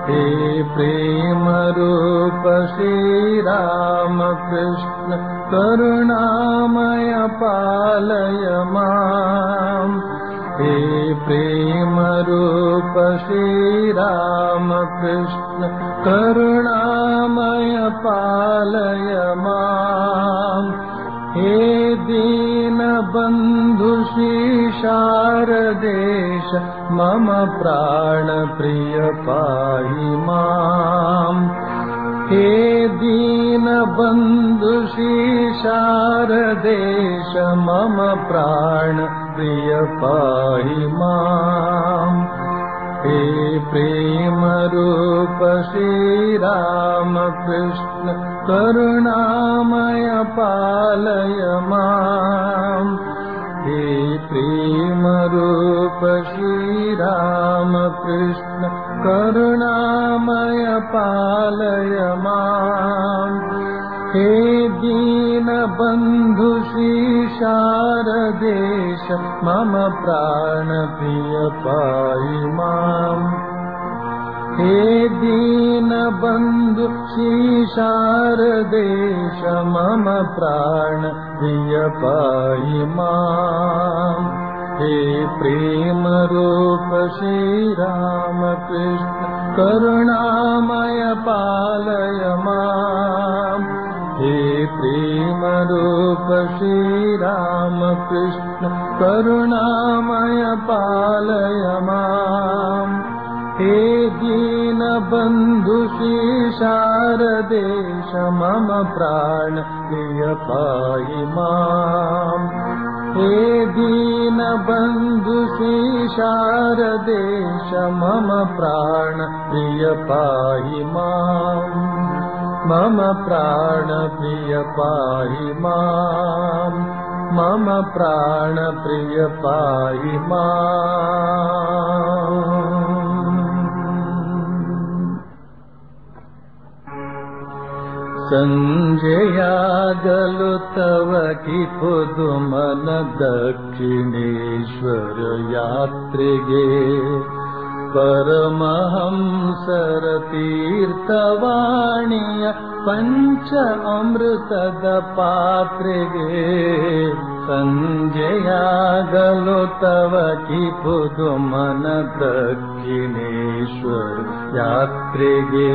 हे प्रेमरूप श्रीरामकृष्ण करुणामय पालय माम् हे प्रेमरूप श्रीरामकृष्ण करुणामय पालय माम् हे दीनबन्धु शारदेश मम प्राणप्रिय पाहि माम् हे दीनबन्धु शारदेश मम प्राणप्रिय पाहि माम् हे प्रेमरूप श्रीरामकृष्ण करुणामय पालय माम् हे प्रेमरूप श्रीरामकृष्ण करुणामय पालय माम् हे दीनबन्धु शारदेश मम प्राणप्रिय पाहि माम् हे दीनबन्धु शारदेश मम प्राणप्रिय पाहि माम् हे प्रेमरूप श्रीरामकृष्ण करुणामय पालय माम् हे प्रेमरूप श्रीरामकृष्ण करुणामय पालय माम् हे दीनबन्धु शारदेश मम प्राण प्रिय पाहि माम् हे दीनबन्धु शारदेश मम प्राण प्रिय पाहि माम् मम प्राणप्रिय पाहि माम् मम प्राणप्रिय पाहि माम् सञ्जयागलु तव कि पुदुमन दक्षिणेश्वर यात्रिगे परमहंसर तीर्थवाणीय पञ्च अमृतद पात्रिगे सञ्जयागलो तव कि पुदुमन दक्षिणेश्वर यात्रिगे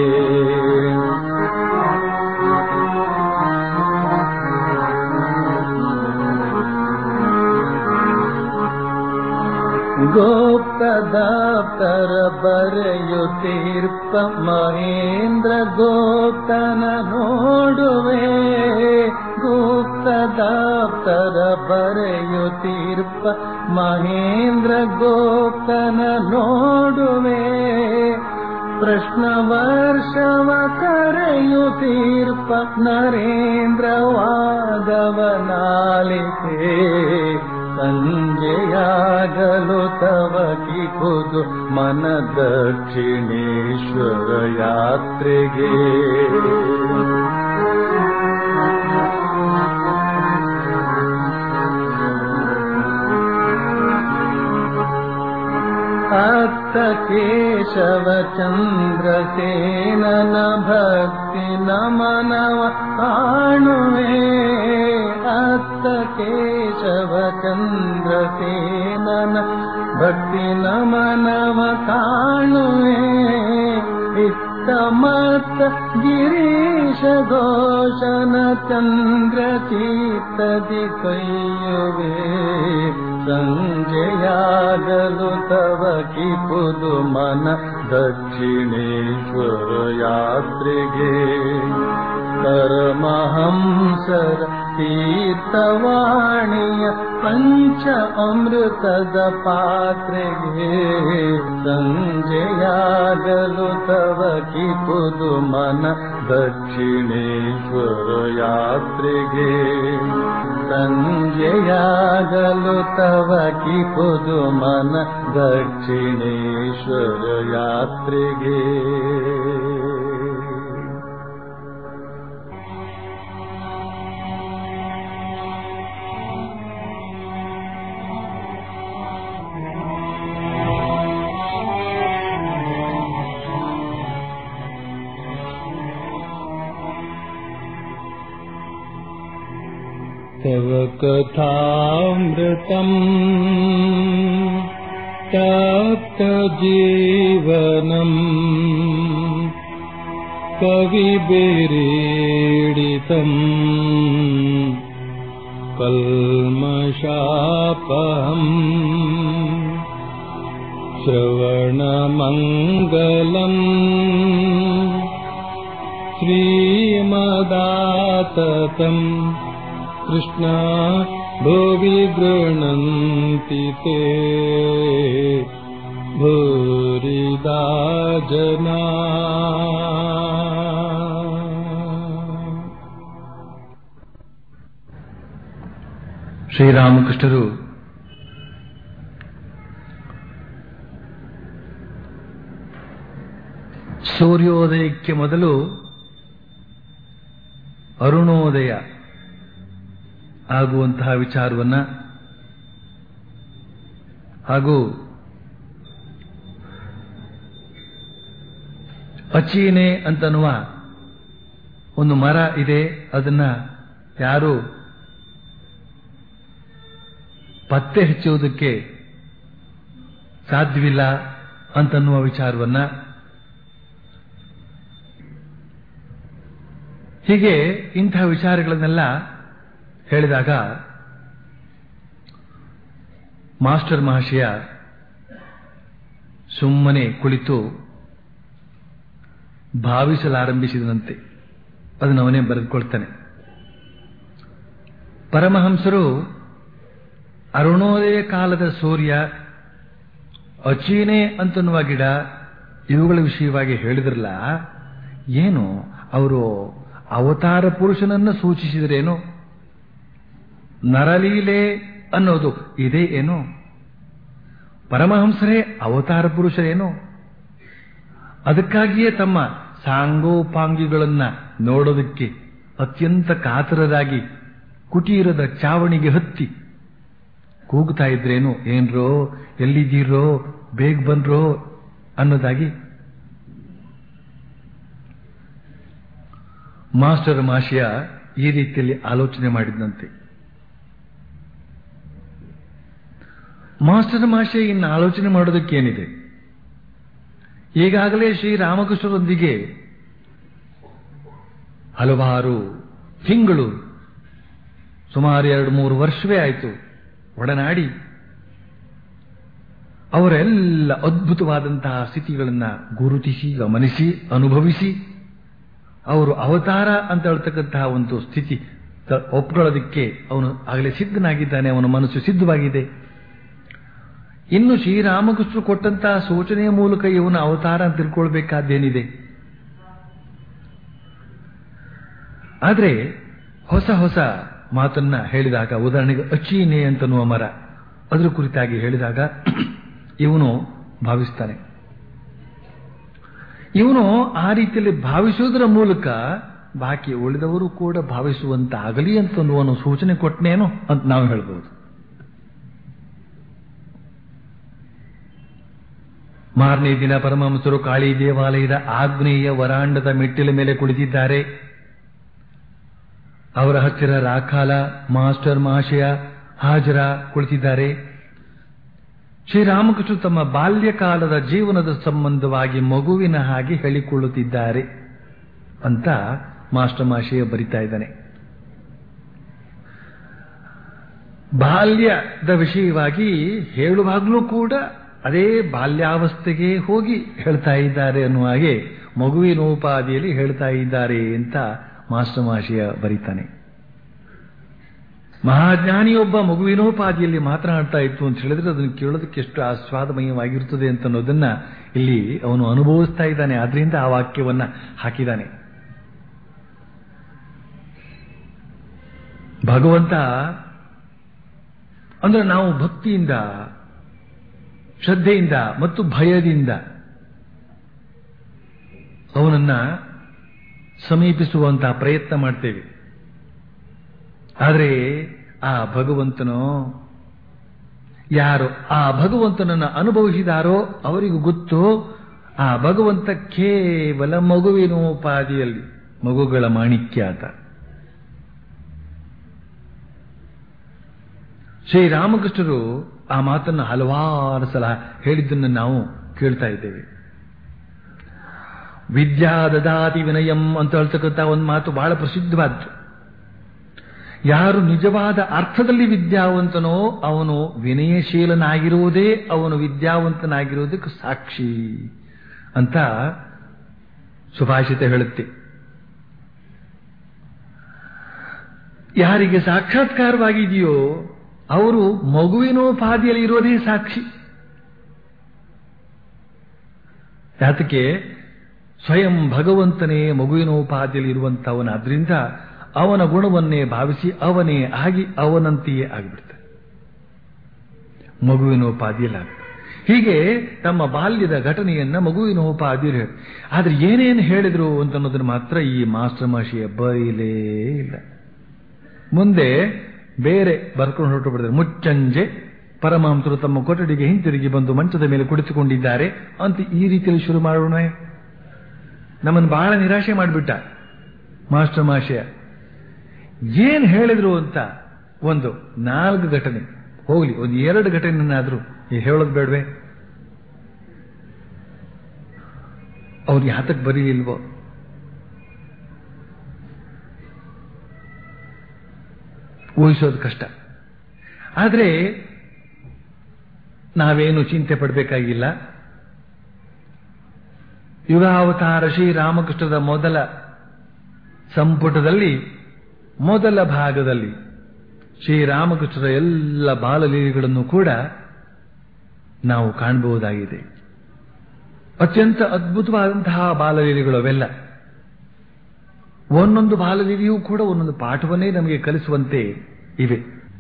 गोप्तदाप्तर बರೆಯುತ್ತೀರ್ಪ ಮಹೇಂದ್ರ ಗೋಪ್ತನ ನೋಡುವೆ ಗುಪ್ತದಾಪ್ತರ ಬರೆಯುತ್ತೀರ್ಪ ಮಹೇಂದ್ರ ಗೋಪ್ತನ ನೋಡುವೆ ಪ್ರಶ್ನ ವರ್ಷವ ಕರೆಯುತ್ತೀರ್ಪ ನರೇಂದ್ರ ವಾದವನಾಲಿಕೆ ಸಂಜೆಯಾಗಲು ತವ ಕಿಪುದು ಮನ ದಕ್ಷಿಣೇಶ್ವರ ಯಾತ್ರೆಗೆ ಅತ್ತ ಕೇಶವ ಚಂದ್ರಸೇನನ ಭಕ್ತಿ ನಮನವ ಕಾಣುವೆ ಅತ್ತ ಕೇಶವ ಚಂದ್ರಸೇನನ ಭಕ್ತಿ ನಮನವ ಕಾಣುವೆ ಇತ್ತ ಮತ್ತ ಗಿರೀಶ ಘೋಷನ ಚಂದ್ರ ಚೀತದಿ ಕೈಯುವೆ ಸಂಜೆಯಾಗಲು ತವ ಕಿಪುದು ಮನ ದಕ್ಷಿಣೇಶ್ವರ ಯಾತ್ರೆಗೆ ಪರಮಹಂಸರ ತೀರ್ಥವಾಣಿಯ ಪಂಚ ಅಮೃತದ ಪಾತ್ರೆಗೆ ಸಂಜೆಯಾಗಲು ತವ ಕಿಪುದು ಮನ ದಕ್ಷಿಣೇಶ್ವರ ಯಾತ್ರೆಗೆ ಸಂಜೆಯಾಗಲು ತವ ಕಿಪುದು ಮನ ದಕ್ಷಿಣೇಶ್ವರ ಯಾತ್ರೆಗೆ तव कथामृतम् तप्तजीवनम् कविभिरीडितम् कल्मषापहम् श्रवणमङ्गलम् श्रीमदाततम् कृष्णा भुवि गृह्णन्ति ते भूरिदा जना ಶ್ರೀರಾಮಕೃಷ್ಣರು ಸೂರ್ಯೋದಯಕ್ಕೆ ಮೊದಲು ಅರುಣೋದಯ ಆಗುವಂತಹ ವಿಚಾರವನ್ನ ಹಾಗೂ ಅಚೀನೆ ಅಂತನ್ನುವ ಒಂದು ಮರ ಇದೆ ಅದನ್ನ ಯಾರು ಪತ್ತೆ ಹಚ್ಚುವುದಕ್ಕೆ ಸಾಧ್ಯವಿಲ್ಲ ಅಂತನ್ನುವ ವಿಚಾರವನ್ನ ಹೀಗೆ ಇಂತಹ ವಿಚಾರಗಳನ್ನೆಲ್ಲ ಹೇಳಿದಾಗ ಮಾಸ್ಟರ್ ಮಹಾಶಯ ಸುಮ್ಮನೆ ಕುಳಿತು ಭಾವಿಸಲಾರಂಭಿಸಿದಂತೆ ಅದನ್ನು ಅವನೇ ಬರೆದುಕೊಳ್ತಾನೆ ಪರಮಹಂಸರು ಅರುಣೋದಯ ಕಾಲದ ಸೂರ್ಯ ಅಚೀನೆ ಅಂತನ್ನುವ ಗಿಡ ಇವುಗಳ ವಿಷಯವಾಗಿ ಹೇಳಿದ್ರಲ್ಲ ಏನು ಅವರು ಅವತಾರ ಪುರುಷನನ್ನು ಸೂಚಿಸಿದ್ರೇನು ನರಲೀಲೆ ಅನ್ನೋದು ಇದೇ ಏನು ಪರಮಹಂಸರೇ ಅವತಾರ ಪುರುಷರೇನು ಅದಕ್ಕಾಗಿಯೇ ತಮ್ಮ ಸಾಂಗೋಪಾಂಗಿಗಳನ್ನ ನೋಡೋದಕ್ಕೆ ಅತ್ಯಂತ ಕಾತರರಾಗಿ ಕುಟೀರದ ಚಾವಣಿಗೆ ಹತ್ತಿ ಕೂಗ್ತಾ ಇದ್ರೇನು ಏನ್ರೋ ಎಲ್ಲಿದ್ದೀರೋ ಬೇಗ ಬನ್ರೋ ಅನ್ನೋದಾಗಿ ಮಾಸ್ಟರ್ ಮಾಶಿಯ ಈ ರೀತಿಯಲ್ಲಿ ಆಲೋಚನೆ ಮಾಡಿದಂತೆ ಮಾಸ್ಟರ್ ಮಾಶಯ ಇನ್ನು ಆಲೋಚನೆ ಮಾಡೋದಕ್ಕೇನಿದೆ ಈಗಾಗಲೇ ಶ್ರೀರಾಮಕೃಷ್ಣರೊಂದಿಗೆ ಹಲವಾರು ತಿಂಗಳು ಸುಮಾರು ಎರಡು ಮೂರು ವರ್ಷವೇ ಆಯಿತು ಒಡನಾಡಿ ಅವರೆಲ್ಲ ಅದ್ಭುತವಾದಂತಹ ಸ್ಥಿತಿಗಳನ್ನ ಗುರುತಿಸಿ ಗಮನಿಸಿ ಅನುಭವಿಸಿ ಅವರು ಅವತಾರ ಅಂತ ಹೇಳ್ತಕ್ಕಂತಹ ಒಂದು ಸ್ಥಿತಿ ಒಪ್ಕೊಳ್ಳೋದಕ್ಕೆ ಅವನು ಆಗಲೇ ಸಿದ್ಧನಾಗಿದ್ದಾನೆ ಅವನ ಮನಸ್ಸು ಸಿದ್ಧವಾಗಿದೆ ಇನ್ನು ಶ್ರೀರಾಮಕೃಷ್ಣರು ಕೊಟ್ಟಂತಹ ಸೂಚನೆಯ ಮೂಲಕ ಇವನ ಅವತಾರ ಅಂತ ತಿಳ್ಕೊಳ್ಬೇಕಾದ್ದೇನಿದೆ ಆದರೆ ಹೊಸ ಹೊಸ ಮಾತನ್ನ ಹೇಳಿದಾಗ ಉದಾಹರಣೆಗೆ ಅಚೀನೆ ಅಂತನ್ನುವ ಮರ ಅದರ ಕುರಿತಾಗಿ ಹೇಳಿದಾಗ ಇವನು ಭಾವಿಸ್ತಾನೆ ಇವನು ಆ ರೀತಿಯಲ್ಲಿ ಭಾವಿಸುವುದರ ಮೂಲಕ ಬಾಕಿ ಉಳಿದವರು ಕೂಡ ಭಾವಿಸುವಂತಾಗಲಿ ಅಂತ ಅವನು ಸೂಚನೆ ಕೊಟ್ಟನೇನೋ ಅಂತ ನಾವು ಹೇಳ್ಬೋದು ಮಾರನೇ ದಿನ ಪರಮಹಂಸರು ಕಾಳಿ ದೇವಾಲಯದ ಆಗ್ನೇಯ ವರಾಂಡದ ಮೆಟ್ಟಿಲ ಮೇಲೆ ಕುಳಿತಿದ್ದಾರೆ ಅವರ ಹತ್ತಿರ ರಾಖಾಲ ಮಾಸ್ಟರ್ ಮಹಾಶಯ ಹಾಜರ ಕುಳಿತಿದ್ದಾರೆ ಶ್ರೀರಾಮಕೃಷ್ಣ ತಮ್ಮ ಬಾಲ್ಯಕಾಲದ ಜೀವನದ ಸಂಬಂಧವಾಗಿ ಮಗುವಿನ ಹಾಗೆ ಹೇಳಿಕೊಳ್ಳುತ್ತಿದ್ದಾರೆ ಅಂತ ಮಾಸ್ಟರ್ ಮಹಾಶಯ ಬರಿತಾ ಇದ್ದಾನೆ ಬಾಲ್ಯದ ವಿಷಯವಾಗಿ ಹೇಳುವಾಗಲೂ ಕೂಡ ಅದೇ ಬಾಲ್ಯಾವಸ್ಥೆಗೆ ಹೋಗಿ ಹೇಳ್ತಾ ಇದ್ದಾರೆ ಅನ್ನುವ ಹಾಗೆ ಮಗುವಿನೋಪಾದಿಯಲ್ಲಿ ಹೇಳ್ತಾ ಇದ್ದಾರೆ ಅಂತ ಮಾಸ್ಟರ್ ಮಹಾಶಯ ಬರೀತಾನೆ ಮಹಾಜ್ಞಾನಿಯೊಬ್ಬ ಮಗುವಿನೋಪಾದಿಯಲ್ಲಿ ಮಾತನಾಡ್ತಾ ಇತ್ತು ಅಂತ ಹೇಳಿದ್ರೆ ಅದನ್ನು ಕೇಳೋದಕ್ಕೆ ಎಷ್ಟು ಆಸ್ವಾದಮಯವಾಗಿರುತ್ತದೆ ಅಂತ ಅನ್ನೋದನ್ನ ಇಲ್ಲಿ ಅವನು ಅನುಭವಿಸ್ತಾ ಇದ್ದಾನೆ ಆದ್ರಿಂದ ಆ ವಾಕ್ಯವನ್ನ ಹಾಕಿದ್ದಾನೆ ಭಗವಂತ ಅಂದ್ರೆ ನಾವು ಭಕ್ತಿಯಿಂದ ಶ್ರದ್ಧೆಯಿಂದ ಮತ್ತು ಭಯದಿಂದ ಅವನನ್ನ ಸಮೀಪಿಸುವಂತಹ ಪ್ರಯತ್ನ ಮಾಡ್ತೇವೆ ಆದರೆ ಆ ಭಗವಂತನು ಯಾರು ಆ ಭಗವಂತನನ್ನು ಅನುಭವಿಸಿದಾರೋ ಅವರಿಗೂ ಗೊತ್ತು ಆ ಭಗವಂತ ಕೇವಲ ಮಗುವಿನೋಪಾದಿಯಲ್ಲಿ ಮಗುಗಳ ಮಾಣಿಕ್ಯ ಆತ ಶ್ರೀರಾಮಕೃಷ್ಣರು ಆ ಮಾತನ್ನು ಹಲವಾರು ಸಲ ಹೇಳಿದ್ದನ್ನು ನಾವು ಕೇಳ್ತಾ ಇದ್ದೇವೆ ವಿದ್ಯಾ ದದಾತಿ ವಿನಯಂ ಅಂತ ಹೇಳ್ತಕ್ಕಂಥ ಒಂದು ಮಾತು ಬಹಳ ಪ್ರಸಿದ್ಧವಾದ್ದು ಯಾರು ನಿಜವಾದ ಅರ್ಥದಲ್ಲಿ ವಿದ್ಯಾವಂತನೋ ಅವನು ವಿನಯಶೀಲನಾಗಿರುವುದೇ ಅವನು ವಿದ್ಯಾವಂತನಾಗಿರುವುದಕ್ಕೆ ಸಾಕ್ಷಿ ಅಂತ ಸುಭಾಷಿತ ಹೇಳುತ್ತೆ ಯಾರಿಗೆ ಸಾಕ್ಷಾತ್ಕಾರವಾಗಿದೆಯೋ ಅವರು ಮಗುವಿನೋಪಾದಿಯಲ್ಲಿ ಇರೋದೇ ಸಾಕ್ಷಿ ಯಾತಕ್ಕೆ ಸ್ವಯಂ ಭಗವಂತನೇ ಮಗುವಿನೋಪಾದಿಯಲ್ಲಿ ಇರುವಂತವನಾದ್ರಿಂದ ಅವನ ಗುಣವನ್ನೇ ಭಾವಿಸಿ ಅವನೇ ಆಗಿ ಅವನಂತೆಯೇ ಆಗಿಬಿಡ್ತಾನೆ ಮಗುವಿನೋಪಾದಿಯಲ್ಲಿ ಆಗುತ್ತೆ ಹೀಗೆ ತಮ್ಮ ಬಾಲ್ಯದ ಘಟನೆಯನ್ನ ಮಗುವಿನೋಪಾದಿಯಲ್ಲಿ ಹೇಳಿ ಆದ್ರೆ ಏನೇನು ಹೇಳಿದ್ರು ಅಂತ ಅನ್ನೋದನ್ನು ಮಾತ್ರ ಈ ಮಾಸ್ಟರ್ ಮಾಷಿಯ ಬೈಲೇ ಇಲ್ಲ ಮುಂದೆ ಬೇರೆ ಬರ್ಕೊಂಡು ಹೊರಟು ಬಿಡ್ತಾರೆ ಮುಚ್ಚಂಜೆ ಪರಮಹಂಸರು ತಮ್ಮ ಕೊಠಡಿಗೆ ಹಿಂತಿರುಗಿ ಬಂದು ಮಂಚದ ಮೇಲೆ ಕುಳಿತುಕೊಂಡಿದ್ದಾರೆ ಅಂತ ಈ ರೀತಿಯಲ್ಲಿ ಶುರು ಮಾಡೋಣ ನಮ್ಮನ್ನು ಬಹಳ ನಿರಾಶೆ ಮಾಡಿಬಿಟ್ಟ ಮಾಸ್ಟರ್ ಮಾಷಯ ಏನ್ ಹೇಳಿದ್ರು ಅಂತ ಒಂದು ನಾಲ್ಕು ಘಟನೆ ಹೋಗ್ಲಿ ಒಂದು ಎರಡು ಘಟನೆನಾದ್ರೂ ಹೇಳೋದು ಬೇಡವೆ ಅವ್ರು ಯಾತಕ್ಕೆ ಬರೀಲಿಲ್ವೋ ಊಹಿಸೋದು ಕಷ್ಟ ಆದರೆ ನಾವೇನು ಚಿಂತೆ ಪಡಬೇಕಾಗಿಲ್ಲ ಯುಗಾವತಾರ ಶ್ರೀರಾಮಕೃಷ್ಣದ ಮೊದಲ ಸಂಪುಟದಲ್ಲಿ ಮೊದಲ ಭಾಗದಲ್ಲಿ ಶ್ರೀರಾಮಕೃಷ್ಣರ ಎಲ್ಲ ಬಾಲಲೀಲೆಗಳನ್ನು ಕೂಡ ನಾವು ಕಾಣಬಹುದಾಗಿದೆ ಅತ್ಯಂತ ಅದ್ಭುತವಾದಂತಹ ಬಾಲಲೀಲೆಗಳು ಅವೆಲ್ಲ ಒಂದೊಂದು ಬಾಲಲೀಲೆಯೂ ಕೂಡ ಒಂದೊಂದು ಪಾಠವನ್ನೇ ನಮಗೆ ಕಲಿಸುವಂತೆ ಇವೆ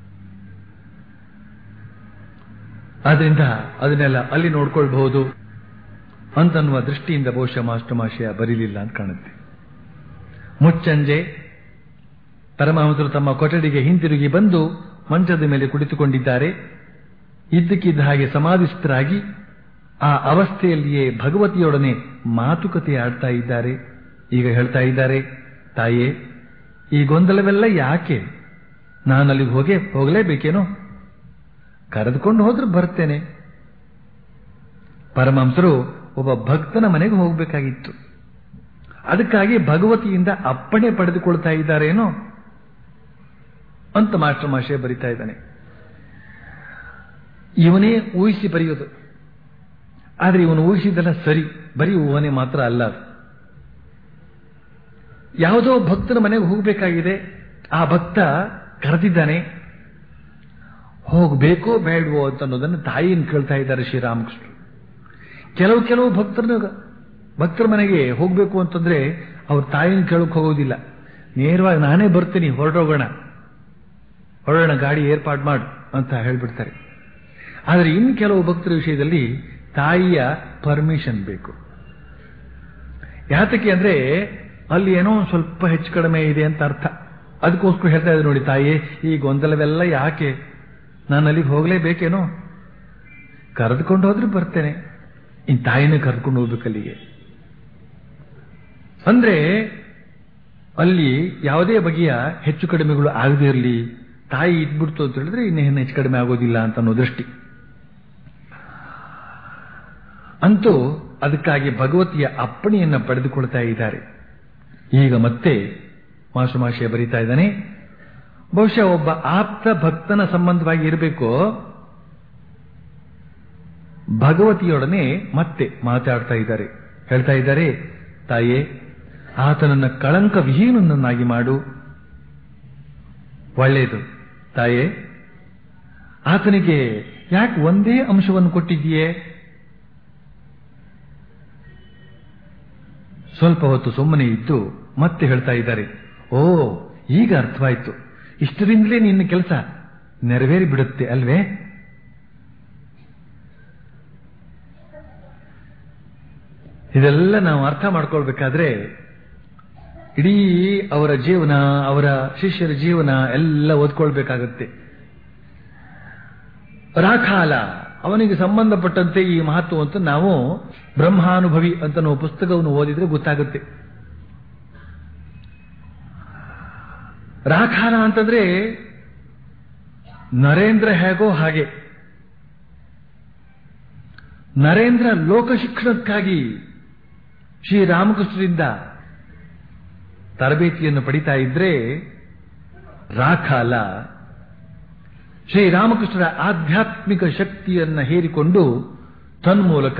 ಆದ್ರಿಂದ ಅದನ್ನೆಲ್ಲ ಅಲ್ಲಿ ನೋಡ್ಕೊಳ್ಬಹುದು ಅಂತನ್ನುವ ದೃಷ್ಟಿಯಿಂದ ಬಹುಶಃ ಮಾಸ್ಟರ್ ಮಾಷಯ ಬರೀಲಿಲ್ಲ ಅಂತ ಕಾಣುತ್ತೆ ಮುಚ್ಚಂಜೆ ಪರಮಹಂಸರು ತಮ್ಮ ಕೊಠಡಿಗೆ ಹಿಂತಿರುಗಿ ಬಂದು ಮಂಚದ ಮೇಲೆ ಕುಳಿತುಕೊಂಡಿದ್ದಾರೆ ಇದ್ದಕ್ಕಿದ್ದ ಹಾಗೆ ಸಮಾಧಿಸ್ಥರಾಗಿ ಆ ಅವಸ್ಥೆಯಲ್ಲಿಯೇ ಭಗವತಿಯೊಡನೆ ಮಾತುಕತೆ ಆಡ್ತಾ ಇದ್ದಾರೆ ಈಗ ಹೇಳ್ತಾ ಇದ್ದಾರೆ ತಾಯೇ ಈ ಗೊಂದಲವೆಲ್ಲ ಯಾಕೆ ನಾನು ಅಲ್ಲಿಗೆ ಹೋಗಿ ಹೋಗಲೇಬೇಕೇನೋ ಕರೆದುಕೊಂಡು ಹೋದ್ರೆ ಬರ್ತೇನೆ ಪರಮಹಂಸರು ಒಬ್ಬ ಭಕ್ತನ ಮನೆಗೆ ಹೋಗಬೇಕಾಗಿತ್ತು ಅದಕ್ಕಾಗಿ ಭಗವತಿಯಿಂದ ಅಪ್ಪಣೆ ಪಡೆದುಕೊಳ್ತಾ ಇದ್ದಾರೇನೋ ಅಂತ ಮಾಸ್ಟರ್ ಮಾಷೆ ಬರಿತಾ ಇದ್ದಾನೆ ಇವನೇ ಊಹಿಸಿ ಬರೆಯೋದು ಆದ್ರೆ ಇವನು ಊಹಿಸಿದಲ್ಲ ಸರಿ ಬರೀ ಊಹನೆ ಮಾತ್ರ ಅಲ್ಲ ಅದು. ಯಾವುದೋ ಭಕ್ತನ ಮನೆಗೆ ಹೋಗಬೇಕಾಗಿದೆ ಆ ಭಕ್ತ ಕರೆದಿದ್ದಾನೆ ಹೋಗಬೇಕೋ ಬೇಡವೋ ಅಂತ ಅನ್ನೋದನ್ನು ತಾಯಿಯನ್ನು ಕೇಳ್ತಾ ಇದ್ದಾರೆ ಶ್ರೀರಾಮಕೃಷ್ಣ ಕೆಲವು ಕೆಲವು ಭಕ್ತರನ್ನ ಭಕ್ತರ ಮನೆಗೆ ಹೋಗಬೇಕು ಅಂತಂದ್ರೆ ಅವ್ರ ತಾಯಿನ ಕೇಳಕ್ ಹೋಗೋದಿಲ್ಲ ನೇರವಾಗಿ ನಾನೇ ಬರ್ತೀನಿ ಹೊರಟೋಗೋಣ ಹೊರಡೋಣ ಗಾಡಿ ಏರ್ಪಾಡು ಮಾಡು ಅಂತ ಹೇಳ್ಬಿಡ್ತಾರೆ ಆದರೆ ಇನ್ನು ಕೆಲವು ಭಕ್ತರ ವಿಷಯದಲ್ಲಿ ತಾಯಿಯ ಪರ್ಮಿಷನ್ ಬೇಕು ಯಾತಕ್ಕೆ ಅಂದ್ರೆ ಅಲ್ಲಿ ಏನೋ ಒಂದ್ ಸ್ವಲ್ಪ ಹೆಚ್ಚು ಕಡಿಮೆ ಇದೆ ಅಂತ ಅರ್ಥ ಅದಕ್ಕೋಸ್ಕರ ಹೇಳ್ತಾ ಇದ್ದಾರೆ ನೋಡಿ ತಾಯಿ ಈ ಗೊಂದಲವೆಲ್ಲ ಯಾಕೆ ನಾನು ಅಲ್ಲಿಗೆ ಹೋಗಲೇಬೇಕೇನೋ ಕರೆದುಕೊಂಡು ಹೋದ್ರೆ ಬರ್ತೇನೆ ಇನ್ ತಾಯಿನೇ ಕರೆದುಕೊಂಡು ಹೋಗ್ಬೇಕು ಅಲ್ಲಿಗೆ ಅಂದ್ರೆ ಅಲ್ಲಿ ಯಾವುದೇ ಬಗೆಯ ಹೆಚ್ಚು ಕಡಿಮೆಗಳು ಆಗದೇ ಇರಲಿ ತಾಯಿ ಇದ್ಬಿಡ್ತು ಅಂತ ಹೇಳಿದ್ರೆ ಇನ್ನೇನು ಹೆಚ್ಚು ಕಡಿಮೆ ಆಗೋದಿಲ್ಲ ಅಂತ ಅನ್ನೋ ದೃಷ್ಟಿ ಅಂತೂ ಅದಕ್ಕಾಗಿ ಭಗವತಿಯ ಅಪ್ಪಣೆಯನ್ನ ಪಡೆದುಕೊಳ್ತಾ ಇದ್ದಾರೆ ಈಗ ಮತ್ತೆ ಮಾಸುಮಾಶಯ ಬರೀತಾ ಇದ್ದಾನೆ ಬಹುಶಃ ಒಬ್ಬ ಆಪ್ತ ಭಕ್ತನ ಸಂಬಂಧವಾಗಿ ಇರಬೇಕು ಭಗವತಿಯೊಡನೆ ಮತ್ತೆ ಮಾತಾಡ್ತಾ ಇದ್ದಾರೆ ಹೇಳ್ತಾ ಇದ್ದಾರೆ ತಾಯೇ ಆತನನ್ನ ಕಳಂಕ ವಿಹೀನನನ್ನಾಗಿ ಮಾಡು ಒಳ್ಳೆಯದು ತಾಯೇ ಆತನಿಗೆ ಯಾಕೆ ಒಂದೇ ಅಂಶವನ್ನು ಕೊಟ್ಟಿದ್ದೀಯೇ ಸ್ವಲ್ಪ ಹೊತ್ತು ಸುಮ್ಮನೆ ಇದ್ದು ಮತ್ತೆ ಹೇಳ್ತಾ ಇದ್ದಾರೆ ಓ ಈಗ ಅರ್ಥವಾಯ್ತು ಇಷ್ಟರಿಂದಲೇ ನಿನ್ನ ಕೆಲಸ ನೆರವೇರಿ ಬಿಡುತ್ತೆ ಅಲ್ವೇ ಇದೆಲ್ಲ ನಾವು ಅರ್ಥ ಮಾಡ್ಕೊಳ್ಬೇಕಾದ್ರೆ ಇಡೀ ಅವರ ಜೀವನ ಅವರ ಶಿಷ್ಯರ ಜೀವನ ಎಲ್ಲ ಓದ್ಕೊಳ್ಬೇಕಾಗತ್ತೆ ರಾಖಾಲ ಅವನಿಗೆ ಸಂಬಂಧಪಟ್ಟಂತೆ ಈ ಮಹತ್ವ ಅಂತ ನಾವು ಬ್ರಹ್ಮಾನುಭವಿ ಅಂತ ನಾವು ಪುಸ್ತಕವನ್ನು ಓದಿದ್ರೆ ಗೊತ್ತಾಗುತ್ತೆ ರಾಖಾಲ ಅಂತಂದ್ರೆ ನರೇಂದ್ರ ಹೇಗೋ ಹಾಗೆ ನರೇಂದ್ರ ಲೋಕ ಶಿಕ್ಷಣಕ್ಕಾಗಿ ಶ್ರೀರಾಮಕೃಷ್ಣರಿಂದ ತರಬೇತಿಯನ್ನು ಪಡಿತಾ ಇದ್ರೆ ರಾಖಾಲ ಶ್ರೀರಾಮಕೃಷ್ಣರ ಆಧ್ಯಾತ್ಮಿಕ ಶಕ್ತಿಯನ್ನ ಹೇರಿಕೊಂಡು ತನ್ಮೂಲಕ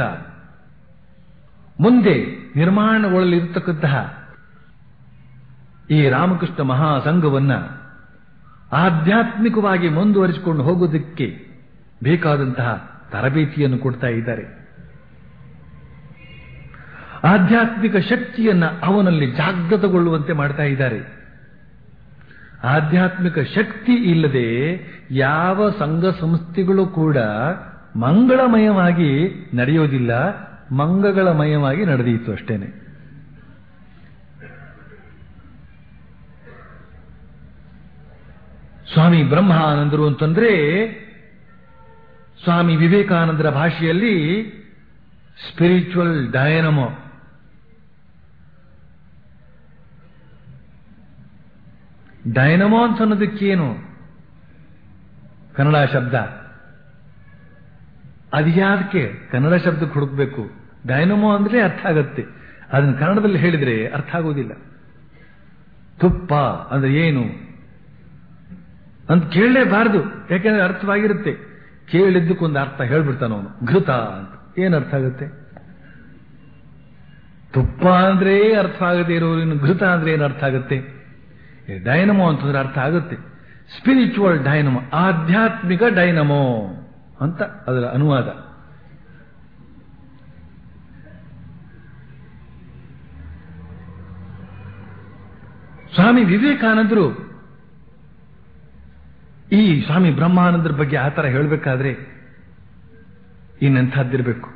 ಮುಂದೆ ನಿರ್ಮಾಣಗೊಳ್ಳಲಿರತಕ್ಕಂತಹ ಈ ರಾಮಕೃಷ್ಣ ಮಹಾಸಂಘವನ್ನ ಆಧ್ಯಾತ್ಮಿಕವಾಗಿ ಮುಂದುವರಿಸಿಕೊಂಡು ಹೋಗೋದಕ್ಕೆ ಬೇಕಾದಂತಹ ತರಬೇತಿಯನ್ನು ಕೊಡ್ತಾ ಇದ್ದಾರೆ ಆಧ್ಯಾತ್ಮಿಕ ಶಕ್ತಿಯನ್ನ ಅವನಲ್ಲಿ ಜಾಗೃತಗೊಳ್ಳುವಂತೆ ಮಾಡ್ತಾ ಇದ್ದಾರೆ ಆಧ್ಯಾತ್ಮಿಕ ಶಕ್ತಿ ಇಲ್ಲದೆ ಯಾವ ಸಂಘ ಸಂಸ್ಥೆಗಳು ಕೂಡ ಮಂಗಳಮಯವಾಗಿ ನಡೆಯೋದಿಲ್ಲ ಮಂಗಗಳಮಯವಾಗಿ ನಡೆದೀತು ಅಷ್ಟೇನೆ ಸ್ವಾಮಿ ಬ್ರಹ್ಮಾನಂದರು ಅಂತಂದ್ರೆ ಸ್ವಾಮಿ ವಿವೇಕಾನಂದರ ಭಾಷೆಯಲ್ಲಿ ಸ್ಪಿರಿಚುವಲ್ ಡಯನಮೋ ಡೈನಮೋ ಅಂತ ಅನ್ನೋದಕ್ಕೇನು ಕನ್ನಡ ಶಬ್ದ ಅದ್ಯಾದಕ್ಕೆ ಕನ್ನಡ ಶಬ್ದಕ್ಕೆ ಹುಡುಕ್ಬೇಕು ಡೈನಮೋ ಅಂದ್ರೆ ಅರ್ಥ ಆಗತ್ತೆ ಅದನ್ನ ಕನ್ನಡದಲ್ಲಿ ಹೇಳಿದ್ರೆ ಅರ್ಥ ಆಗೋದಿಲ್ಲ ತುಪ್ಪ ಅಂದ್ರೆ ಏನು ಅಂತ ಕೇಳಲೇಬಾರದು ಯಾಕೆಂದ್ರೆ ಅರ್ಥವಾಗಿರುತ್ತೆ ಕೇಳಿದ್ದಕ್ಕೊಂದು ಅರ್ಥ ಹೇಳ್ಬಿಡ್ತಾನ ಅವನು ಘೃತ ಅಂತ ಏನ್ ಅರ್ಥ ಆಗುತ್ತೆ ತುಪ್ಪ ಅಂದ್ರೆ ಅರ್ಥ ಆಗದೆ ಇರೋರು ಘೃತ ಅಂದ್ರೆ ಏನು ಅರ್ಥ ಆಗುತ್ತೆ ಡೈನಮೋ ಅಂತಂದ್ರೆ ಅರ್ಥ ಆಗುತ್ತೆ ಸ್ಪಿರಿಚುವಲ್ ಡೈನಮೋ ಆಧ್ಯಾತ್ಮಿಕ ಡೈನಮೋ ಅಂತ ಅದರ ಅನುವಾದ ಸ್ವಾಮಿ ವಿವೇಕಾನಂದರು ಈ ಸ್ವಾಮಿ ಬ್ರಹ್ಮಾನಂದರ ಬಗ್ಗೆ ಆ ತರ ಹೇಳಬೇಕಾದ್ರೆ ಇನ್ನೆಂಥದ್ದಿರಬೇಕು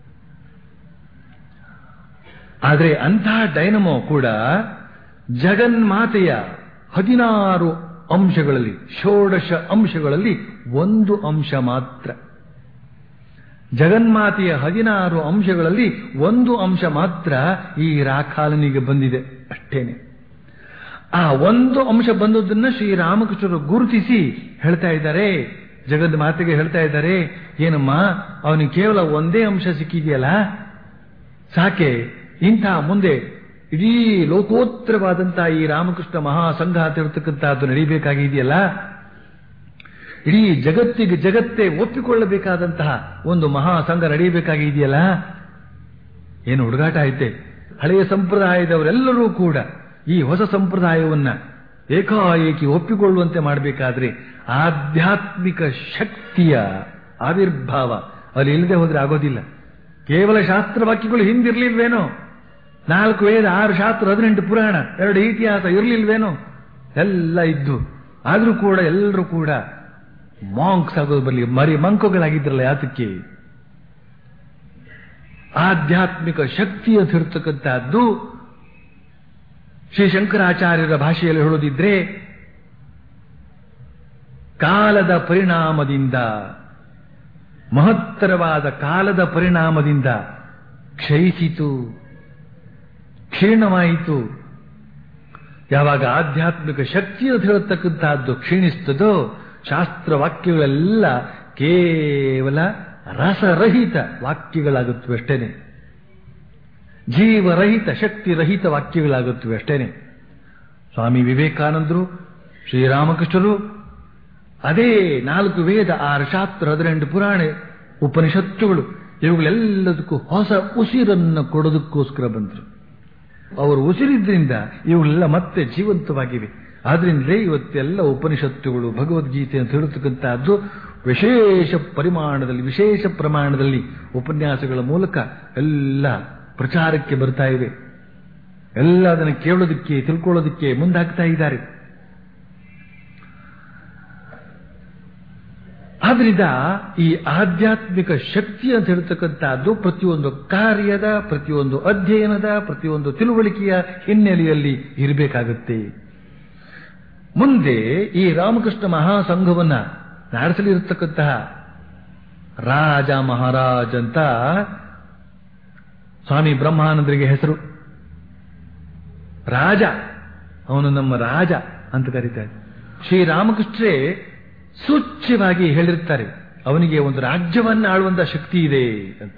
ಆದರೆ ಅಂತಹ ಡೈನಮೋ ಕೂಡ ಜಗನ್ಮಾತೆಯ ಹದಿನಾರು ಅಂಶಗಳಲ್ಲಿ ಷೋಡಶ ಅಂಶಗಳಲ್ಲಿ ಒಂದು ಅಂಶ ಮಾತ್ರ ಜಗನ್ಮಾತೆಯ ಹದಿನಾರು ಅಂಶಗಳಲ್ಲಿ ಒಂದು ಅಂಶ ಮಾತ್ರ ಈ ರಾಖಾಲನಿಗೆ ಬಂದಿದೆ ಅಷ್ಟೇನೆ ಆ ಒಂದು ಅಂಶ ಬಂದದ್ದನ್ನ ಶ್ರೀರಾಮಕೃಷ್ಣರು ಗುರುತಿಸಿ ಹೇಳ್ತಾ ಇದ್ದಾರೆ ಜಗದ್ ಮಾತೆಗೆ ಹೇಳ್ತಾ ಇದ್ದಾರೆ ಏನಮ್ಮ ಅವನಿಗೆ ಕೇವಲ ಒಂದೇ ಅಂಶ ಸಿಕ್ಕಿದೆಯಲ್ಲ ಸಾಕೆ ಇಂಥ ಮುಂದೆ ಇಡೀ ಲೋಕೋತ್ತರವಾದಂತಹ ಈ ರಾಮಕೃಷ್ಣ ಮಹಾಸಂಘ ಅಂತ ಇರತಕ್ಕಂತಹದ್ದು ನಡೀಬೇಕಾಗಿದೆಯಲ್ಲ ಇಡೀ ಜಗತ್ತಿಗೆ ಜಗತ್ತೇ ಒಪ್ಪಿಕೊಳ್ಳಬೇಕಾದಂತಹ ಒಂದು ಮಹಾಸಂಘ ನಡೆಯಬೇಕಾಗಿದೆಯಲ್ಲ ಏನು ಹುಡುಗಾಟ ಐತೆ ಹಳೆಯ ಸಂಪ್ರದಾಯದವರೆಲ್ಲರೂ ಕೂಡ ಈ ಹೊಸ ಸಂಪ್ರದಾಯವನ್ನ ಏಕಾಏಕಿ ಒಪ್ಪಿಕೊಳ್ಳುವಂತೆ ಮಾಡಬೇಕಾದ್ರೆ ಆಧ್ಯಾತ್ಮಿಕ ಶಕ್ತಿಯ ಆವಿರ್ಭಾವ ಅಲ್ಲಿ ಇಲ್ಲದೆ ಹೋದ್ರೆ ಆಗೋದಿಲ್ಲ ಕೇವಲ ಶಾಸ್ತ್ರವಾಕ್ಯಗಳು ಹಿಂದಿರ್ಲಿಲ್ವೇನೋ ನಾಲ್ಕು ವೇದ ಆರು ಶಾಸ್ತ್ರ ಹದಿನೆಂಟು ಪುರಾಣ ಎರಡು ಇತಿಹಾಸ ಇರ್ಲಿಲ್ವೇನೋ ಎಲ್ಲ ಇದ್ದು ಆದ್ರೂ ಕೂಡ ಎಲ್ಲರೂ ಕೂಡ ಮಾಂಕ್ಸ್ ಆಗೋದು ಬರಲಿ ಮರಿ ಮಂಕುಗಳಾಗಿದ್ರಲ್ಲ ಯಾತಕ್ಕೆ ಆಧ್ಯಾತ್ಮಿಕ ಶಕ್ತಿ ಅಂತ ಇರ್ತಕ್ಕಂಥದ್ದು ಶ್ರೀ ಶಂಕರಾಚಾರ್ಯರ ಭಾಷೆಯಲ್ಲಿ ಹೇಳೋದಿದ್ರೆ ಕಾಲದ ಪರಿಣಾಮದಿಂದ ಮಹತ್ತರವಾದ ಕಾಲದ ಪರಿಣಾಮದಿಂದ ಕ್ಷಯಿಸಿತು ಕ್ಷೀಣವಾಯಿತು ಯಾವಾಗ ಆಧ್ಯಾತ್ಮಿಕ ಶಕ್ತಿ ಅಂತ ಹೇಳತಕ್ಕಂತಹದ್ದು ಕ್ಷೀಣಿಸ್ತದೋ ಶಾಸ್ತ್ರ ವಾಕ್ಯಗಳೆಲ್ಲ ಕೇವಲ ರಸರಹಿತ ವಾಕ್ಯಗಳಾಗುತ್ತವೆ ಅಷ್ಟೇನೆ ಜೀವರಹಿತ ಶಕ್ತಿರಹಿತ ವಾಕ್ಯಗಳಾಗುತ್ತವೆ ಅಷ್ಟೇನೆ ಸ್ವಾಮಿ ವಿವೇಕಾನಂದರು ಶ್ರೀರಾಮಕೃಷ್ಣರು ಅದೇ ನಾಲ್ಕು ವೇದ ಆರು ಶಾಸ್ತ್ರ ಹದಿನೆಂಟು ಪುರಾಣ ಉಪನಿಷತ್ತುಗಳು ಇವುಗಳೆಲ್ಲದಕ್ಕೂ ಹೊಸ ಉಸಿರನ್ನು ಕೊಡೋದಕ್ಕೋಸ್ಕರ ಬಂದರು ಅವರು ಉಸಿರಿದ್ರಿಂದ ಇವುಗಳೆಲ್ಲ ಮತ್ತೆ ಜೀವಂತವಾಗಿವೆ ಆದ್ರಿಂದಲೇ ಇವತ್ತೆಲ್ಲ ಉಪನಿಷತ್ತುಗಳು ಭಗವದ್ಗೀತೆ ಅಂತ ಹೇಳತಕ್ಕಂತಹದ್ದು ವಿಶೇಷ ಪರಿಮಾಣದಲ್ಲಿ ವಿಶೇಷ ಪ್ರಮಾಣದಲ್ಲಿ ಉಪನ್ಯಾಸಗಳ ಮೂಲಕ ಎಲ್ಲ ಪ್ರಚಾರಕ್ಕೆ ಬರ್ತಾ ಇವೆ ಎಲ್ಲ ಅದನ್ನು ಕೇಳೋದಕ್ಕೆ ತಿಳ್ಕೊಳ್ಳೋದಕ್ಕೆ ಮುಂದಾಗ್ತಾ ಇದ್ದಾರೆ ಆದ್ರಿಂದ ಈ ಆಧ್ಯಾತ್ಮಿಕ ಶಕ್ತಿ ಅಂತ ಹೇಳ್ತಕ್ಕಂಥದ್ದು ಪ್ರತಿಯೊಂದು ಕಾರ್ಯದ ಪ್ರತಿಯೊಂದು ಅಧ್ಯಯನದ ಪ್ರತಿಯೊಂದು ತಿಳುವಳಿಕೆಯ ಹಿನ್ನೆಲೆಯಲ್ಲಿ ಇರಬೇಕಾಗುತ್ತೆ ಮುಂದೆ ಈ ರಾಮಕೃಷ್ಣ ಮಹಾಸಂಘವನ್ನ ನಡೆಸಲಿರತಕ್ಕಂತಹ ರಾಜ ಮಹಾರಾಜ್ ಅಂತ ಸ್ವಾಮಿ ಬ್ರಹ್ಮಾನಂದರಿಗೆ ಹೆಸರು ರಾಜ ಅವನು ನಮ್ಮ ರಾಜ ಅಂತ ಕರೀತಾರೆ ಶ್ರೀರಾಮಕೃಷ್ಣರೇ ಸೂಚ್ಯವಾಗಿ ಹೇಳಿರ್ತಾರೆ ಅವನಿಗೆ ಒಂದು ರಾಜ್ಯವನ್ನ ಆಳುವಂತ ಶಕ್ತಿ ಇದೆ ಅಂತ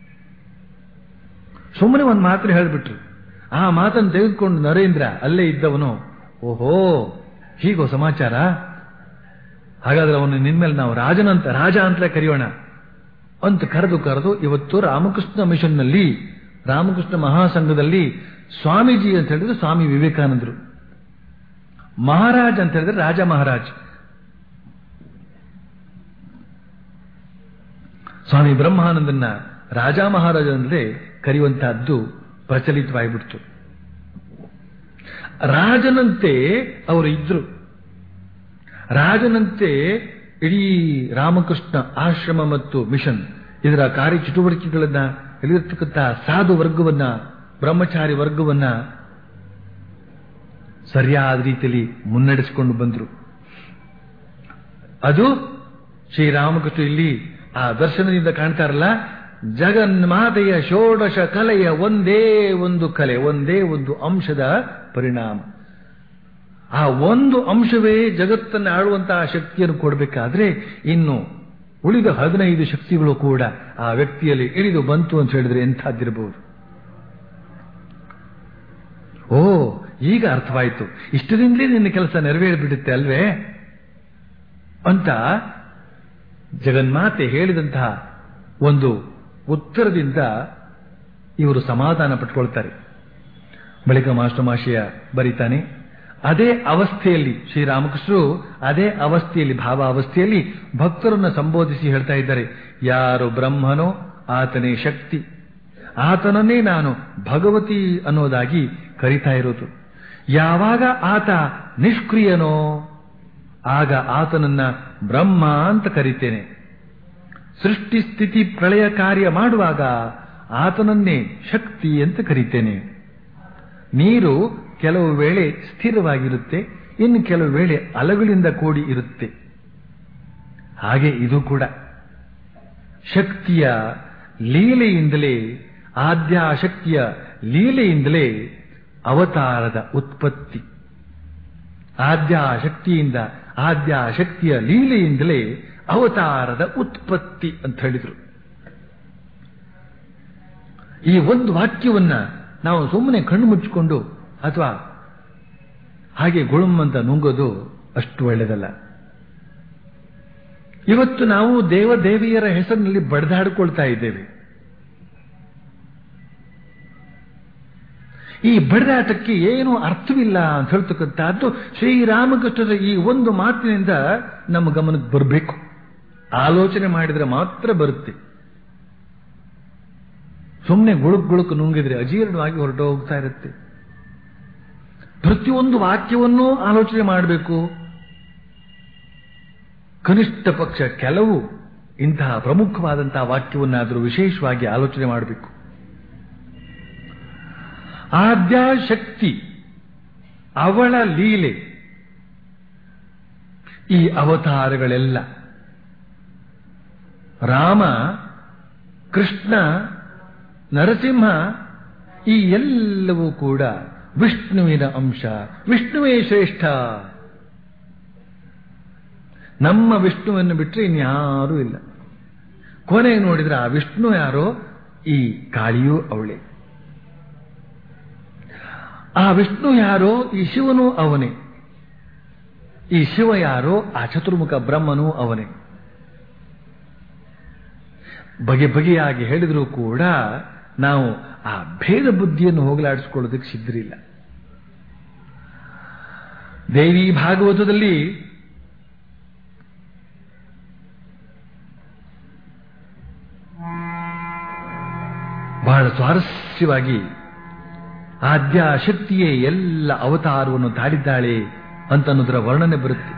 ಸುಮ್ಮನೆ ಒಂದು ಮಾತ್ರ ಹೇಳಿಬಿಟ್ರು ಆ ಮಾತನ್ನು ತೆಗೆದುಕೊಂಡು ನರೇಂದ್ರ ಅಲ್ಲೇ ಇದ್ದವನು ಓಹೋ ಹೀಗೋ ಸಮಾಚಾರ ಹಾಗಾದ್ರೆ ಅವನು ನಿನ್ಮೇಲೆ ನಾವು ರಾಜನಂತ ರಾಜ ಅಂತಲೇ ಕರೆಯೋಣ ಅಂತ ಕರೆದು ಕರೆದು ಇವತ್ತು ರಾಮಕೃಷ್ಣ ಮಿಷನ್ನಲ್ಲಿ ರಾಮಕೃಷ್ಣ ಮಹಾಸಂಘದಲ್ಲಿ ಸ್ವಾಮೀಜಿ ಅಂತ ಹೇಳಿದ್ರೆ ಸ್ವಾಮಿ ವಿವೇಕಾನಂದರು ಮಹಾರಾಜ್ ಅಂತ ಹೇಳಿದ್ರೆ ರಾಜ ಮಹಾರಾಜ್ ಸ್ವಾಮಿ ಬ್ರಹ್ಮಾನಂದನ್ನ ರಾಜ ಮಹಾರಾಜ ಅಂದ್ರೆ ಕರೆಯುವಂತಹದ್ದು ಪ್ರಚಲಿತವಾಗಿಬಿಡ್ತು ರಾಜನಂತೆ ಅವರು ಇದ್ರು ರಾಜನಂತೆ ಇಡೀ ರಾಮಕೃಷ್ಣ ಆಶ್ರಮ ಮತ್ತು ಮಿಷನ್ ಇದರ ಕಾರ್ಯ ಚಟುವಟಿಕೆಗಳನ್ನ ಇಲ್ಲಿರ್ತಕ್ಕಂಥ ಸಾಧು ವರ್ಗವನ್ನ ಬ್ರಹ್ಮಚಾರಿ ವರ್ಗವನ್ನ ಸರಿಯಾದ ರೀತಿಯಲ್ಲಿ ಮುನ್ನಡೆಸಿಕೊಂಡು ಬಂದರು ಅದು ಶ್ರೀರಾಮಕೃಷ್ಣ ಇಲ್ಲಿ ಆ ದರ್ಶನದಿಂದ ಕಾಣ್ತಾರಲ್ಲ ಜಗನ್ಮಾತೆಯ ಷೋಡಶ ಕಲೆಯ ಒಂದೇ ಒಂದು ಕಲೆ ಒಂದೇ ಒಂದು ಅಂಶದ ಪರಿಣಾಮ ಆ ಒಂದು ಅಂಶವೇ ಜಗತ್ತನ್ನು ಆಳುವಂತಹ ಶಕ್ತಿಯನ್ನು ಕೊಡಬೇಕಾದ್ರೆ ಇನ್ನು ಉಳಿದ ಹದಿನೈದು ಶಕ್ತಿಗಳು ಕೂಡ ಆ ವ್ಯಕ್ತಿಯಲ್ಲಿ ಇಳಿದು ಬಂತು ಅಂತ ಹೇಳಿದ್ರೆ ಎಂಥದ್ದಿರಬಹುದು ಓ ಈಗ ಅರ್ಥವಾಯಿತು ಇಷ್ಟದಿಂದಲೇ ನಿನ್ನ ಕೆಲಸ ನೆರವೇರಿಬಿಡುತ್ತೆ ಅಲ್ವೇ ಅಂತ ಜಗನ್ಮಾತೆ ಹೇಳಿದಂತಹ ಒಂದು ಉತ್ತರದಿಂದ ಇವರು ಸಮಾಧಾನ ಪಟ್ಕೊಳ್ತಾರೆ ಬಳಿಕ ಮಾಸ್ಟಮಾಶಯ ಬರೀತಾನೆ ಅದೇ ಅವಸ್ಥೆಯಲ್ಲಿ ಶ್ರೀರಾಮಕೃಷ್ಣರು ಅದೇ ಅವಸ್ಥೆಯಲ್ಲಿ ಭಾವ ಅವಸ್ಥೆಯಲ್ಲಿ ಭಕ್ತರನ್ನ ಸಂಬೋಧಿಸಿ ಹೇಳ್ತಾ ಇದ್ದಾರೆ ಯಾರು ಬ್ರಹ್ಮನೋ ಆತನೇ ಶಕ್ತಿ ಆತನನ್ನೇ ನಾನು ಭಗವತಿ ಅನ್ನೋದಾಗಿ ಕರಿತಾ ಇರೋದು ಯಾವಾಗ ಆತ ನಿಷ್ಕ್ರಿಯನೋ ಆಗ ಆತನನ್ನ ಬ್ರಹ್ಮ ಅಂತ ಕರಿತೇನೆ ಸೃಷ್ಟಿ ಸ್ಥಿತಿ ಪ್ರಳಯ ಕಾರ್ಯ ಮಾಡುವಾಗ ಆತನನ್ನೇ ಶಕ್ತಿ ಅಂತ ಕರಿತೇನೆ ನೀರು ಕೆಲವು ವೇಳೆ ಸ್ಥಿರವಾಗಿರುತ್ತೆ ಇನ್ನು ಕೆಲವು ವೇಳೆ ಅಲಗಳಿಂದ ಕೂಡಿ ಇರುತ್ತೆ ಹಾಗೆ ಇದು ಕೂಡ ಶಕ್ತಿಯ ಲೀಲೆಯಿಂದಲೇ ಆದ್ಯಾಶಕ್ತಿಯ ಲೀಲೆಯಿಂದಲೇ ಅವತಾರದ ಉತ್ಪತ್ತಿ ಆದ್ಯಾಶಕ್ತಿಯಿಂದ ಆದ್ಯಾಶಕ್ತಿಯ ಲೀಲೆಯಿಂದಲೇ ಅವತಾರದ ಉತ್ಪತ್ತಿ ಅಂತ ಹೇಳಿದ್ರು ಈ ಒಂದು ವಾಕ್ಯವನ್ನ ನಾವು ಸುಮ್ಮನೆ ಕಣ್ಣು ಮುಚ್ಚಿಕೊಂಡು ಅಥವಾ ಹಾಗೆ ಗುಳುಮ್ಮಂತ ನುಂಗೋದು ಅಷ್ಟು ಒಳ್ಳೆಯದಲ್ಲ ಇವತ್ತು ನಾವು ದೇವದೇವಿಯರ ಹೆಸರಿನಲ್ಲಿ ಬಡ್ದಾಡಿಕೊಳ್ತಾ ಇದ್ದೇವೆ ಈ ಬಡಿದಾಟಕ್ಕೆ ಏನು ಅರ್ಥವಿಲ್ಲ ಅಂತ ಹೇಳ್ತಕ್ಕಂಥದ್ದು ಶ್ರೀರಾಮಕೃಷ್ಣರ ಈ ಒಂದು ಮಾತಿನಿಂದ ನಮ್ಮ ಗಮನಕ್ಕೆ ಬರಬೇಕು ಆಲೋಚನೆ ಮಾಡಿದ್ರೆ ಮಾತ್ರ ಬರುತ್ತೆ ಸುಮ್ಮನೆ ಗುಳುಕ್ ಗುಳುಕ್ ನುಂಗಿದ್ರೆ ಅಜೀರ್ಣವಾಗಿ ಹೊರಟು ಹೋಗ್ತಾ ಇರುತ್ತೆ ಪ್ರತಿಯೊಂದು ವಾಕ್ಯವನ್ನೂ ಆಲೋಚನೆ ಮಾಡಬೇಕು ಕನಿಷ್ಠ ಪಕ್ಷ ಕೆಲವು ಇಂತಹ ಪ್ರಮುಖವಾದಂತಹ ವಾಕ್ಯವನ್ನಾದರೂ ವಿಶೇಷವಾಗಿ ಆಲೋಚನೆ ಮಾಡಬೇಕು ಆದ್ಯಾಶಕ್ತಿ ಅವಳ ಲೀಲೆ ಈ ಅವತಾರಗಳೆಲ್ಲ ರಾಮ ಕೃಷ್ಣ ನರಸಿಂಹ ಈ ಎಲ್ಲವೂ ಕೂಡ ವಿಷ್ಣುವಿನ ಅಂಶ ವಿಷ್ಣುವೇ ಶ್ರೇಷ್ಠ ನಮ್ಮ ವಿಷ್ಣುವನ್ನು ಬಿಟ್ಟರೆ ಇನ್ಯಾರೂ ಇಲ್ಲ ಕೊನೆಗೆ ನೋಡಿದ್ರೆ ಆ ವಿಷ್ಣು ಯಾರೋ ಈ ಕಾಳಿಯೂ ಅವಳೇ ಆ ವಿಷ್ಣು ಯಾರೋ ಈ ಶಿವನು ಅವನೇ ಈ ಶಿವ ಯಾರೋ ಆ ಚತುರ್ಮುಖ ಬ್ರಹ್ಮನೂ ಅವನೇ ಬಗೆ ಬಗೆಯಾಗಿ ಹೇಳಿದರೂ ಕೂಡ ನಾವು ಆ ಭೇದ ಬುದ್ಧಿಯನ್ನು ಹೋಗಲಾಡಿಸ್ಕೊಳ್ಳೋದಕ್ಕೆ ಸಿದ್ಧರಿಲ್ಲ ದೇವಿ ಭಾಗವತದಲ್ಲಿ ಬಹಳ ಸ್ವಾರಸ್ಯವಾಗಿ ಆದ್ಯಾಶಕ್ತಿಯೇ ಎಲ್ಲ ಅವತಾರವನ್ನು ತಾಳಿದ್ದಾಳೆ ಅಂತ ಅನ್ನೋದರ ವರ್ಣನೆ ಬರುತ್ತೆ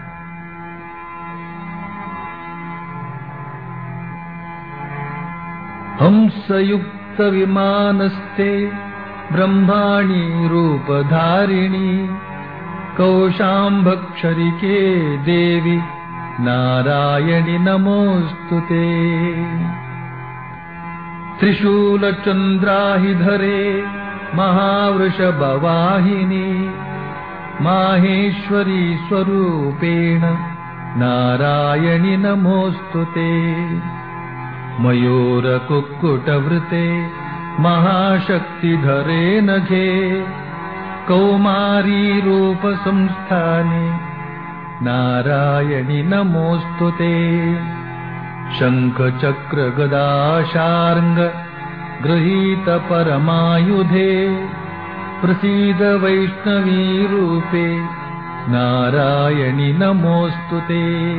ಹಂಸಯುಕ್ತ ವಿಮಾನಸ್ಥೆ ಬ್ರಹ್ಮಾಣಿ ರೂಪಧಾರಿಣಿ ಕೌಶಾಂಭಕ್ಷರಿಕೆ ದೇವಿ ನಾರಾಯಣಿ ನಮೋಸ್ತುತೆ त्रिशूलचन्द्राहिधरे महावृषभवाहिनी माहेश्वरी स्वरूपेण ನಾರಾಯಣಿ ನಮೋಸ್ತುತೆ ಮಯೂರ ಕುಕ್ಕುಟವೃತೆ ಮಹಾಶಕ್ತಿಧರೆ ನಘೆ ಕೌಮಾರಿ ರೂಪ ಸಂಸ್ಥಾನೆ ನಾರಾಯಣಿ ನಮೋಸ್ತುತೆ ಶಂಖ ಚಕ್ರ ಗದಾಶಾರ್ಂಗ ಗೃಹೀತ ಪರಮಾಯುಧೆ ಪ್ರಸೀದ ವೈಷ್ಣವೀ ರೂಪೆ ನಾರಾಯಣಿ ನಮೋಸ್ತುತೆ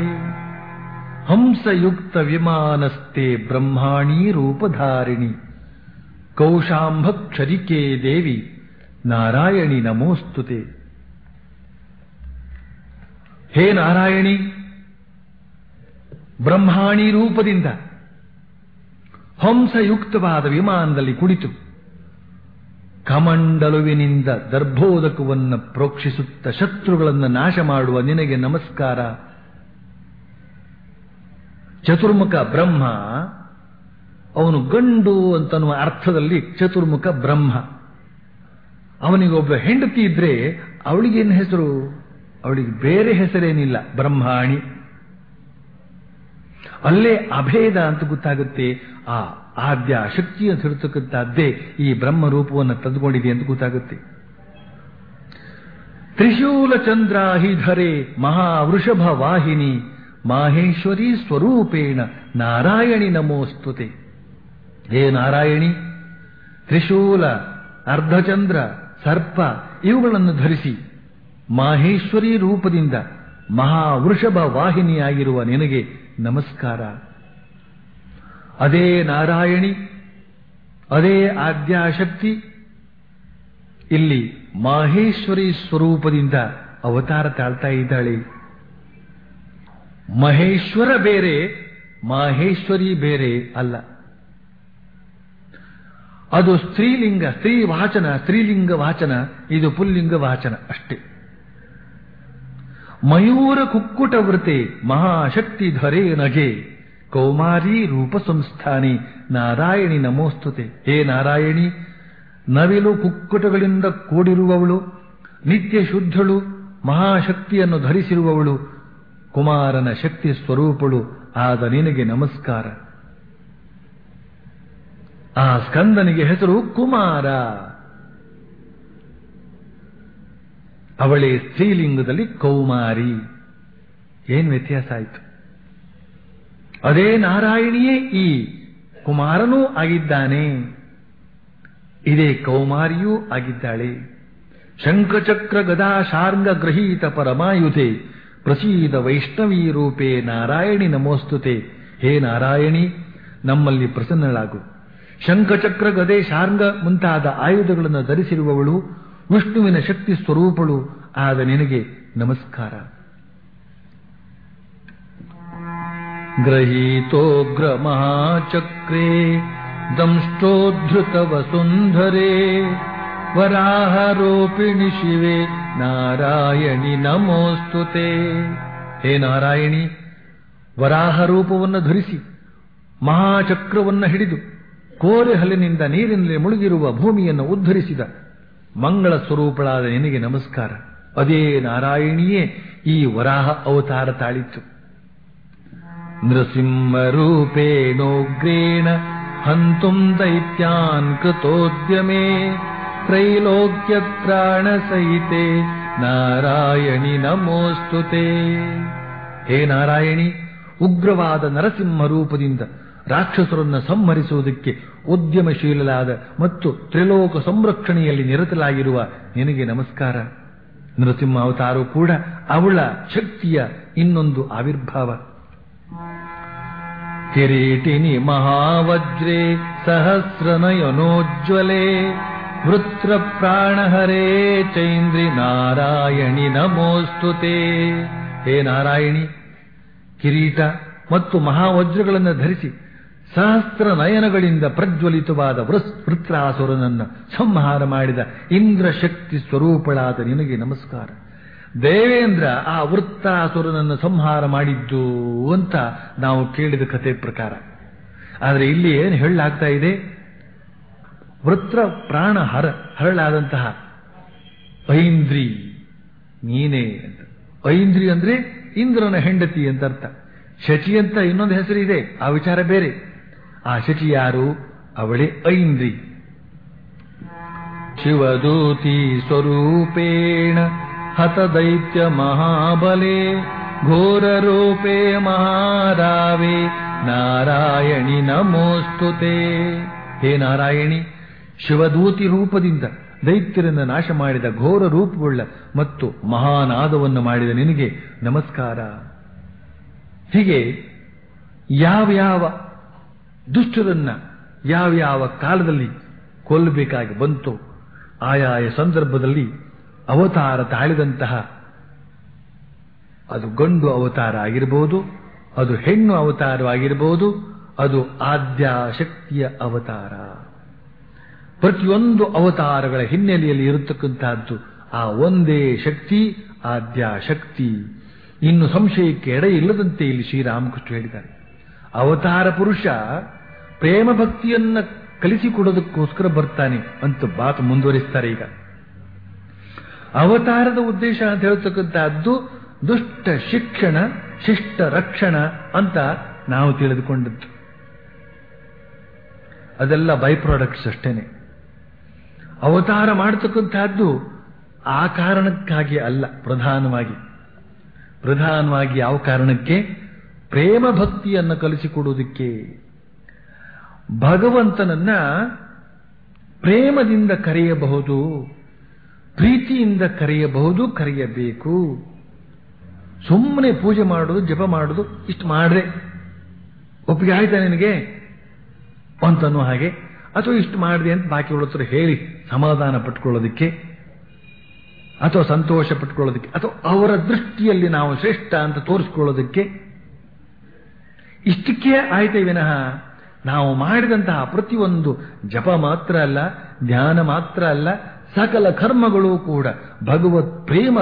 ಹಂಸಯುಕ್ತ ವಿಮಾನಸ್ತೆ ಬ್ರಹ್ಮಾಣಿ ರೂಪಧಾರಿಣಿ ಕೌಶಾಂಭಕ್ಷರಿಕೆ ದೇವಿ ನಾರಾಯಣಿ ನಮೋಸ್ತುತೆ ಹೇ ನಾರಾಯಣಿ ಬ್ರಹ್ಮಾಣಿ ರೂಪದಿಂದ ಹಂಸಯುಕ್ತವಾದ ವಿಮಾನದಲ್ಲಿ ಕುಳಿತು ಕಮಂಡಲುವಿನಿಂದ ದರ್ಭೋದಕವನ್ನು ಪ್ರೋಕ್ಷಿಸುತ್ತ ಶತ್ರುಗಳನ್ನು ನಾಶ ಮಾಡುವ ನಿನಗೆ ನಮಸ್ಕಾರ ಚತುರ್ಮುಖ ಬ್ರಹ್ಮ ಅವನು ಗಂಡು ಅಂತನ್ನುವ ಅರ್ಥದಲ್ಲಿ ಚತುರ್ಮುಖ ಬ್ರಹ್ಮ ಅವನಿಗೊಬ್ಬ ಹೆಂಡತಿ ಇದ್ರೆ ಅವಳಿಗೇನು ಹೆಸರು ಅವಳಿಗೆ ಬೇರೆ ಹೆಸರೇನಿಲ್ಲ ಬ್ರಹ್ಮಾಣಿ ಅಲ್ಲೇ ಅಭೇದ ಅಂತ ಗೊತ್ತಾಗುತ್ತೆ ಆ ಆದ್ಯ ಶಕ್ತಿ ಅಂತ ಹೇಳ್ತಕ್ಕಂಥದ್ದೇ ಈ ಬ್ರಹ್ಮ ರೂಪವನ್ನು ತಂದುಕೊಂಡಿದೆ ಅಂತ ಗೊತ್ತಾಗುತ್ತೆ ತ್ರಿಶೂಲ ಚಂದ್ರಾಹಿಧರೆ ಮಹಾವೃಷಭ ವಾಹಿನಿ ಮಾಹೇಶ್ವರಿ ಸ್ವರೂಪೇಣ ನಾರಾಯಣಿ ನಮೋಸ್ತುತೆ ಹೇ ನಾರಾಯಣಿ ತ್ರಿಶೂಲ ಅರ್ಧಚಂದ್ರ ಸರ್ಪ ಇವುಗಳನ್ನು ಧರಿಸಿ ಮಾಹೇಶ್ವರಿ ರೂಪದಿಂದ ಮಹಾವೃಷಭ ವಾಹಿನಿಯಾಗಿರುವ ನಿನಗೆ ನಮಸ್ಕಾರ ಅದೇ ನಾರಾಯಣಿ ಅದೇ ಆದ್ಯಾಶಕ್ತಿ ಇಲ್ಲಿ ಮಾಹೇಶ್ವರಿ ಸ್ವರೂಪದಿಂದ ಅವತಾರ ತಾಳ್ತಾ ಇದ್ದಾಳೆ ಮಹೇಶ್ವರ ಬೇರೆ ಮಾಹೇಶ್ವರಿ ಬೇರೆ ಅಲ್ಲ ಅದು ಸ್ತ್ರೀಲಿಂಗ ಸ್ತ್ರೀ ವಾಚನ ಸ್ತ್ರೀಲಿಂಗ ವಾಚನ ಇದು ಪುಲ್ಲಿಂಗ ವಾಚನ ಅಷ್ಟೇ ಮಯೂರ ಕುಕ್ಕುಟ ವೃತೆ ಮಹಾಶಕ್ತಿ ಧರೆ ನಗೆ ಕೌಮಾರಿ ರೂಪ ಸಂಸ್ಥಾನಿ ನಾರಾಯಣಿ ನಮೋಸ್ತುತೆ ಹೇ ನಾರಾಯಣಿ ನವಿಲು ಕುಕ್ಕುಟಗಳಿಂದ ಕೂಡಿರುವವಳು ನಿತ್ಯ ಶುದ್ಧಳು ಮಹಾಶಕ್ತಿಯನ್ನು ಧರಿಸಿರುವವಳು ಕುಮಾರನ ಶಕ್ತಿ ಸ್ವರೂಪಳು ಆದ ನಿನಗೆ ನಮಸ್ಕಾರ ಆ ಸ್ಕಂದನಿಗೆ ಹೆಸರು ಕುಮಾರ ಅವಳೇ ಸ್ತ್ರೀಲಿಂಗದಲ್ಲಿ ಕೌಮಾರಿ ಏನ್ ವ್ಯತ್ಯಾಸ ಆಯಿತು ಅದೇ ನಾರಾಯಣಿಯೇ ಈ ಕುಮಾರನೂ ಆಗಿದ್ದಾನೆ ಇದೇ ಕೌಮಾರಿಯೂ ಆಗಿದ್ದಾಳೆ ಶಂಖಚಕ್ರ ಗದಾ ಶಾರ್ಂಗ ಗ್ರಹೀತ ಪರಮಾಯುಧೆ ಪ್ರಸೀದ ವೈಷ್ಣವೀ ರೂಪೇ ನಾರಾಯಣಿ ನಮೋಸ್ತುತೆ ಹೇ ನಾರಾಯಣಿ ನಮ್ಮಲ್ಲಿ ಪ್ರಸನ್ನಳಾಗು ಶಂಖಚಕ್ರ ಗದೆ ಶಾರ್ಂಗ ಮುಂತಾದ ಆಯುಧಗಳನ್ನು ಧರಿಸಿರುವವಳು ವಿಷ್ಣುವಿನ ಶಕ್ತಿ ಸ್ವರೂಪಳು ಆದ ನಿನಗೆ ನಮಸ್ಕಾರ ಗ್ರಹೀತೋಗ್ರ ಮಹಾಚಕ್ರೇ ದಂಷ್ಟೋದ್ಧೃತ ವಸುಂಧರೆ ವರಾಹರೋಪಿಣಿ ಶಿವೆ ನಾರಾಯಣಿ ನಮೋಸ್ತುತೆ ಹೇ ನಾರಾಯಣಿ ವರಾಹ ರೂಪವನ್ನು ಧರಿಸಿ ಮಹಾಚಕ್ರವನ್ನು ಹಿಡಿದು ಕೋರೆ ಹಲ್ಲಿನಿಂದ ನೀರಿನಲ್ಲಿ ಮುಳುಗಿರುವ ಭೂಮಿಯನ್ನು ಉದ್ಧರಿಸಿದ ಮಂಗಳ ಸ್ವರೂಪಳಾದ ನಿನಗೆ ನಮಸ್ಕಾರ ಅದೇ ನಾರಾಯಣಿಯೇ ಈ ವರಾಹ ಅವತಾರ ತಾಳಿತ್ತು ನೃಸಿಂಹರೂಪೇಣೋಗ್ರೇಣ ಹಂತುಂ ದೈತ್ಯಾನ್ ಕೃತೋದ್ಯಮೇ ತ್ರೈಲೋಕ್ಯ ತ್ರಾಣ ಸಹಿತೆ ನಾರಾಯಣಿ ನಮೋಸ್ತುತೆ ಹೇ ನಾರಾಯಣಿ ಉಗ್ರವಾದ ನರಸಿಂಹ ರೂಪದಿಂದ ರಾಕ್ಷಸರನ್ನು ಸಂಹರಿಸುವುದಕ್ಕೆ ಉದ್ಯಮಶೀಲಲಾದ ಮತ್ತು ತ್ರಿಲೋಕ ಸಂರಕ್ಷಣೆಯಲ್ಲಿ ನಿರತಲಾಗಿರುವ ನಿನಗೆ ನಮಸ್ಕಾರ ನರಸಿಂಹ ಅವತಾರು ಕೂಡ ಅವಳ ಶಕ್ತಿಯ ಇನ್ನೊಂದು ಆವಿರ್ಭಾವ ಕಿರೀಟಿನಿ ಮಹಾವಜ್ರೇ ಸಹಸ್ರನಯನೋಜ್ವಲೆ ವೃತ್ರ ಪ್ರಾಣಹರೇ ಚೈಂದ್ರಿ ನಾರಾಯಣಿ ನಮೋಸ್ತುತೆ ಹೇ ನಾರಾಯಣಿ ಕಿರೀಟ ಮತ್ತು ಮಹಾವಜ್ರಗಳನ್ನು ಧರಿಸಿ ಸಹಸ್ರ ನಯನಗಳಿಂದ ಪ್ರಜ್ವಲಿತವಾದ ವೃತ್ರಾಸುರನನ್ನು ಸಂಹಾರ ಮಾಡಿದ ಇಂದ್ರ ಶಕ್ತಿ ಸ್ವರೂಪಳಾದ ನಿನಗೆ ನಮಸ್ಕಾರ ದೇವೇಂದ್ರ ಆ ವೃತ್ತಾಸುರನನ್ನು ಸಂಹಾರ ಮಾಡಿದ್ದು ಅಂತ ನಾವು ಕೇಳಿದ ಕಥೆ ಪ್ರಕಾರ ಆದರೆ ಇಲ್ಲಿ ಏನು ಹೇಳಲಾಗ್ತಾ ಇದೆ ವೃತ್ರ ಪ್ರಾಣ ಹರ ಹರಳಾದಂತಹ ಐಂದ್ರಿ ನೀನೇ ಅಂತ ಐಂದ್ರಿ ಅಂದ್ರೆ ಇಂದ್ರನ ಹೆಂಡತಿ ಅಂತ ಅರ್ಥ ಶಚಿ ಅಂತ ಇನ್ನೊಂದು ಹೆಸರು ಇದೆ ಆ ವಿಚಾರ ಬೇರೆ ಆ ಶಚಿ ಯಾರು ಅವಳೇ ಐಂದ್ರಿ ಶಿವದೂತಿ ಸ್ವರೂಪೇಣ ಹತ ದೈತ್ಯ ಮಹಾಬಲೆ ಘೋರ ರೂಪೇ ಮಹಾರಾವೆ ನಾರಾಯಣಿ ನಮೋಸ್ತುತೆ ಹೇ ನಾರಾಯಣಿ ಶಿವದೂತಿ ರೂಪದಿಂದ ದೈತ್ಯರನ್ನ ನಾಶ ಮಾಡಿದ ಘೋರ ರೂಪವುಳ್ಳ ಮತ್ತು ಮಹಾನಾದವನ್ನು ಮಾಡಿದ ನಿನಗೆ ನಮಸ್ಕಾರ ಹೀಗೆ ಯಾವ ಯಾವ ದುಷ್ಟರನ್ನ ಯಾವ ಯಾವ ಕಾಲದಲ್ಲಿ ಕೊಲ್ಲಬೇಕಾಗಿ ಬಂತು ಆಯಾಯ ಸಂದರ್ಭದಲ್ಲಿ ಅವತಾರ ತಾಳಿದಂತಹ ಅದು ಗಂಡು ಅವತಾರ ಆಗಿರಬಹುದು ಅದು ಹೆಣ್ಣು ಅವತಾರವಾಗಿರಬಹುದು ಅದು ಆದ್ಯ ಶಕ್ತಿಯ ಅವತಾರ ಪ್ರತಿಯೊಂದು ಅವತಾರಗಳ ಹಿನ್ನೆಲೆಯಲ್ಲಿ ಇರತಕ್ಕಂತಹದ್ದು ಆ ಒಂದೇ ಶಕ್ತಿ ಆದ್ಯ ಶಕ್ತಿ ಇನ್ನು ಸಂಶಯಕ್ಕೆ ಎಡೆ ಇಲ್ಲದಂತೆ ಇಲ್ಲಿ ಶ್ರೀರಾಮಕೃಷ್ಣ ಹೇಳಿದ್ದಾರೆ ಅವತಾರ ಪುರುಷ ಪ್ರೇಮ ಭಕ್ತಿಯನ್ನ ಕಲಿಸಿಕೊಡೋದಕ್ಕೋಸ್ಕರ ಬರ್ತಾನೆ ಅಂತ ಮಾತು ಮುಂದುವರಿಸ್ತಾರೆ ಈಗ ಅವತಾರದ ಉದ್ದೇಶ ಅಂತ ಹೇಳ್ತಕ್ಕಂತಹದ್ದು ದುಷ್ಟ ಶಿಕ್ಷಣ ಶಿಷ್ಟ ರಕ್ಷಣ ಅಂತ ನಾವು ತಿಳಿದುಕೊಂಡದ್ದು ಅದೆಲ್ಲ ಬೈ ಪ್ರಾಡಕ್ಟ್ಸ್ ಅಷ್ಟೇನೆ ಅವತಾರ ಮಾಡತಕ್ಕಂತಹದ್ದು ಆ ಕಾರಣಕ್ಕಾಗಿ ಅಲ್ಲ ಪ್ರಧಾನವಾಗಿ ಪ್ರಧಾನವಾಗಿ ಯಾವ ಕಾರಣಕ್ಕೆ ಪ್ರೇಮ ಭಕ್ತಿಯನ್ನು ಕಲಿಸಿಕೊಡುವುದಕ್ಕೆ ಭಗವಂತನನ್ನ ಪ್ರೇಮದಿಂದ ಕರೆಯಬಹುದು ಪ್ರೀತಿಯಿಂದ ಕರೆಯಬಹುದು ಕರೆಯಬೇಕು ಸುಮ್ಮನೆ ಪೂಜೆ ಮಾಡೋದು ಜಪ ಮಾಡೋದು ಇಷ್ಟು ಮಾಡ್ರೆ ಒಪ್ಪಿಗೆ ಆಯ್ತಾ ನಿನಗೆ ಅಂತನೋ ಹಾಗೆ ಅಥವಾ ಇಷ್ಟು ಮಾಡಿದೆ ಅಂತ ಬಾಕಿ ಹತ್ರ ಹೇಳಿ ಸಮಾಧಾನ ಪಟ್ಕೊಳ್ಳೋದಕ್ಕೆ ಅಥವಾ ಸಂತೋಷ ಪಟ್ಕೊಳ್ಳೋದಕ್ಕೆ ಅಥವಾ ಅವರ ದೃಷ್ಟಿಯಲ್ಲಿ ನಾವು ಶ್ರೇಷ್ಠ ಅಂತ ತೋರಿಸ್ಕೊಳ್ಳೋದಕ್ಕೆ ಇಷ್ಟಕ್ಕೆ ಆಯ್ತೇ ವಿನಃ ನಾವು ಮಾಡಿದಂತಹ ಪ್ರತಿಯೊಂದು ಜಪ ಮಾತ್ರ ಅಲ್ಲ ಧ್ಯಾನ ಮಾತ್ರ ಅಲ್ಲ ಸಕಲ ಕರ್ಮಗಳು ಕೂಡ ಭಗವತ್ ಪ್ರೇಮ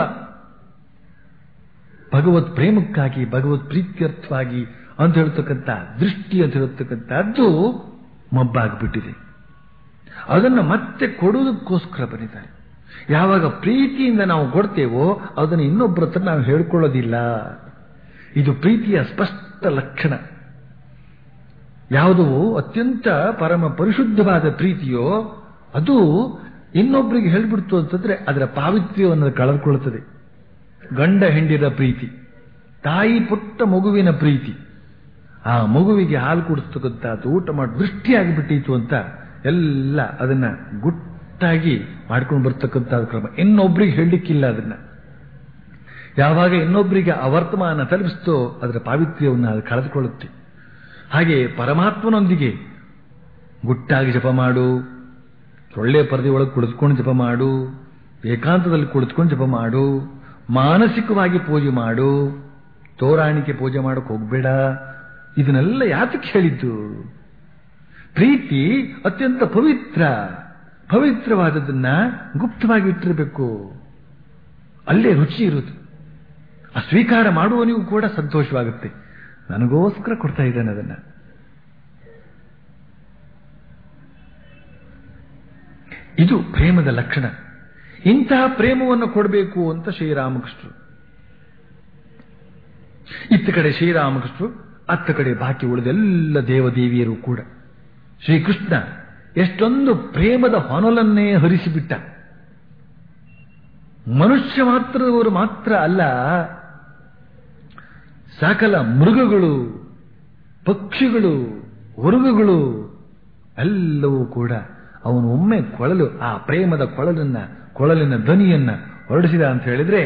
ಭಗವತ್ ಪ್ರೇಮಕ್ಕಾಗಿ ಭಗವತ್ ಪ್ರೀತ್ಯರ್ಥವಾಗಿ ಅಂತ ಹೇಳ್ತಕ್ಕಂಥ ದೃಷ್ಟಿ ಅಂತ ಹೇಳ್ತಕ್ಕಂಥದ್ದು ಮಬ್ಬಾಗ್ಬಿಟ್ಟಿದೆ ಅದನ್ನು ಮತ್ತೆ ಕೊಡೋದಕ್ಕೋಸ್ಕರ ಬಂದಿದ್ದಾರೆ ಯಾವಾಗ ಪ್ರೀತಿಯಿಂದ ನಾವು ಕೊಡ್ತೇವೋ ಅದನ್ನು ಇನ್ನೊಬ್ಬರ ಹತ್ರ ನಾವು ಹೇಳ್ಕೊಳ್ಳೋದಿಲ್ಲ ಇದು ಪ್ರೀತಿಯ ಸ್ಪಷ್ಟ ಲಕ್ಷಣ ಯಾವುದು ಅತ್ಯಂತ ಪರಮ ಪರಿಶುದ್ಧವಾದ ಪ್ರೀತಿಯೋ ಅದು ಇನ್ನೊಬ್ಬರಿಗೆ ಹೇಳ್ಬಿಡ್ತು ಅಂತಂದ್ರೆ ಅದರ ಪಾವಿತ್ರ್ಯವನ್ನು ಕಳೆದುಕೊಳ್ಳುತ್ತದೆ ಗಂಡ ಹೆಂಡಿರ ಪ್ರೀತಿ ತಾಯಿ ಪುಟ್ಟ ಮಗುವಿನ ಪ್ರೀತಿ ಆ ಮಗುವಿಗೆ ಹಾಲು ಕುಡಿಸ್ತಕ್ಕಂಥದ್ದು ಊಟ ಮಾಡಿ ದೃಷ್ಟಿಯಾಗಿಬಿಟ್ಟಿತ್ತು ಅಂತ ಎಲ್ಲ ಅದನ್ನ ಗುಟ್ಟಾಗಿ ಮಾಡ್ಕೊಂಡು ಬರ್ತಕ್ಕಂಥ ಕ್ರಮ ಇನ್ನೊಬ್ರಿಗೆ ಹೇಳಲಿಕ್ಕಿಲ್ಲ ಅದನ್ನ ಯಾವಾಗ ಇನ್ನೊಬ್ಬರಿಗೆ ಅವರ್ತಮಾನ ತಲುಪಿಸ್ತೋ ಅದರ ಪಾವಿತ್ರ್ಯವನ್ನು ಅದು ಕಳೆದುಕೊಳ್ಳುತ್ತೆ ಹಾಗೆ ಪರಮಾತ್ಮನೊಂದಿಗೆ ಗುಟ್ಟಾಗಿ ಜಪ ಮಾಡು ಒಳ್ಳೆ ಪರದೆ ಒಳಗೆ ಕುಳಿತುಕೊಂಡು ಜಪ ಮಾಡು ಏಕಾಂತದಲ್ಲಿ ಕುಳಿತುಕೊಂಡು ಜಪ ಮಾಡು ಮಾನಸಿಕವಾಗಿ ಪೂಜೆ ಮಾಡು ತೋರಾಣಿಕೆ ಪೂಜೆ ಮಾಡಕ್ ಹೋಗ್ಬೇಡ ಇದನ್ನೆಲ್ಲ ಯಾತಕ್ಕೆ ಹೇಳಿದ್ದು ಪ್ರೀತಿ ಅತ್ಯಂತ ಪವಿತ್ರ ಪವಿತ್ರವಾದದನ್ನ ಗುಪ್ತವಾಗಿ ಇಟ್ಟಿರಬೇಕು ಅಲ್ಲೇ ರುಚಿ ಇರುವುದು ಆ ಸ್ವೀಕಾರ ಮಾಡುವನಿಗೂ ಕೂಡ ಸಂತೋಷವಾಗುತ್ತೆ ನನಗೋಸ್ಕರ ಕೊಡ್ತಾ ಇದ್ದಾನೆ ಅದನ್ನ ಇದು ಪ್ರೇಮದ ಲಕ್ಷಣ ಇಂತಹ ಪ್ರೇಮವನ್ನು ಕೊಡಬೇಕು ಅಂತ ಶ್ರೀರಾಮಕೃಷ್ಣರು ಇತ್ತ ಕಡೆ ಶ್ರೀರಾಮಕೃಷ್ಣರು ಅತ್ತ ಕಡೆ ಬಾಕಿ ಉಳಿದೆಲ್ಲ ದೇವದೇವಿಯರು ಕೂಡ ಶ್ರೀಕೃಷ್ಣ ಎಷ್ಟೊಂದು ಪ್ರೇಮದ ಹೊನಲನ್ನೇ ಹರಿಸಿಬಿಟ್ಟ ಮನುಷ್ಯ ಮಾತ್ರದವರು ಮಾತ್ರ ಅಲ್ಲ ಸಕಲ ಮೃಗಗಳು ಪಕ್ಷಿಗಳು ವರ್ಗಗಳು ಎಲ್ಲವೂ ಕೂಡ ಅವನು ಒಮ್ಮೆ ಕೊಳಲು ಆ ಪ್ರೇಮದ ಕೊಳಲನ್ನ ಕೊಳಲಿನ ಧ್ವನಿಯನ್ನ ಹೊರಡಿಸಿದ ಅಂತ ಹೇಳಿದ್ರೆ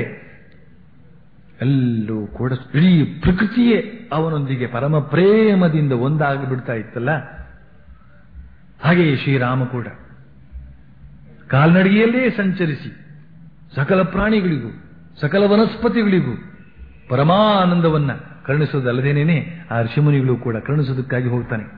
ಎಲ್ಲೂ ಕೂಡ ಇಡೀ ಪ್ರಕೃತಿಯೇ ಅವನೊಂದಿಗೆ ಪರಮ ಪ್ರೇಮದಿಂದ ಒಂದಾಗಿ ಬಿಡ್ತಾ ಇತ್ತಲ್ಲ ಹಾಗೆಯೇ ಶ್ರೀರಾಮ ಕೂಡ ಕಾಲ್ನಡಿಗೆಯಲ್ಲೇ ಸಂಚರಿಸಿ ಸಕಲ ಪ್ರಾಣಿಗಳಿಗೂ ಸಕಲ ವನಸ್ಪತಿಗಳಿಗೂ ಪರಮಾನಂದವನ್ನ ಕರುಣಿಸೋದಲ್ಲದೇನೇನೆ ಆ ಋಷಿಮುನಿಗಳು ಕೂಡ ಕರುಣಿಸೋದಕ್ಕಾಗಿ ಹೋಗ್ತಾನೆ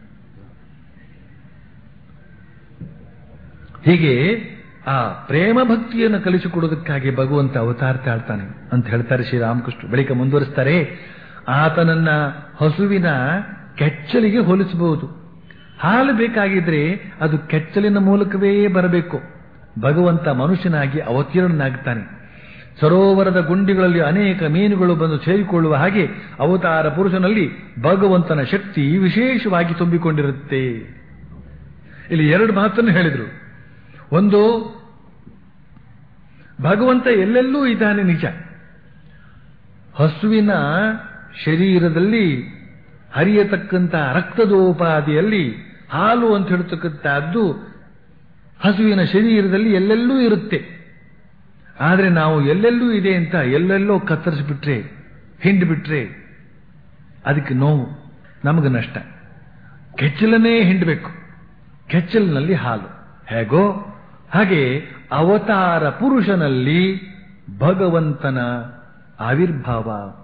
ಹೀಗೆ ಆ ಪ್ರೇಮ ಭಕ್ತಿಯನ್ನು ಕಲಿಸಿಕೊಡೋದಕ್ಕಾಗಿ ಭಗವಂತ ಅವತಾರ ತಾಳ್ತಾನೆ ಅಂತ ಹೇಳ್ತಾರೆ ಶ್ರೀರಾಮಕೃಷ್ಣ ಬಳಿಕ ಮುಂದುವರಿಸ್ತಾರೆ ಆತನನ್ನ ಹಸುವಿನ ಕೆಚ್ಚಲಿಗೆ ಹೋಲಿಸಬಹುದು ಹಾಲು ಬೇಕಾಗಿದ್ರೆ ಅದು ಕೆಚ್ಚಲಿನ ಮೂಲಕವೇ ಬರಬೇಕು ಭಗವಂತ ಮನುಷ್ಯನಾಗಿ ಅವತೀರ್ಣನಾಗ್ತಾನೆ ಸರೋವರದ ಗುಂಡಿಗಳಲ್ಲಿ ಅನೇಕ ಮೀನುಗಳು ಬಂದು ಸೇರಿಕೊಳ್ಳುವ ಹಾಗೆ ಅವತಾರ ಪುರುಷನಲ್ಲಿ ಭಗವಂತನ ಶಕ್ತಿ ವಿಶೇಷವಾಗಿ ತುಂಬಿಕೊಂಡಿರುತ್ತೆ ಇಲ್ಲಿ ಎರಡು ಮಾತನ್ನು ಹೇಳಿದರು ಒಂದು ಭಗವಂತ ಎಲ್ಲೆಲ್ಲೂ ಇದ್ದಾನೆ ನಿಜ ಹಸುವಿನ ಶರೀರದಲ್ಲಿ ಹರಿಯತಕ್ಕಂಥ ರಕ್ತದೋಪಾದಿಯಲ್ಲಿ ಹಾಲು ಅಂತ ಹೇಳ್ತಕ್ಕಂಥದ್ದು ಹಸುವಿನ ಶರೀರದಲ್ಲಿ ಎಲ್ಲೆಲ್ಲೂ ಇರುತ್ತೆ ಆದರೆ ನಾವು ಎಲ್ಲೆಲ್ಲೂ ಇದೆ ಅಂತ ಎಲ್ಲೆಲ್ಲೋ ಕತ್ತರಿಸಿಬಿಟ್ರೆ ಹಿಂಡ್ಬಿಟ್ರೆ ಅದಕ್ಕೆ ನೋವು ನಮಗೆ ನಷ್ಟ ಕೆಚ್ಚಲನ್ನೇ ಹಿಂಡಬೇಕು ಕೆಚ್ಚಲಿನಲ್ಲಿ ಹಾಲು ಹೇಗೋ ಹಾಗೆ ಅವತಾರ ಪುರುಷನಲ್ಲಿ ಭಗವಂತನ ಆವಿರ್ಭಾವ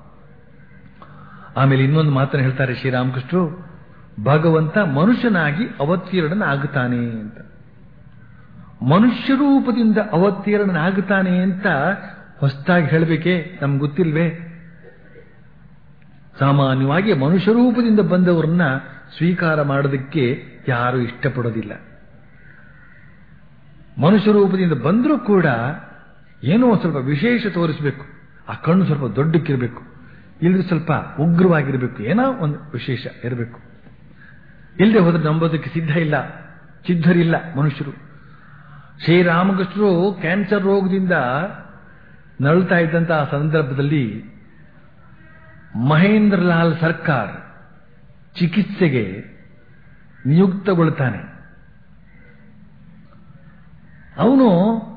ಆಮೇಲೆ ಇನ್ನೊಂದು ಮಾತನ್ನು ಹೇಳ್ತಾರೆ ಶ್ರೀರಾಮಕೃಷ್ಣರು ಭಗವಂತ ಮನುಷ್ಯನಾಗಿ ಅವತೀರ್ಣನಾಗುತ್ತಾನೆ ಅಂತ ಮನುಷ್ಯ ರೂಪದಿಂದ ಅವತೀರ್ಣನಾಗುತ್ತಾನೆ ಅಂತ ಹೊಸದಾಗಿ ಹೇಳಬೇಕೆ ನಮ್ಗೆ ಗೊತ್ತಿಲ್ವೇ ಸಾಮಾನ್ಯವಾಗಿ ಮನುಷ್ಯ ರೂಪದಿಂದ ಬಂದವರನ್ನ ಸ್ವೀಕಾರ ಮಾಡೋದಕ್ಕೆ ಯಾರು ಇಷ್ಟಪಡೋದಿಲ್ಲ ಮನುಷ್ಯ ರೂಪದಿಂದ ಬಂದರೂ ಕೂಡ ಏನೋ ಒಂದು ಸ್ವಲ್ಪ ವಿಶೇಷ ತೋರಿಸಬೇಕು ಆ ಕಣ್ಣು ಸ್ವಲ್ಪ ದೊಡ್ಡಕ್ಕಿರಬೇಕು ಇಲ್ಲದ್ರೆ ಸ್ವಲ್ಪ ಉಗ್ರವಾಗಿರಬೇಕು ಏನೋ ಒಂದು ವಿಶೇಷ ಇರಬೇಕು ಇಲ್ಲದೆ ಹೋದ್ರೆ ನಂಬೋದಕ್ಕೆ ಸಿದ್ಧ ಇಲ್ಲ ಸಿದ್ಧರಿಲ್ಲ ಮನುಷ್ಯರು ಶ್ರೀರಾಮಕೃಷ್ಣರು ಕ್ಯಾನ್ಸರ್ ರೋಗದಿಂದ ನರಳ್ತಾ ಇದ್ದಂತಹ ಸಂದರ್ಭದಲ್ಲಿ ಮಹೇಂದ್ರ ಲಾಲ್ ಸರ್ಕಾರ್ ಚಿಕಿತ್ಸೆಗೆ ನಿಯುಕ್ತಗೊಳ್ತಾನೆ ಅವನು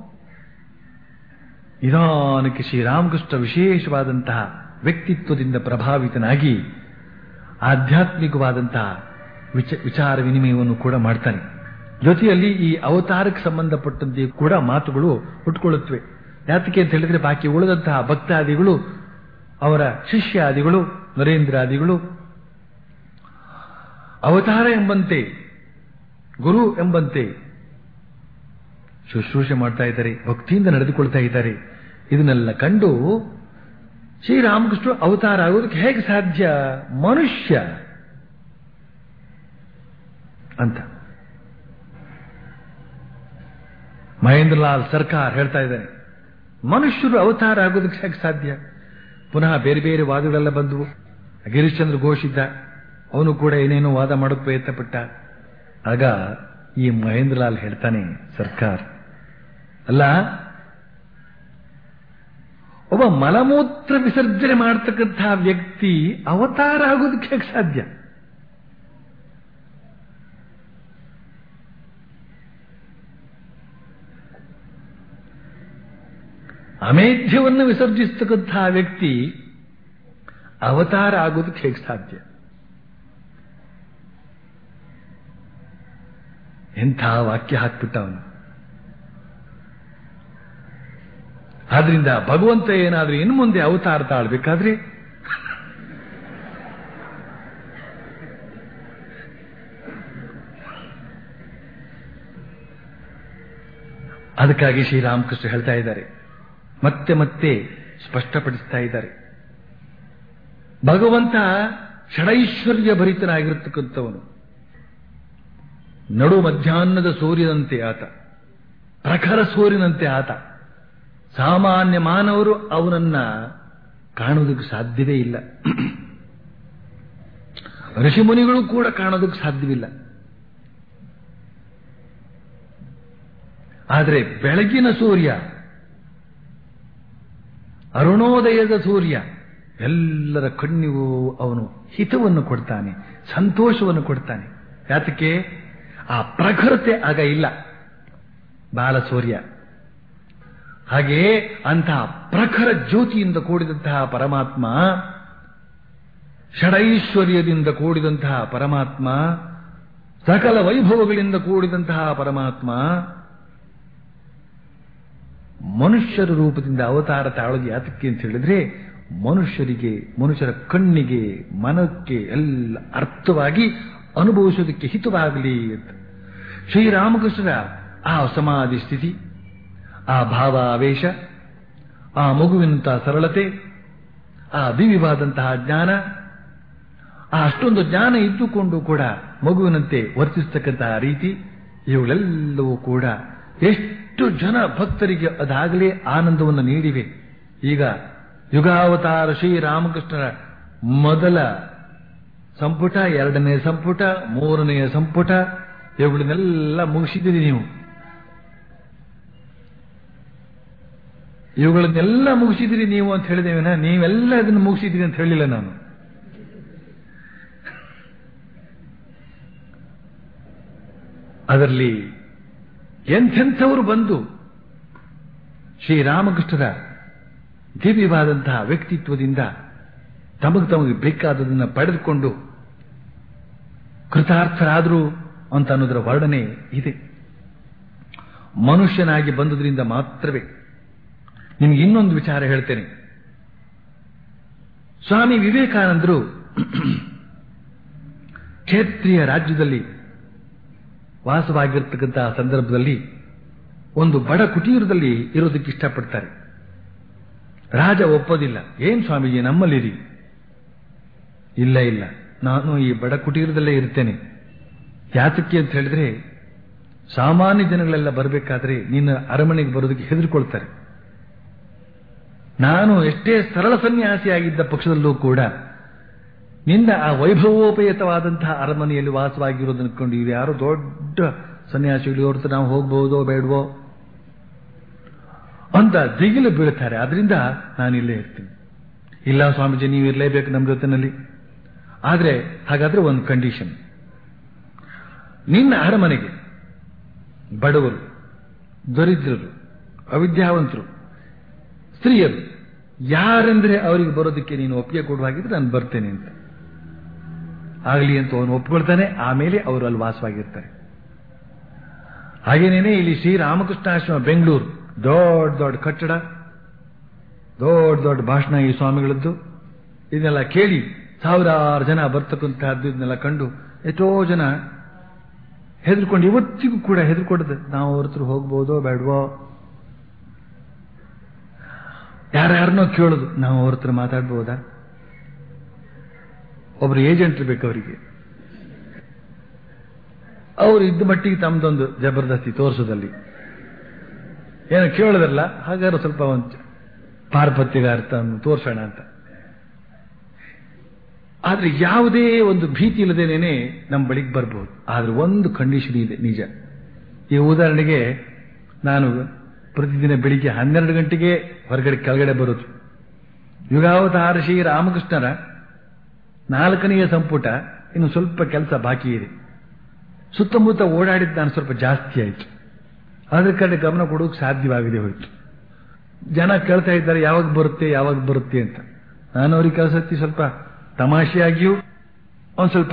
ನಿಧಾನಕ್ಕೆ ಶ್ರೀರಾಮಕೃಷ್ಣ ವಿಶೇಷವಾದಂತಹ ವ್ಯಕ್ತಿತ್ವದಿಂದ ಪ್ರಭಾವಿತನಾಗಿ ಆಧ್ಯಾತ್ಮಿಕವಾದಂತಹ ವಿಚ ವಿಚಾರ ವಿನಿಮಯವನ್ನು ಕೂಡ ಮಾಡ್ತಾನೆ ಜೊತೆಯಲ್ಲಿ ಈ ಅವತಾರಕ್ಕೆ ಸಂಬಂಧಪಟ್ಟಂತೆ ಕೂಡ ಮಾತುಗಳು ಹುಟ್ಕೊಳ್ಳುತ್ತವೆ ಯಾತಕ್ಕೆ ಅಂತ ಹೇಳಿದ್ರೆ ಬಾಕಿ ಉಳಿದಂತಹ ಭಕ್ತಾದಿಗಳು ಅವರ ಶಿಷ್ಯಾದಿಗಳು ನರೇಂದ್ರಾದಿಗಳು ಅವತಾರ ಎಂಬಂತೆ ಗುರು ಎಂಬಂತೆ ಶುಶ್ರೂಷೆ ಮಾಡ್ತಾ ಇದ್ದಾರೆ ಭಕ್ತಿಯಿಂದ ನಡೆದುಕೊಳ್ತಾ ಇದ್ದಾರೆ ಇದನ್ನೆಲ್ಲ ಕಂಡು ಶ್ರೀರಾಮಕೃಷ್ಣ ಅವತಾರ ಆಗೋದಕ್ಕೆ ಹೇಗೆ ಸಾಧ್ಯ ಮನುಷ್ಯ ಅಂತ ಮಹೇಂದ್ರಲಾಲ್ ಸರ್ಕಾರ್ ಹೇಳ್ತಾ ಇದ್ದಾನೆ ಮನುಷ್ಯರು ಅವತಾರ ಆಗೋದಕ್ಕೆ ಹೇಗೆ ಸಾಧ್ಯ ಪುನಃ ಬೇರೆ ಬೇರೆ ವಾದಗಳೆಲ್ಲ ಬಂದವು ಗಿರೀಶ್ಚಂದ್ರ ಘೋಷ್ ಇದ್ದ ಅವನು ಕೂಡ ಏನೇನೋ ವಾದ ಮಾಡೋಕೆ ಪ್ರಯತ್ನ ಪಟ್ಟ ಆಗ ಈ ಮಹೇಂದ್ರಲಾಲ್ ಹೇಳ್ತಾನೆ ಸರ್ಕಾರ್ ಅಲ್ಲ ಒಬ್ಬ ಮಲಮೂತ್ರ ವಿಸರ್ಜನೆ ಮಾಡತಕ್ಕಂತಹ ವ್ಯಕ್ತಿ ಅವತಾರ ಆಗೋದಕ್ಕೆ ಹೇಗೆ ಸಾಧ್ಯ ಅಮೇಧ್ಯವನ್ನು ವಿಸರ್ಜಿಸ್ತಕ್ಕಂತಹ ವ್ಯಕ್ತಿ ಅವತಾರ ಆಗೋದಕ್ಕೆ ಹೇಗೆ ಸಾಧ್ಯ ಎಂಥ ವಾಕ್ಯ ಹಾಕ್ಬಿಟ್ಟ ಅವನು ಆದ್ರಿಂದ ಭಗವಂತ ಏನಾದ್ರೂ ಇನ್ನು ಮುಂದೆ ಅವತಾರ ತಾಳ್ಬೇಕಾದ್ರೆ ಅದಕ್ಕಾಗಿ ಶ್ರೀರಾಮಕೃಷ್ಣ ಹೇಳ್ತಾ ಇದ್ದಾರೆ ಮತ್ತೆ ಮತ್ತೆ ಸ್ಪಷ್ಟಪಡಿಸ್ತಾ ಇದ್ದಾರೆ ಭಗವಂತ ಷಡೈಶ್ವರ್ಯ ಭರಿತನಾಗಿರತಕ್ಕಂಥವನು ನಡು ಮಧ್ಯಾಹ್ನದ ಸೂರ್ಯನಂತೆ ಆತ ಪ್ರಖರ ಸೂರ್ಯನಂತೆ ಆತ ಸಾಮಾನ್ಯ ಮಾನವರು ಅವನನ್ನ ಕಾಣುವುದಕ್ಕೆ ಸಾಧ್ಯವೇ ಇಲ್ಲ ಋಷಿಮುನಿಗಳು ಕೂಡ ಕಾಣೋದಕ್ಕೆ ಸಾಧ್ಯವಿಲ್ಲ ಆದರೆ ಬೆಳಗಿನ ಸೂರ್ಯ ಅರುಣೋದಯದ ಸೂರ್ಯ ಎಲ್ಲರ ಕಣ್ಣಿಗೂ ಅವನು ಹಿತವನ್ನು ಕೊಡ್ತಾನೆ ಸಂತೋಷವನ್ನು ಕೊಡ್ತಾನೆ ಯಾತಕ್ಕೆ ಆ ಪ್ರಖರತೆ ಆಗ ಇಲ್ಲ ಬಾಲಸೂರ್ಯ ಹಾಗೆಯೇ ಅಂತಹ ಪ್ರಖರ ಜ್ಯೋತಿಯಿಂದ ಕೂಡಿದಂತಹ ಪರಮಾತ್ಮ ಷಡೈಶ್ವರ್ಯದಿಂದ ಕೂಡಿದಂತಹ ಪರಮಾತ್ಮ ಸಕಲ ವೈಭವಗಳಿಂದ ಕೂಡಿದಂತಹ ಪರಮಾತ್ಮ ಮನುಷ್ಯರ ರೂಪದಿಂದ ಅವತಾರ ತಾಳೋದು ಯಾತಕ್ಕೆ ಅಂತ ಹೇಳಿದ್ರೆ ಮನುಷ್ಯರಿಗೆ ಮನುಷ್ಯರ ಕಣ್ಣಿಗೆ ಮನಕ್ಕೆ ಎಲ್ಲ ಅರ್ಥವಾಗಿ ಅನುಭವಿಸೋದಕ್ಕೆ ಹಿತವಾಗಲಿ ಅಂತ ಶ್ರೀರಾಮಕೃಷ್ಣರ ಆ ಸಮಾಧಿ ಸ್ಥಿತಿ ಆ ಭಾವಾವೇಶ ಆ ಮಗುವಿನಂತಹ ಸರಳತೆ ಆ ದಿವ್ಯವಾದಂತಹ ಜ್ಞಾನ ಆ ಅಷ್ಟೊಂದು ಜ್ಞಾನ ಇದ್ದುಕೊಂಡು ಕೂಡ ಮಗುವಿನಂತೆ ವರ್ತಿಸ್ತಕ್ಕಂತಹ ರೀತಿ ಇವುಗಳೆಲ್ಲವೂ ಕೂಡ ಎಷ್ಟು ಜನ ಭಕ್ತರಿಗೆ ಅದಾಗಲೇ ಆನಂದವನ್ನು ನೀಡಿವೆ ಈಗ ಯುಗಾವತಾರ ಶ್ರೀರಾಮಕೃಷ್ಣರ ಮೊದಲ ಸಂಪುಟ ಎರಡನೇ ಸಂಪುಟ ಮೂರನೆಯ ಸಂಪುಟ ಇವುಗಳನ್ನೆಲ್ಲ ಮುಗಿಸಿದ್ದೀರಿ ನೀವು ಇವುಗಳನ್ನೆಲ್ಲ ಮುಗಿಸಿದಿರಿ ನೀವು ಅಂತ ಹೇಳಿದೇವಿನ ನೀವೆಲ್ಲ ಅದನ್ನು ಮುಗಿಸಿದಿರಿ ಅಂತ ಹೇಳಿಲ್ಲ ನಾನು ಅದರಲ್ಲಿ ಎಂಥೆಂಥವರು ಬಂದು ಶ್ರೀರಾಮಕೃಷ್ಣರ ದಿವ್ಯವಾದಂತಹ ವ್ಯಕ್ತಿತ್ವದಿಂದ ತಮಗೆ ತಮಗೆ ಬೇಕಾದದನ್ನು ಪಡೆದುಕೊಂಡು ಕೃತಾರ್ಥರಾದರು ಅಂತ ಅನ್ನೋದರ ವರ್ಣನೆ ಇದೆ ಮನುಷ್ಯನಾಗಿ ಬಂದುದರಿಂದ ಮಾತ್ರವೇ ನಿಮ್ಗೆ ಇನ್ನೊಂದು ವಿಚಾರ ಹೇಳ್ತೇನೆ ಸ್ವಾಮಿ ವಿವೇಕಾನಂದರು ಕ್ಷೇತ್ರೀಯ ರಾಜ್ಯದಲ್ಲಿ ವಾಸವಾಗಿರ್ತಕ್ಕಂತಹ ಸಂದರ್ಭದಲ್ಲಿ ಒಂದು ಬಡ ಕುಟೀರದಲ್ಲಿ ಇರೋದಕ್ಕೆ ಇಷ್ಟಪಡ್ತಾರೆ ರಾಜ ಒಪ್ಪೋದಿಲ್ಲ ಏನ್ ಸ್ವಾಮೀಜಿ ನಮ್ಮಲ್ಲಿರಿ ಇಲ್ಲ ಇಲ್ಲ ನಾನು ಈ ಬಡ ಕುಟೀರದಲ್ಲೇ ಇರ್ತೇನೆ ಯಾತಕ್ಕೆ ಅಂತ ಹೇಳಿದ್ರೆ ಸಾಮಾನ್ಯ ಜನಗಳೆಲ್ಲ ಬರಬೇಕಾದ್ರೆ ನಿನ್ನ ಅರಮನೆಗೆ ಬರೋದಕ್ಕೆ ಹೆದರ್ಕೊಳ್ತಾರೆ ನಾನು ಎಷ್ಟೇ ಸರಳ ಸನ್ಯಾಸಿಯಾಗಿದ್ದ ಪಕ್ಷದಲ್ಲೂ ಕೂಡ ನಿನ್ನ ಆ ವೈಭವೋಪೇತವಾದಂತಹ ಅರಮನೆಯಲ್ಲಿ ವಾಸವಾಗಿರೋದನ್ನ ಕಂಡು ಇವ್ರು ಯಾರೋ ದೊಡ್ಡ ಸನ್ಯಾಸಿಗಳು ಹೊರತು ನಾವು ಹೋಗ್ಬಹುದೋ ಬೇಡವೋ ಅಂತ ದಿಗಿಲು ಬೀಳ್ತಾರೆ ಆದ್ರಿಂದ ನಾನು ಇಲ್ಲೇ ಇರ್ತೀನಿ ಇಲ್ಲ ಸ್ವಾಮೀಜಿ ನೀವು ಇರಲೇಬೇಕು ನಮ್ಮ ಜೊತೆನಲ್ಲಿ ಆದ್ರೆ ಹಾಗಾದ್ರೆ ಒಂದು ಕಂಡೀಷನ್ ನಿನ್ನ ಅರಮನೆಗೆ ಬಡವರು ದರಿದ್ರರು ಅವಿದ್ಯಾವಂತರು ಸ್ತ್ರೀಯರು ಯಾರೆಂದ್ರೆ ಅವರಿಗೆ ಬರೋದಕ್ಕೆ ನೀನು ಒಪ್ಪಿಗೆ ಕೊಡುವಾಗಿದ್ರೆ ನಾನು ಬರ್ತೇನೆ ಅಂತ ಆಗಲಿ ಅಂತ ಅವನು ಒಪ್ಕೊಳ್ತಾನೆ ಆಮೇಲೆ ಅವರು ಅಲ್ಲಿ ವಾಸವಾಗಿರ್ತಾರೆ ಹಾಗೇನೇನೆ ಇಲ್ಲಿ ಶ್ರೀರಾಮಕೃಷ್ಣಾಶ್ರಮ ಬೆಂಗಳೂರು ದೊಡ್ಡ ದೊಡ್ಡ ಕಟ್ಟಡ ದೊಡ್ಡ ದೊಡ್ಡ ಭಾಷಣ ಈ ಸ್ವಾಮಿಗಳದ್ದು ಇದನ್ನೆಲ್ಲ ಕೇಳಿ ಸಾವಿರಾರು ಜನ ಬರ್ತಕ್ಕಂತಹದ್ದು ಇದನ್ನೆಲ್ಲ ಕಂಡು ಎಷ್ಟೋ ಜನ ಹೆದರ್ಕೊಂಡು ಇವತ್ತಿಗೂ ಕೂಡ ಹೆದರ್ಕೊಡದು ನಾವು ಅವ್ರ ಹತ್ರ ಹೋಗ್ಬೋದೋ ಬೇಡವೋ ಯಾರ್ಯಾರನ್ನೋ ಕೇಳೋದು ನಾವು ಅವ್ರ ಹತ್ರ ಮಾತಾಡ್ಬೋದಾ ಒಬ್ರು ಏಜೆಂಟ್ ಬೇಕು ಅವರಿಗೆ ಅವ್ರು ಇದ್ದ ಮಟ್ಟಿಗೆ ತಮ್ಮದೊಂದು ಜಬರ್ದಸ್ತಿ ತೋರಿಸೋದಲ್ಲಿ ಏನು ಕೇಳೋದಲ್ಲ ಹಾಗಾದ್ರೆ ಸ್ವಲ್ಪ ಒಂದು ಪಾರ್ಪತ್ಯಗಾರ ತೋರ್ಸೋಣ ಅಂತ ಆದ್ರೆ ಯಾವುದೇ ಒಂದು ಭೀತಿ ಇಲ್ಲದೇನೆ ನಮ್ಮ ಬಳಿಗೆ ಬರ್ಬೋದು ಆದ್ರೆ ಒಂದು ಕಂಡೀಷನ್ ಇದೆ ನಿಜ ಈ ಉದಾಹರಣೆಗೆ ನಾನು ಪ್ರತಿದಿನ ಬೆಳಿಗ್ಗೆ ಹನ್ನೆರಡು ಗಂಟೆಗೆ ಹೊರಗಡೆ ಕೆಳಗಡೆ ಬರೋದು ಯುಗಾವತಾರ ಶ್ರೀ ರಾಮಕೃಷ್ಣರ ನಾಲ್ಕನೆಯ ಸಂಪುಟ ಇನ್ನು ಸ್ವಲ್ಪ ಕೆಲಸ ಬಾಕಿ ಇದೆ ಸುತ್ತಮುತ್ತ ಓಡಾಡಿದ್ದು ನಾನು ಸ್ವಲ್ಪ ಜಾಸ್ತಿ ಆಯಿತು ಅದ್ರ ಕಡೆ ಗಮನ ಕೊಡೋಕೆ ಸಾಧ್ಯವಾಗದೆ ಹೋಯಿತು ಜನ ಕೇಳ್ತಾ ಇದ್ದಾರೆ ಯಾವಾಗ ಬರುತ್ತೆ ಯಾವಾಗ ಬರುತ್ತೆ ಅಂತ ನಾನು ಅವ್ರಿಗೆ ಕೆಲಸತ್ತಿ ಸ್ವಲ್ಪ ತಮಾಷೆಯಾಗಿಯೂ ಒಂದು ಸ್ವಲ್ಪ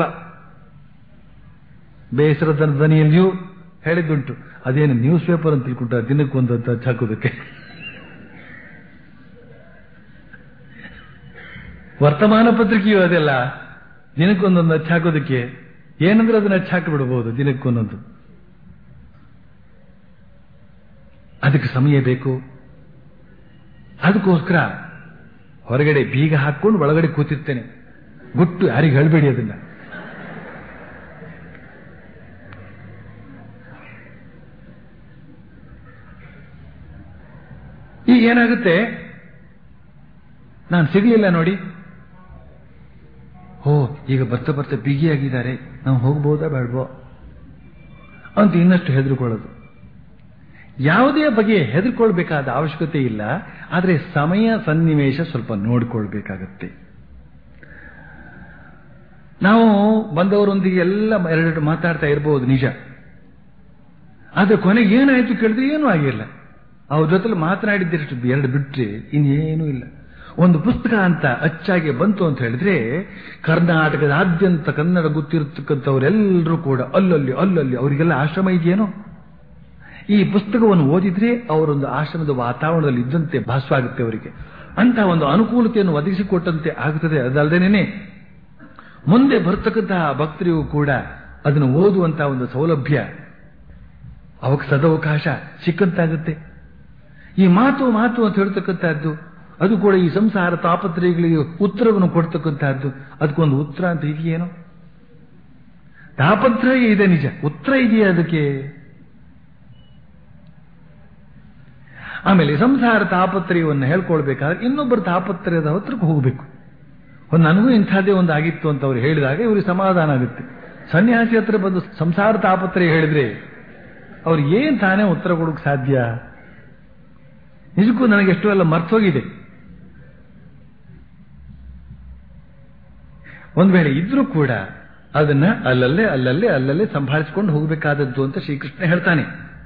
ಬೇಸರದ ಧ್ವನಿಯಲ್ಲಿಯೂ ಹೇಳಿದ್ದುಂಟು ಅದೇನು ನ್ಯೂಸ್ ಪೇಪರ್ ಅಂತ ತಿಳ್ಕೊಂಡ ದಿನಕ್ಕೊಂದು ಅಂತ ಹಾಕೋದಕ್ಕೆ ವರ್ತಮಾನ ಪತ್ರಿಕೆಯು ಅದೆಲ್ಲ ದಿನಕ್ಕೊಂದೊಂದು ಹಚ್ಚ ಹಾಕೋದಕ್ಕೆ ಏನಂದ್ರೆ ಅದನ್ನ ಹಚ್ಚ ಹಾಕಿ ಬಿಡಬಹುದು ದಿನಕ್ಕೊಂದೊಂದು ಅದಕ್ಕೆ ಸಮಯ ಬೇಕು ಅದಕ್ಕೋಸ್ಕರ ಹೊರಗಡೆ ಬೀಗ ಹಾಕೊಂಡು ಒಳಗಡೆ ಕೂತಿರ್ತೇನೆ ಗುಟ್ಟು ಯಾರಿಗೆ ಹೇಳಬೇಡಿ ಅದನ್ನ ಈಗ ಏನಾಗುತ್ತೆ ನಾನು ಸಿಗಲಿಲ್ಲ ನೋಡಿ ಓ ಈಗ ಬರ್ತಾ ಬರ್ತಾ ಬಿಗಿಯಾಗಿದ್ದಾರೆ ನಾವು ಹೋಗ್ಬೋದಾ ಬೇಡವೋ ಅಂತ ಇನ್ನಷ್ಟು ಹೆದರ್ಕೊಳ್ಳೋದು ಯಾವುದೇ ಬಗೆಯ ಹೆದರ್ಕೊಳ್ಬೇಕಾದ ಅವಶ್ಯಕತೆ ಇಲ್ಲ ಆದರೆ ಸಮಯ ಸನ್ನಿವೇಶ ಸ್ವಲ್ಪ ನೋಡಿಕೊಳ್ಬೇಕಾಗತ್ತೆ ನಾವು ಬಂದವರೊಂದಿಗೆ ಎಲ್ಲ ಎರಡು ಮಾತಾಡ್ತಾ ಇರಬಹುದು ನಿಜ ಆದ್ರೆ ಕೊನೆಗೆ ಏನಾಯ್ತು ಕೇಳಿದ್ರೆ ಏನೂ ಆಗಿಲ್ಲ ಅವ್ರ ಜೊತೆಲಿ ಮಾತನಾಡಿದ್ದಿಷ್ಟು ಎರಡು ಬಿಟ್ರೆ ಇನ್ನೇನೂ ಇಲ್ಲ ಒಂದು ಪುಸ್ತಕ ಅಂತ ಅಚ್ಚಾಗಿ ಬಂತು ಅಂತ ಹೇಳಿದ್ರೆ ಕರ್ನಾಟಕದಾದ್ಯಂತ ಕನ್ನಡ ಗೊತ್ತಿರತಕ್ಕಂಥವರೆಲ್ಲರೂ ಕೂಡ ಅಲ್ಲಲ್ಲಿ ಅಲ್ಲಲ್ಲಿ ಅವರಿಗೆಲ್ಲ ಆಶ್ರಮ ಇದೆಯೇನೋ ಈ ಪುಸ್ತಕವನ್ನು ಓದಿದ್ರೆ ಅವರೊಂದು ಆಶ್ರಮದ ವಾತಾವರಣದಲ್ಲಿ ಇದ್ದಂತೆ ಭಾಸವಾಗುತ್ತೆ ಅವರಿಗೆ ಅಂತ ಒಂದು ಅನುಕೂಲತೆಯನ್ನು ಒದಗಿಸಿಕೊಟ್ಟಂತೆ ಆಗುತ್ತದೆ ಅದಲ್ಲದೇನೆ ಮುಂದೆ ಬರ್ತಕ್ಕಂತಹ ಭಕ್ತರಿಗೂ ಕೂಡ ಅದನ್ನು ಓದುವಂತಹ ಒಂದು ಸೌಲಭ್ಯ ಅವಕ್ಕೆ ಸದವಕಾಶ ಸಿಕ್ಕಂತಾಗುತ್ತೆ ಈ ಮಾತು ಮಾತು ಅಂತ ಹೇಳ್ತಕ್ಕಂಥದ್ದು ಅದು ಕೂಡ ಈ ಸಂಸಾರ ತಾಪತ್ರಯಗಳಿಗೆ ಉತ್ತರವನ್ನು ಕೊಡ್ತಕ್ಕಂಥದ್ದು ಅದಕ್ಕೊಂದು ಉತ್ತರ ಅಂತ ಇದೆಯೇನೋ ತಾಪತ್ರಯ ಇದೆ ನಿಜ ಉತ್ತರ ಇದೆಯಾ ಅದಕ್ಕೆ ಆಮೇಲೆ ಸಂಸಾರ ತಾಪತ್ರಯವನ್ನು ಹೇಳ್ಕೊಳ್ಬೇಕಾದ್ರೆ ಇನ್ನೊಬ್ಬರ ತಾಪತ್ರಯದ ಹತ್ರಕ್ಕೆ ಹೋಗಬೇಕು ಒಂದು ನನಗೂ ಇಂಥದ್ದೇ ಒಂದು ಆಗಿತ್ತು ಅಂತ ಅವ್ರು ಹೇಳಿದಾಗ ಇವ್ರಿಗೆ ಸಮಾಧಾನ ಆಗುತ್ತೆ ಸನ್ಯಾಸಿ ಹತ್ರ ಬಂದು ಸಂಸಾರ ತಾಪತ್ರಯ ಹೇಳಿದ್ರೆ ಅವ್ರು ಏನ್ ತಾನೇ ಉತ್ತರ ಕೊಡೋಕೆ ಸಾಧ್ಯ ನಿಜಕ್ಕೂ ನನಗೆ ಎಷ್ಟು ಎಲ್ಲ ಮರ್ತೋಗಿದೆ ಒಂದು ವೇಳೆ ಇದ್ರೂ ಕೂಡ ಅದನ್ನ ಅಲ್ಲಲ್ಲೇ ಅಲ್ಲಲ್ಲೇ ಅಲ್ಲಲ್ಲೇ ಸಂಭಾಳಿಸಿಕೊಂಡು ಹೋಗಬೇಕಾದದ್ದು ಅಂತ ಶ್ರೀಕೃಷ್ಣ ಹೇಳ್ತಾನೆ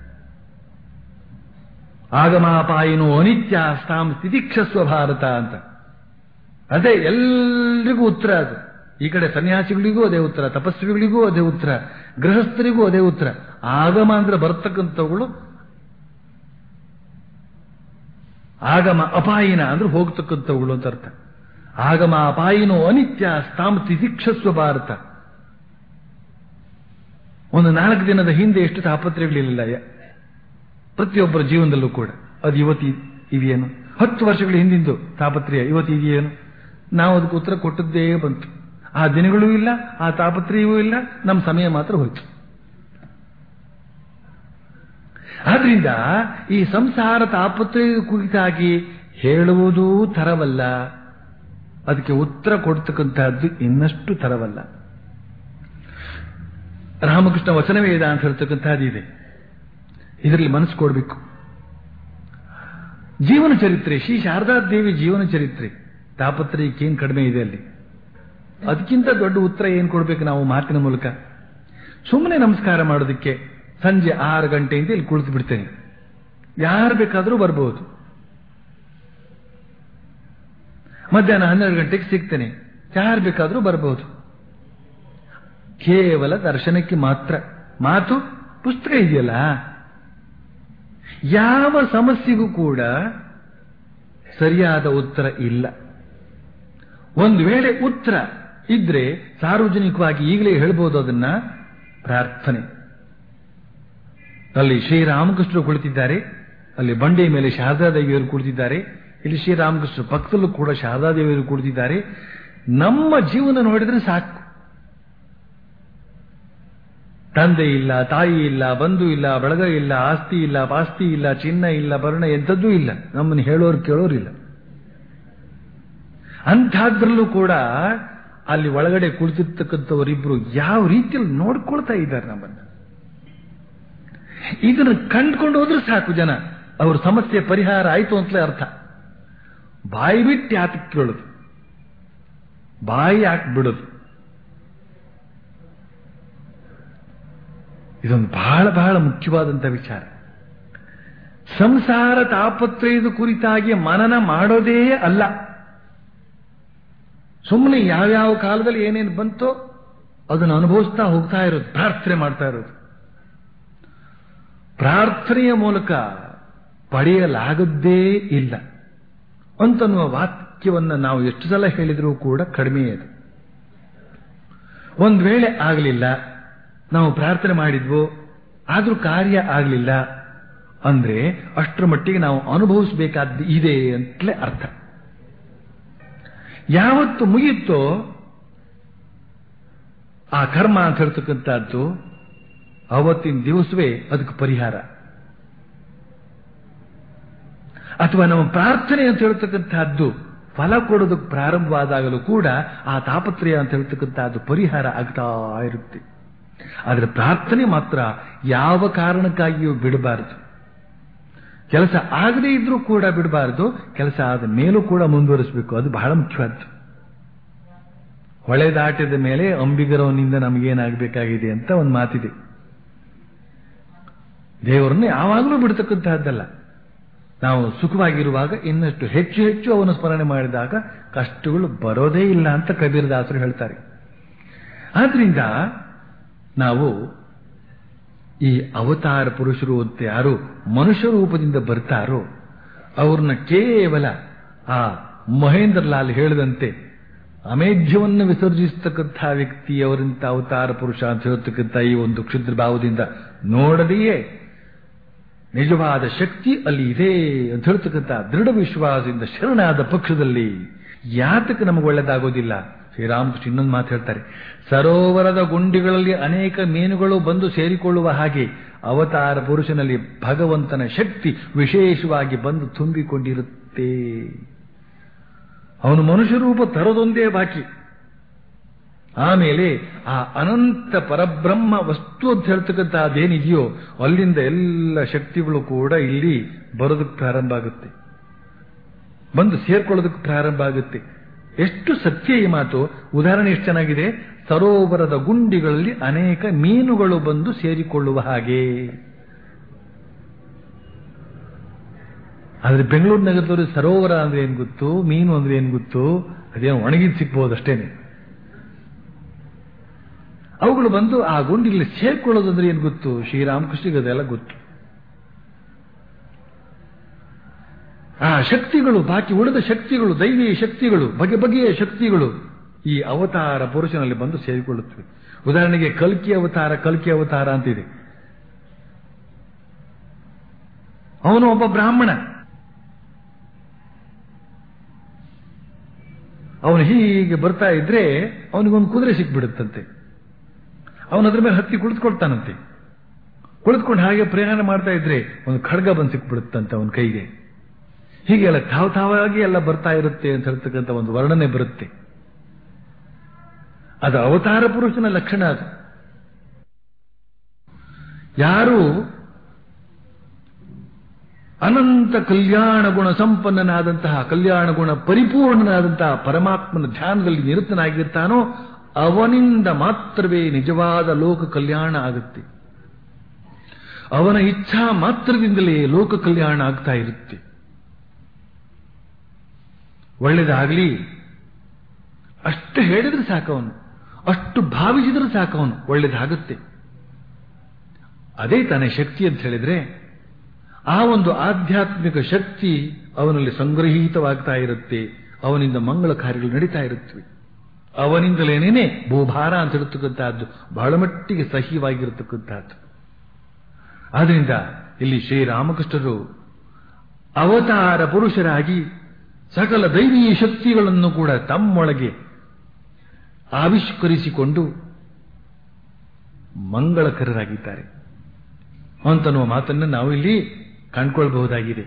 ಆಗಮಾಪಾಯಿನೋ ಅನಿತ್ಯ ಸ್ಥಾಂ ಸ್ಥಿತಿಕ್ಷಸ್ವ ಭಾರತ ಅಂತ ಅದೇ ಎಲ್ರಿಗೂ ಉತ್ತರ ಅದು ಈ ಕಡೆ ಸನ್ಯಾಸಿಗಳಿಗೂ ಅದೇ ಉತ್ತರ ತಪಸ್ವಿಗಳಿಗೂ ಅದೇ ಉತ್ತರ ಗೃಹಸ್ಥರಿಗೂ ಅದೇ ಉತ್ತರ ಆಗಮ ಅಂದ್ರೆ ಬರ್ತಕ್ಕಂಥವುಗಳು ಆಗಮ ಅಪಾಯಿನ ಅಂದ್ರೆ ಹೋಗ್ತಕ್ಕಂಥವುಗಳು ಅಂತ ಅರ್ಥ ಆಗಮ ಅಪಾಯಿನೋ ಅನಿತ್ಯ ಸ್ಥಾಂ ತಿತಿಕ್ಷಸ್ವ ಭಾರತ ಒಂದು ನಾಲ್ಕು ದಿನದ ಹಿಂದೆ ಎಷ್ಟು ತಾಪತ್ರೆಗಳಿರಲಿಲ್ಲ ಪ್ರತಿಯೊಬ್ಬರ ಜೀವನದಲ್ಲೂ ಕೂಡ ಅದು ಇವತ್ತು ಇದೇನು ಹತ್ತು ವರ್ಷಗಳ ಹಿಂದಿಂದು ತಾಪತ್ರೆಯ ಇವತ್ತು ಇದೆಯೇನು ನಾವು ಅದಕ್ಕೆ ಉತ್ತರ ಕೊಟ್ಟದ್ದೇ ಬಂತು ಆ ದಿನಗಳೂ ಇಲ್ಲ ಆ ತಾಪತ್ರೆಯೂ ಇಲ್ಲ ನಮ್ಮ ಸಮಯ ಮಾತ್ರ ಹೋಯ್ತು ಆದ್ರಿಂದ ಈ ಸಂಸಾರ ತಾಪತ್ರೆಯ ಕುರಿತಾಗಿ ಹೇಳುವುದೂ ತರವಲ್ಲ ಅದಕ್ಕೆ ಉತ್ತರ ಕೊಡ್ತಕ್ಕಂತಹದ್ದು ಇನ್ನಷ್ಟು ತರವಲ್ಲ ರಾಮಕೃಷ್ಣ ವಚನವೇದ ಅಂತ ಹೇಳ್ತಕ್ಕಂಥದ್ದು ಇದೆ ಇದರಲ್ಲಿ ಮನಸ್ಸು ಕೊಡಬೇಕು ಜೀವನ ಚರಿತ್ರೆ ಶ್ರೀ ಶಾರದಾದೇವಿ ಜೀವನ ಚರಿತ್ರೆ ತಾಪತ್ರಯಕ್ಕೇನು ಕಡಿಮೆ ಇದೆ ಅಲ್ಲಿ ಅದಕ್ಕಿಂತ ದೊಡ್ಡ ಉತ್ತರ ಏನು ಕೊಡಬೇಕು ನಾವು ಮಾತಿನ ಮೂಲಕ ಸುಮ್ಮನೆ ನಮಸ್ಕಾರ ಮಾಡೋದಕ್ಕೆ ಸಂಜೆ ಆರು ಗಂಟೆಯಿಂದ ಇಲ್ಲಿ ಕುಳಿತು ಬಿಡ್ತೇನೆ ಯಾರು ಬೇಕಾದರೂ ಬರ್ಬೋದು ಮಧ್ಯಾಹ್ನ ಹನ್ನೆರಡು ಗಂಟೆಗೆ ಸಿಗ್ತೇನೆ ಯಾರು ಬೇಕಾದರೂ ಬರಬಹುದು ಕೇವಲ ದರ್ಶನಕ್ಕೆ ಮಾತ್ರ ಮಾತು ಪುಸ್ತಕ ಇದೆಯಲ್ಲ ಯಾವ ಸಮಸ್ಯೆಗೂ ಕೂಡ ಸರಿಯಾದ ಉತ್ತರ ಇಲ್ಲ ಒಂದು ವೇಳೆ ಉತ್ತರ ಇದ್ರೆ ಸಾರ್ವಜನಿಕವಾಗಿ ಈಗಲೇ ಹೇಳ್ಬೋದು ಅದನ್ನ ಪ್ರಾರ್ಥನೆ ಅಲ್ಲಿ ಶ್ರೀರಾಮಕೃಷ್ಣರು ಕುಳಿತಿದ್ದಾರೆ ಅಲ್ಲಿ ಬಂಡೆಯ ಮೇಲೆ ಶಾರದಾದೇವಿಯವರು ಕುಳಿತಿದ್ದಾರೆ ಇಲ್ಲಿ ಶ್ರೀರಾಮಕೃಷ್ಣ ಪಕ್ಕದಲ್ಲೂ ಕೂಡ ಶಾರದಾದೇವಿಯವರು ಕುಳಿತಿದ್ದಾರೆ ನಮ್ಮ ಜೀವನ ನೋಡಿದ್ರೆ ಸಾಕು ತಂದೆ ಇಲ್ಲ ತಾಯಿ ಇಲ್ಲ ಬಂಧು ಇಲ್ಲ ಬಳಗ ಇಲ್ಲ ಆಸ್ತಿ ಇಲ್ಲ ಪಾಸ್ತಿ ಇಲ್ಲ ಚಿನ್ನ ಇಲ್ಲ ವರ್ಣ ಎಂಥದ್ದೂ ಇಲ್ಲ ನಮ್ಮನ್ನು ಹೇಳೋರು ಕೇಳೋರಿಲ್ಲ ಅಂಥದ್ರಲ್ಲೂ ಕೂಡ ಅಲ್ಲಿ ಒಳಗಡೆ ಕುಳಿತಿರ್ತಕ್ಕಂಥವರಿಬ್ರು ಯಾವ ರೀತಿಯಲ್ಲಿ ನೋಡ್ಕೊಳ್ತಾ ಇದ್ದಾರೆ ನಮ್ಮನ್ನು ಇದನ್ನು ಕಂಡ್ಕೊಂಡು ಹೋದ್ರೆ ಸಾಕು ಜನ ಅವ್ರ ಸಮಸ್ಯೆ ಪರಿಹಾರ ಆಯ್ತು ಅಂತಲೇ ಅರ್ಥ ಬಾಯಿ ಬಿಟ್ಟು ಯಾತಕ್ಕೆ ಕೇಳೋದು ಬಾಯಿ ಯಾಕೆ ಬಿಡೋದು ಇದೊಂದು ಬಹಳ ಬಹಳ ಮುಖ್ಯವಾದಂಥ ವಿಚಾರ ಸಂಸಾರ ತಾಪತ್ರಯದ ಕುರಿತಾಗಿ ಮನನ ಮಾಡೋದೇ ಅಲ್ಲ ಸುಮ್ಮನೆ ಯಾವ್ಯಾವ ಕಾಲದಲ್ಲಿ ಏನೇನು ಬಂತೋ ಅದನ್ನು ಅನುಭವಿಸ್ತಾ ಹೋಗ್ತಾ ಇರೋದು ಪ್ರಾರ್ಥನೆ ಮಾಡ್ತಾ ಇರೋದು ಪ್ರಾರ್ಥನೆಯ ಮೂಲಕ ಪಡೆಯಲಾಗದ್ದೇ ಇಲ್ಲ ಅಂತನ್ನುವ ವಾಕ್ಯವನ್ನು ನಾವು ಎಷ್ಟು ಸಲ ಹೇಳಿದರೂ ಕೂಡ ಕಡಿಮೆ ಅದು ಒಂದು ವೇಳೆ ಆಗಲಿಲ್ಲ ನಾವು ಪ್ರಾರ್ಥನೆ ಮಾಡಿದ್ವು ಆದ್ರೂ ಕಾರ್ಯ ಆಗಲಿಲ್ಲ ಅಂದ್ರೆ ಅಷ್ಟರ ಮಟ್ಟಿಗೆ ನಾವು ಅನುಭವಿಸಬೇಕಾದ್ದು ಇದೆ ಅಂತಲೇ ಅರ್ಥ ಯಾವತ್ತು ಮುಗಿಯುತ್ತೋ ಆ ಕರ್ಮ ಅಂತ ಹೇಳ್ತಕ್ಕಂಥದ್ದು ಅವತ್ತಿನ ದಿವಸವೇ ಅದಕ್ಕೆ ಪರಿಹಾರ ಅಥವಾ ನಮ್ಮ ಪ್ರಾರ್ಥನೆ ಅಂತ ಹೇಳ್ತಕ್ಕಂಥದ್ದು ಫಲ ಕೊಡೋದಕ್ಕೆ ಪ್ರಾರಂಭವಾದಾಗಲೂ ಕೂಡ ಆ ತಾಪತ್ರಯ ಅಂತ ಹೇಳ್ತಕ್ಕಂಥದ್ದು ಪರಿಹಾರ ಆಗ್ತಾ ಇರುತ್ತೆ ಆದರೆ ಪ್ರಾರ್ಥನೆ ಮಾತ್ರ ಯಾವ ಕಾರಣಕ್ಕಾಗಿಯೂ ಬಿಡಬಾರದು ಕೆಲಸ ಆಗದೇ ಇದ್ರೂ ಕೂಡ ಬಿಡಬಾರದು ಕೆಲಸ ಆದ ಮೇಲೂ ಕೂಡ ಮುಂದುವರಿಸಬೇಕು ಅದು ಬಹಳ ಮುಖ್ಯವಾದ್ದು ಹೊಳೆ ದಾಟಿದ ಮೇಲೆ ಅಂಬಿಗರವನಿಂದ ನಮಗೇನಾಗಬೇಕಾಗಿದೆ ಅಂತ ಒಂದು ಮಾತಿದೆ ದೇವರನ್ನು ಯಾವಾಗಲೂ ಬಿಡ್ತಕ್ಕಂತಹದ್ದಲ್ಲ ನಾವು ಸುಖವಾಗಿರುವಾಗ ಇನ್ನಷ್ಟು ಹೆಚ್ಚು ಹೆಚ್ಚು ಅವನು ಸ್ಮರಣೆ ಮಾಡಿದಾಗ ಕಷ್ಟಗಳು ಬರೋದೇ ಇಲ್ಲ ಅಂತ ಕಬೀರದಾಸರು ಹೇಳ್ತಾರೆ ಆದ್ರಿಂದ ನಾವು ಈ ಅವತಾರ ಪುರುಷರು ಅಂತ ಯಾರು ಮನುಷ್ಯ ರೂಪದಿಂದ ಬರ್ತಾರೋ ಅವ್ರನ್ನ ಕೇವಲ ಆ ಮಹೇಂದ್ರ ಲಾಲ್ ಹೇಳಿದಂತೆ ಅಮೇಧ್ಯವನ್ನು ವಿಸರ್ಜಿಸತಕ್ಕಂಥ ವ್ಯಕ್ತಿ ಅವರಂತ ಅವತಾರ ಪುರುಷ ಅಂತ ಹೇಳ್ತಕ್ಕಂಥ ಈ ಒಂದು ಕ್ಷುದ್ರ ಭಾವದಿಂದ ನೋಡದೆಯೇ ನಿಜವಾದ ಶಕ್ತಿ ಅಲ್ಲಿ ಇದೆ ಅಂತ ಹೇಳ್ತಕ್ಕಂಥ ದೃಢ ವಿಶ್ವಾಸದಿಂದ ಶರಣಾದ ಪಕ್ಷದಲ್ಲಿ ಯಾತಕ್ಕೆ ನಮಗೆ ಒಳ್ಳೆದಾಗೋದಿಲ್ಲ ಶ್ರೀರಾಮಕೃಷ್ಣ ಇನ್ನೊಂದು ಮಾತು ಹೇಳ್ತಾರೆ ಸರೋವರದ ಗುಂಡಿಗಳಲ್ಲಿ ಅನೇಕ ಮೀನುಗಳು ಬಂದು ಸೇರಿಕೊಳ್ಳುವ ಹಾಗೆ ಅವತಾರ ಪುರುಷನಲ್ಲಿ ಭಗವಂತನ ಶಕ್ತಿ ವಿಶೇಷವಾಗಿ ಬಂದು ತುಂಬಿಕೊಂಡಿರುತ್ತೆ ಅವನು ಮನುಷ್ಯ ರೂಪ ತರೋದೊಂದೇ ಬಾಕಿ ಆಮೇಲೆ ಆ ಅನಂತ ಪರಬ್ರಹ್ಮ ವಸ್ತು ಅಂತ ಹೇಳ್ತಕ್ಕಂಥ ಅದೇನಿದೆಯೋ ಅಲ್ಲಿಂದ ಎಲ್ಲ ಶಕ್ತಿಗಳು ಕೂಡ ಇಲ್ಲಿ ಬರೋದಕ್ಕೆ ಪ್ರಾರಂಭ ಆಗುತ್ತೆ ಬಂದು ಸೇರ್ಕೊಳ್ಳೋದಕ್ಕೆ ಪ್ರಾರಂಭ ಆಗುತ್ತೆ ಎಷ್ಟು ಸತ್ಯ ಈ ಮಾತು ಉದಾಹರಣೆ ಎಷ್ಟು ಚೆನ್ನಾಗಿದೆ ಸರೋವರದ ಗುಂಡಿಗಳಲ್ಲಿ ಅನೇಕ ಮೀನುಗಳು ಬಂದು ಸೇರಿಕೊಳ್ಳುವ ಹಾಗೆ ಆದ್ರೆ ಬೆಂಗಳೂರು ನಗರದವರು ಸರೋವರ ಅಂದ್ರೆ ಏನ್ ಗೊತ್ತು ಮೀನು ಅಂದ್ರೆ ಏನ್ ಗೊತ್ತು ಅದೇನು ಒಣಗಿದ್ ಸಿಗ್ಬೋದು ಅಷ್ಟೇನೆ ಅವುಗಳು ಬಂದು ಆ ಗುಂಡಿಗಳಲ್ಲಿ ಸೇರ್ಕೊಳ್ಳೋದಂದ್ರೆ ಏನ್ ಗೊತ್ತು ಶ್ರೀರಾಮಕೃಷ್ಣಿಗೆ ಅದೆಲ್ಲ ಗೊತ್ತು ಆ ಶಕ್ತಿಗಳು ಬಾಕಿ ಉಳಿದ ಶಕ್ತಿಗಳು ದೈವಿ ಶಕ್ತಿಗಳು ಬಗೆ ಬಗೆಯ ಶಕ್ತಿಗಳು ಈ ಅವತಾರ ಪುರುಷನಲ್ಲಿ ಬಂದು ಸೇರಿಕೊಳ್ಳುತ್ತವೆ ಉದಾಹರಣೆಗೆ ಕಲ್ಕಿ ಅವತಾರ ಕಲ್ಕಿ ಅವತಾರ ಅಂತಿದೆ ಅವನು ಒಬ್ಬ ಬ್ರಾಹ್ಮಣ ಅವನು ಹೀಗೆ ಬರ್ತಾ ಇದ್ರೆ ಅವನಿಗೊಂದು ಕುದುರೆ ಸಿಕ್ಬಿಡುತ್ತಂತೆ ಅವನ ಅದ್ರ ಮೇಲೆ ಹತ್ತಿ ಕುಳಿತುಕೊಳ್ತಾನಂತೆ ಕುಳಿತುಕೊಂಡು ಹಾಗೆ ಪ್ರಯಾಣ ಮಾಡ್ತಾ ಇದ್ರೆ ಒಂದು ಖಡ್ಗ ಬಂದು ಸಿಕ್ಬಿಡುತ್ತಂತೆ ಅವನ ಕೈಗೆ ಹೀಗೆ ಎಲ್ಲ ತಾವ್ ತಾವಾಗಿ ಎಲ್ಲ ಬರ್ತಾ ಇರುತ್ತೆ ಅಂತ ಹೇಳ್ತಕ್ಕಂಥ ಒಂದು ವರ್ಣನೆ ಬರುತ್ತೆ ಅದು ಅವತಾರ ಪುರುಷನ ಲಕ್ಷಣ ಅದು ಯಾರು ಅನಂತ ಕಲ್ಯಾಣ ಗುಣ ಸಂಪನ್ನನಾದಂತಹ ಕಲ್ಯಾಣ ಗುಣ ಪರಿಪೂರ್ಣನಾದಂತಹ ಪರಮಾತ್ಮನ ಧ್ಯಾನದಲ್ಲಿ ನಿರತನಾಗಿರ್ತಾನೋ ಅವನಿಂದ ಮಾತ್ರವೇ ನಿಜವಾದ ಲೋಕ ಕಲ್ಯಾಣ ಆಗುತ್ತೆ ಅವನ ಇಚ್ಛಾ ಮಾತ್ರದಿಂದಲೇ ಲೋಕ ಕಲ್ಯಾಣ ಆಗ್ತಾ ಇರುತ್ತೆ ಒಳ್ಳೇದಾಗಲಿ ಅಷ್ಟು ಹೇಳಿದ್ರೆ ಸಾಕವನು ಅಷ್ಟು ಭಾವಿಸಿದ್ರೆ ಸಾಕವನು ಒಳ್ಳೇದಾಗುತ್ತೆ ಅದೇ ತಾನೇ ಶಕ್ತಿ ಅಂತ ಹೇಳಿದ್ರೆ ಆ ಒಂದು ಆಧ್ಯಾತ್ಮಿಕ ಶಕ್ತಿ ಅವನಲ್ಲಿ ಸಂಗ್ರಹೀತವಾಗ್ತಾ ಇರುತ್ತೆ ಅವನಿಂದ ಮಂಗಳ ಕಾರ್ಯಗಳು ನಡೀತಾ ಇರುತ್ತವೆ ಅವನಿಂದಲೇನೇನೆ ಭೂಭಾರ ಅಂತ ಹೇಳ್ತಕ್ಕಂಥದ್ದು ಬಹಳ ಮಟ್ಟಿಗೆ ಸಹ್ಯವಾಗಿರತಕ್ಕಂಥದ್ದು ಆದ್ರಿಂದ ಇಲ್ಲಿ ಶ್ರೀರಾಮಕೃಷ್ಣರು ಅವತಾರ ಪುರುಷರಾಗಿ ಸಕಲ ದೈವೀ ಶಕ್ತಿಗಳನ್ನು ಕೂಡ ತಮ್ಮೊಳಗೆ ಆವಿಷ್ಕರಿಸಿಕೊಂಡು ಮಂಗಳಕರರಾಗಿದ್ದಾರೆ ಅಂತನ್ನುವ ಮಾತನ್ನು ನಾವು ಇಲ್ಲಿ ಕಂಡುಕೊಳ್ಬಹುದಾಗಿದೆ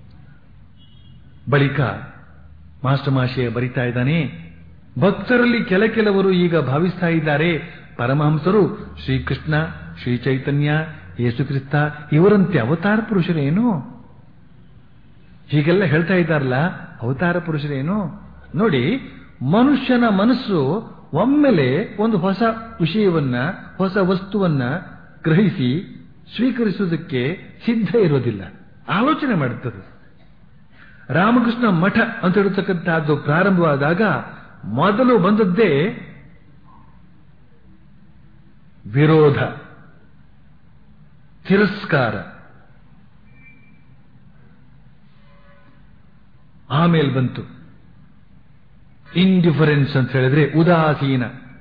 ಬಳಿಕ ಮಾಸ್ಟರ್ ಮಾಶಯ ಬರಿತಾ ಇದ್ದಾನೆ ಭಕ್ತರಲ್ಲಿ ಕೆಲ ಕೆಲವರು ಈಗ ಭಾವಿಸ್ತಾ ಇದ್ದಾರೆ ಪರಮಹಂಸರು ಶ್ರೀಕೃಷ್ಣ ಶ್ರೀ ಚೈತನ್ಯ ಯೇಸುಕ್ರಿಸ್ತ ಇವರಂತೆ ಅವತಾರ ಪುರುಷರೇನು ಹೀಗೆಲ್ಲ ಹೇಳ್ತಾ ಇದ್ದಾರಲ್ಲ ಅವತಾರ ಪುರುಷರೇನು ನೋಡಿ ಮನುಷ್ಯನ ಮನಸ್ಸು ಒಮ್ಮೆಲೆ ಒಂದು ಹೊಸ ವಿಷಯವನ್ನ ಹೊಸ ವಸ್ತುವನ್ನ ಗ್ರಹಿಸಿ ಸ್ವೀಕರಿಸುವುದಕ್ಕೆ ಸಿದ್ಧ ಇರೋದಿಲ್ಲ ಆಲೋಚನೆ ಮಾಡುತ್ತದೆ ರಾಮಕೃಷ್ಣ ಮಠ ಅಂತ ಹೇಳ್ತಕ್ಕಂಥದ್ದು ಪ್ರಾರಂಭವಾದಾಗ ಮೊದಲು ಬಂದದ್ದೇ ವಿರೋಧ ತಿರಸ್ಕಾರ ಆಮೇಲೆ ಬಂತು ಇಂಡಿಫರೆನ್ಸ್ ಅಂತ ಹೇಳಿದ್ರೆ ಉದಾಸೀನ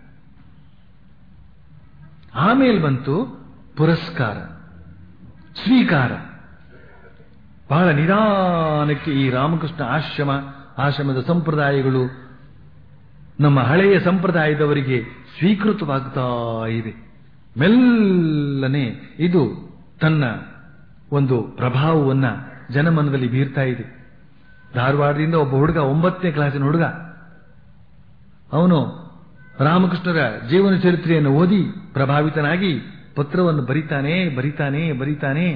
ಆಮೇಲೆ ಬಂತು ಪುರಸ್ಕಾರ ಸ್ವೀಕಾರ ಬಹಳ ನಿಧಾನಕ್ಕೆ ಈ ರಾಮಕೃಷ್ಣ ಆಶ್ರಮ ಆಶ್ರಮದ ಸಂಪ್ರದಾಯಗಳು ನಮ್ಮ ಹಳೆಯ ಸಂಪ್ರದಾಯದವರಿಗೆ ಸ್ವೀಕೃತವಾಗ್ತಾ ಇದೆ ಮೆಲ್ಲನೆ ಇದು ತನ್ನ ಒಂದು ಪ್ರಭಾವವನ್ನ ಜನಮನದಲ್ಲಿ ಬೀರ್ತಾ ಇದೆ ಧಾರವಾಡದಿಂದ ಒಬ್ಬ ಹುಡುಗ ಒಂಬತ್ತನೇ ಕ್ಲಾಸಿನ ಹುಡುಗ ಅವನು ರಾಮಕೃಷ್ಣರ ಜೀವನ ಚರಿತ್ರೆಯನ್ನು ಓದಿ ಪ್ರಭಾವಿತನಾಗಿ ಪತ್ರವನ್ನು ಬರಿತಾನೆ ಬರಿತಾನೆ ಬರಿತಾನೆ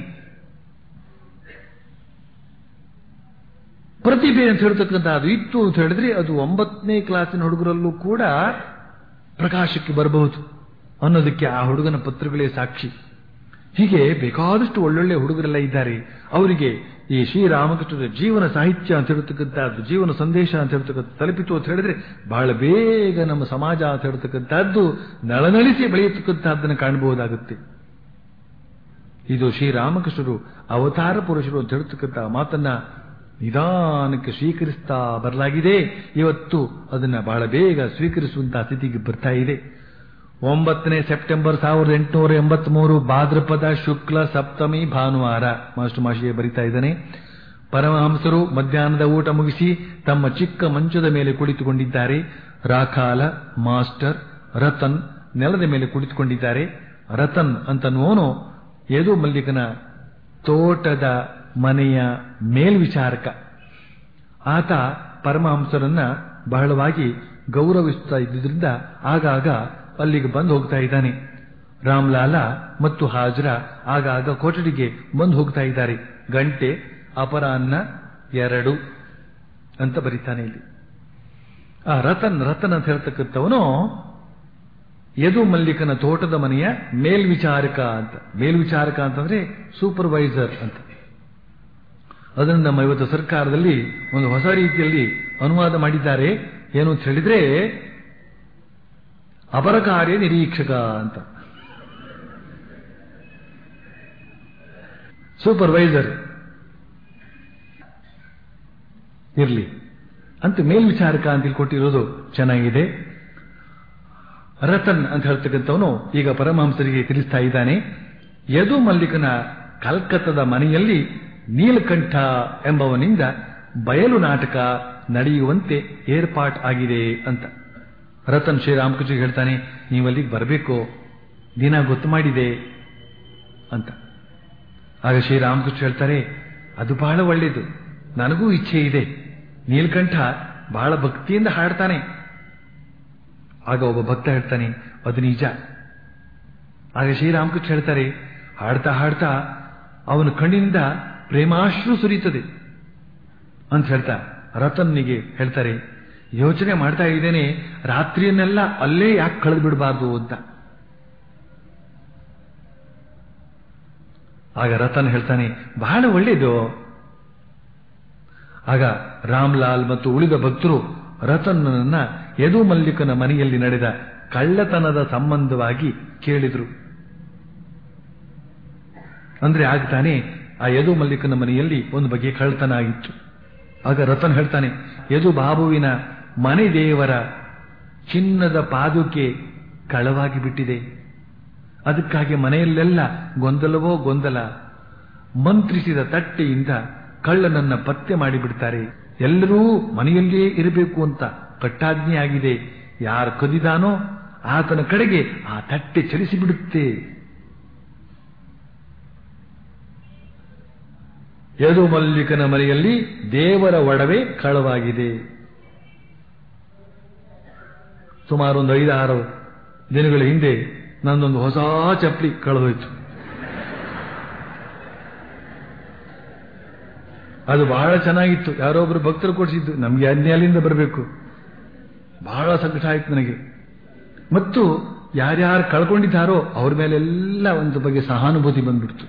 ಪ್ರತಿಭೆ ಅಂತ ಹೇಳ್ತಕ್ಕಂಥ ಅದು ಇತ್ತು ಅಂತ ಹೇಳಿದ್ರೆ ಅದು ಒಂಬತ್ತನೇ ಕ್ಲಾಸಿನ ಹುಡುಗರಲ್ಲೂ ಕೂಡ ಪ್ರಕಾಶಕ್ಕೆ ಬರಬಹುದು ಅನ್ನೋದಕ್ಕೆ ಆ ಹುಡುಗನ ಪತ್ರಗಳೇ ಸಾಕ್ಷಿ ಹೀಗೆ ಬೇಕಾದಷ್ಟು ಒಳ್ಳೊಳ್ಳೆ ಹುಡುಗರೆಲ್ಲ ಇದ್ದಾರೆ ಅವರಿಗೆ ಈ ಶ್ರೀರಾಮಕೃಷ್ಣರ ಜೀವನ ಸಾಹಿತ್ಯ ಅಂತ ಹೇಳ್ತಕ್ಕಂಥದ್ದು ಜೀವನ ಸಂದೇಶ ಅಂತ ಹೇಳ್ತಕ್ಕಂಥ ತಲುಪಿತು ಅಂತ ಹೇಳಿದ್ರೆ ಬಹಳ ಬೇಗ ನಮ್ಮ ಸಮಾಜ ಅಂತ ಹೇಳ್ತಕ್ಕಂಥದ್ದು ನಳನಳಿಸಿ ಬೆಳೆಯತಕ್ಕಂಥದ್ದನ್ನು ಕಾಣಬಹುದಾಗುತ್ತೆ ಇದು ಶ್ರೀರಾಮಕೃಷ್ಣರು ಅವತಾರ ಪುರುಷರು ಅಂತ ಹೇಳ್ತಕ್ಕಂಥ ಮಾತನ್ನ ನಿಧಾನಕ್ಕೆ ಸ್ವೀಕರಿಸ್ತಾ ಬರಲಾಗಿದೆ ಇವತ್ತು ಅದನ್ನ ಬಹಳ ಬೇಗ ಸ್ವೀಕರಿಸುವಂತಹ ಸ್ಥಿತಿಗೆ ಬರ್ತಾ ಇದೆ ಒಂಬತ್ತನೇ ಸೆಪ್ಟೆಂಬರ್ ಸಾವಿರದ ಎಂಟುನೂರ ಎಂಬತ್ಮೂರು ಭಾದ್ರಪದ ಶುಕ್ಲ ಸಪ್ತಮಿ ಭಾನುವಾರ ಮಾಸ್ಟರ್ ಮಾಶಿಗೆ ಬರಿತಾ ಇದ್ದಾನೆ ಪರಮಹಂಸರು ಮಧ್ಯಾಹ್ನದ ಊಟ ಮುಗಿಸಿ ತಮ್ಮ ಚಿಕ್ಕ ಮಂಚದ ಮೇಲೆ ಕುಳಿತುಕೊಂಡಿದ್ದಾರೆ ರಾಖಾಲ ಮಾಸ್ಟರ್ ರತನ್ ನೆಲದ ಮೇಲೆ ಕುಳಿತುಕೊಂಡಿದ್ದಾರೆ ರತನ್ ಅಂತನ್ನುವನು ಯದು ಮಲ್ಲಿಕನ ತೋಟದ ಮನೆಯ ಮೇಲ್ವಿಚಾರಕ ಆತ ಪರಮಹಂಸರನ್ನ ಬಹಳವಾಗಿ ಗೌರವಿಸ್ತಾ ಇದ್ದುದರಿಂದ ಆಗಾಗ ಅಲ್ಲಿಗೆ ಬಂದು ಹೋಗ್ತಾ ಇದ್ದಾನೆ ರಾಮ್ಲಾಲ ಮತ್ತು ಹಾಜ್ರಾ ಆಗಾಗ ಕೊಠಡಿಗೆ ಬಂದು ಹೋಗ್ತಾ ಇದ್ದಾರೆ ಗಂಟೆ ಅಪರಾಹ್ನ ಎರಡು ಅಂತ ಬರೀತಾನೆ ಇಲ್ಲಿ ಆ ರತನ್ ರತನ್ ಅಂತ ಹೇಳ್ತಕ್ಕಂಥವನು ಯದು ಮಲ್ಲಿಕನ ತೋಟದ ಮನೆಯ ಮೇಲ್ವಿಚಾರಕ ಅಂತ ಮೇಲ್ವಿಚಾರಕ ಅಂತಂದ್ರೆ ಸೂಪರ್ವೈಸರ್ ಅಂತ ಅದನ್ನು ನಮ್ಮ ಇವತ್ತು ಸರ್ಕಾರದಲ್ಲಿ ಒಂದು ಹೊಸ ರೀತಿಯಲ್ಲಿ ಅನುವಾದ ಮಾಡಿದ್ದಾರೆ ಏನು ಅಂತ ಹೇಳಿದ್ರೆ ಅಪರ ಕಾರ್ಯ ನಿರೀಕ್ಷಕ ಅಂತ ಸೂಪರ್ವೈಸರ್ ಇರ್ಲಿ ಅಂತ ಮೇಲ್ವಿಚಾರಕ ಅಂತ ಇಲ್ಲಿ ಕೊಟ್ಟಿರೋದು ಚೆನ್ನಾಗಿದೆ ರತನ್ ಅಂತ ಹೇಳ್ತಕ್ಕಂಥವನು ಈಗ ಪರಮಹಂಸರಿಗೆ ತಿಳಿಸ್ತಾ ಇದ್ದಾನೆ ಯದು ಮಲ್ಲಿಕನ ಕಲ್ಕತ್ತದ ಮನೆಯಲ್ಲಿ ನೀಲಕಂಠ ಎಂಬವನಿಂದ ಬಯಲು ನಾಟಕ ನಡೆಯುವಂತೆ ಏರ್ಪಾಟ್ ಆಗಿದೆ ಅಂತ ರತನ್ ಶ್ರೀರಾಮಕೃಷ್ಣ ಹೇಳ್ತಾನೆ ನೀವು ಅಲ್ಲಿಗೆ ಬರಬೇಕು ದಿನ ಗೊತ್ತು ಮಾಡಿದೆ ಅಂತ ಆಗ ಶ್ರೀರಾಮಕೃಷ್ಣ ಹೇಳ್ತಾರೆ ಅದು ಬಹಳ ಒಳ್ಳೆಯದು ನನಗೂ ಇಚ್ಛೆ ಇದೆ ನೀಲಕಂಠ ಬಹಳ ಭಕ್ತಿಯಿಂದ ಹಾಡ್ತಾನೆ ಆಗ ಒಬ್ಬ ಭಕ್ತ ಹೇಳ್ತಾನೆ ಅದು ನಿಜ ಆಗ ಶ್ರೀರಾಮಕೃಷ್ಣ ಹೇಳ್ತಾರೆ ಹಾಡ್ತಾ ಹಾಡ್ತಾ ಅವನ ಕಣ್ಣಿನಿಂದ ಪ್ರೇಮಾಶ್ರು ಸುರಿಯುತ್ತದೆ ಅಂತ ಹೇಳ್ತಾ ರತನ್ನಿಗೆ ಹೇಳ್ತಾರೆ ಯೋಚನೆ ಮಾಡ್ತಾ ಇದ್ದೇನೆ ರಾತ್ರಿಯನ್ನೆಲ್ಲ ಅಲ್ಲೇ ಯಾಕೆ ಕಳೆದು ಬಿಡಬಾರ್ದು ಅಂತ ಆಗ ರತನ್ ಹೇಳ್ತಾನೆ ಬಹಳ ಒಳ್ಳೇದು ಆಗ ರಾಮ್ಲಾಲ್ ಮತ್ತು ಉಳಿದ ಭಕ್ತರು ರತನ್ನನ್ನ ಯದು ಮಲ್ಲಿಕನ ಮನೆಯಲ್ಲಿ ನಡೆದ ಕಳ್ಳತನದ ಸಂಬಂಧವಾಗಿ ಕೇಳಿದ್ರು ಅಂದ್ರೆ ಆಗ್ತಾನೆ ಆ ಯದು ಮಲ್ಲಿಕನ ಮನೆಯಲ್ಲಿ ಒಂದು ಬಗೆಯ ಕಳ್ಳತನ ಆಗಿತ್ತು ಆಗ ರತನ್ ಹೇಳ್ತಾನೆ ಯದು ಬಾಬುವಿನ ಮನೆ ದೇವರ ಚಿನ್ನದ ಪಾದುಕೆ ಕಳವಾಗಿ ಬಿಟ್ಟಿದೆ ಅದಕ್ಕಾಗಿ ಮನೆಯಲ್ಲೆಲ್ಲ ಗೊಂದಲವೋ ಗೊಂದಲ ಮಂತ್ರಿಸಿದ ತಟ್ಟೆಯಿಂದ ಕಳ್ಳನನ್ನ ಪತ್ತೆ ಮಾಡಿಬಿಡ್ತಾರೆ ಎಲ್ಲರೂ ಮನೆಯಲ್ಲಿಯೇ ಇರಬೇಕು ಅಂತ ಕಟ್ಟಾಜ್ಞೆ ಆಗಿದೆ ಯಾರು ಕದಿದಾನೋ ಆತನ ಕಡೆಗೆ ಆ ತಟ್ಟೆ ಚಲಿಸಿಬಿಡುತ್ತೆ ಯದು ಮಲ್ಲಿಕನ ಮನೆಯಲ್ಲಿ ದೇವರ ಒಡವೆ ಕಳವಾಗಿದೆ ಸುಮಾರು ಒಂದು ಐದಾರು ದಿನಗಳ ಹಿಂದೆ ನಂದೊಂದು ಹೊಸ ಚಪ್ಪಲಿ ಕಳೆದೋಯ್ತು ಅದು ಬಹಳ ಚೆನ್ನಾಗಿತ್ತು ಯಾರೊಬ್ರು ಭಕ್ತರು ಕೊಡಿಸಿದ್ದು ನಮ್ಗೆ ಅನ್ಯ ಅಲ್ಲಿಂದ ಬರಬೇಕು ಬಹಳ ಸಂಕಟ ಆಯ್ತು ನನಗೆ ಮತ್ತು ಯಾರ್ಯಾರು ಕಳ್ಕೊಂಡಿದ್ದಾರೋ ಅವ್ರ ಮೇಲೆಲ್ಲ ಒಂದು ಬಗ್ಗೆ ಸಹಾನುಭೂತಿ ಬಂದ್ಬಿಡ್ತು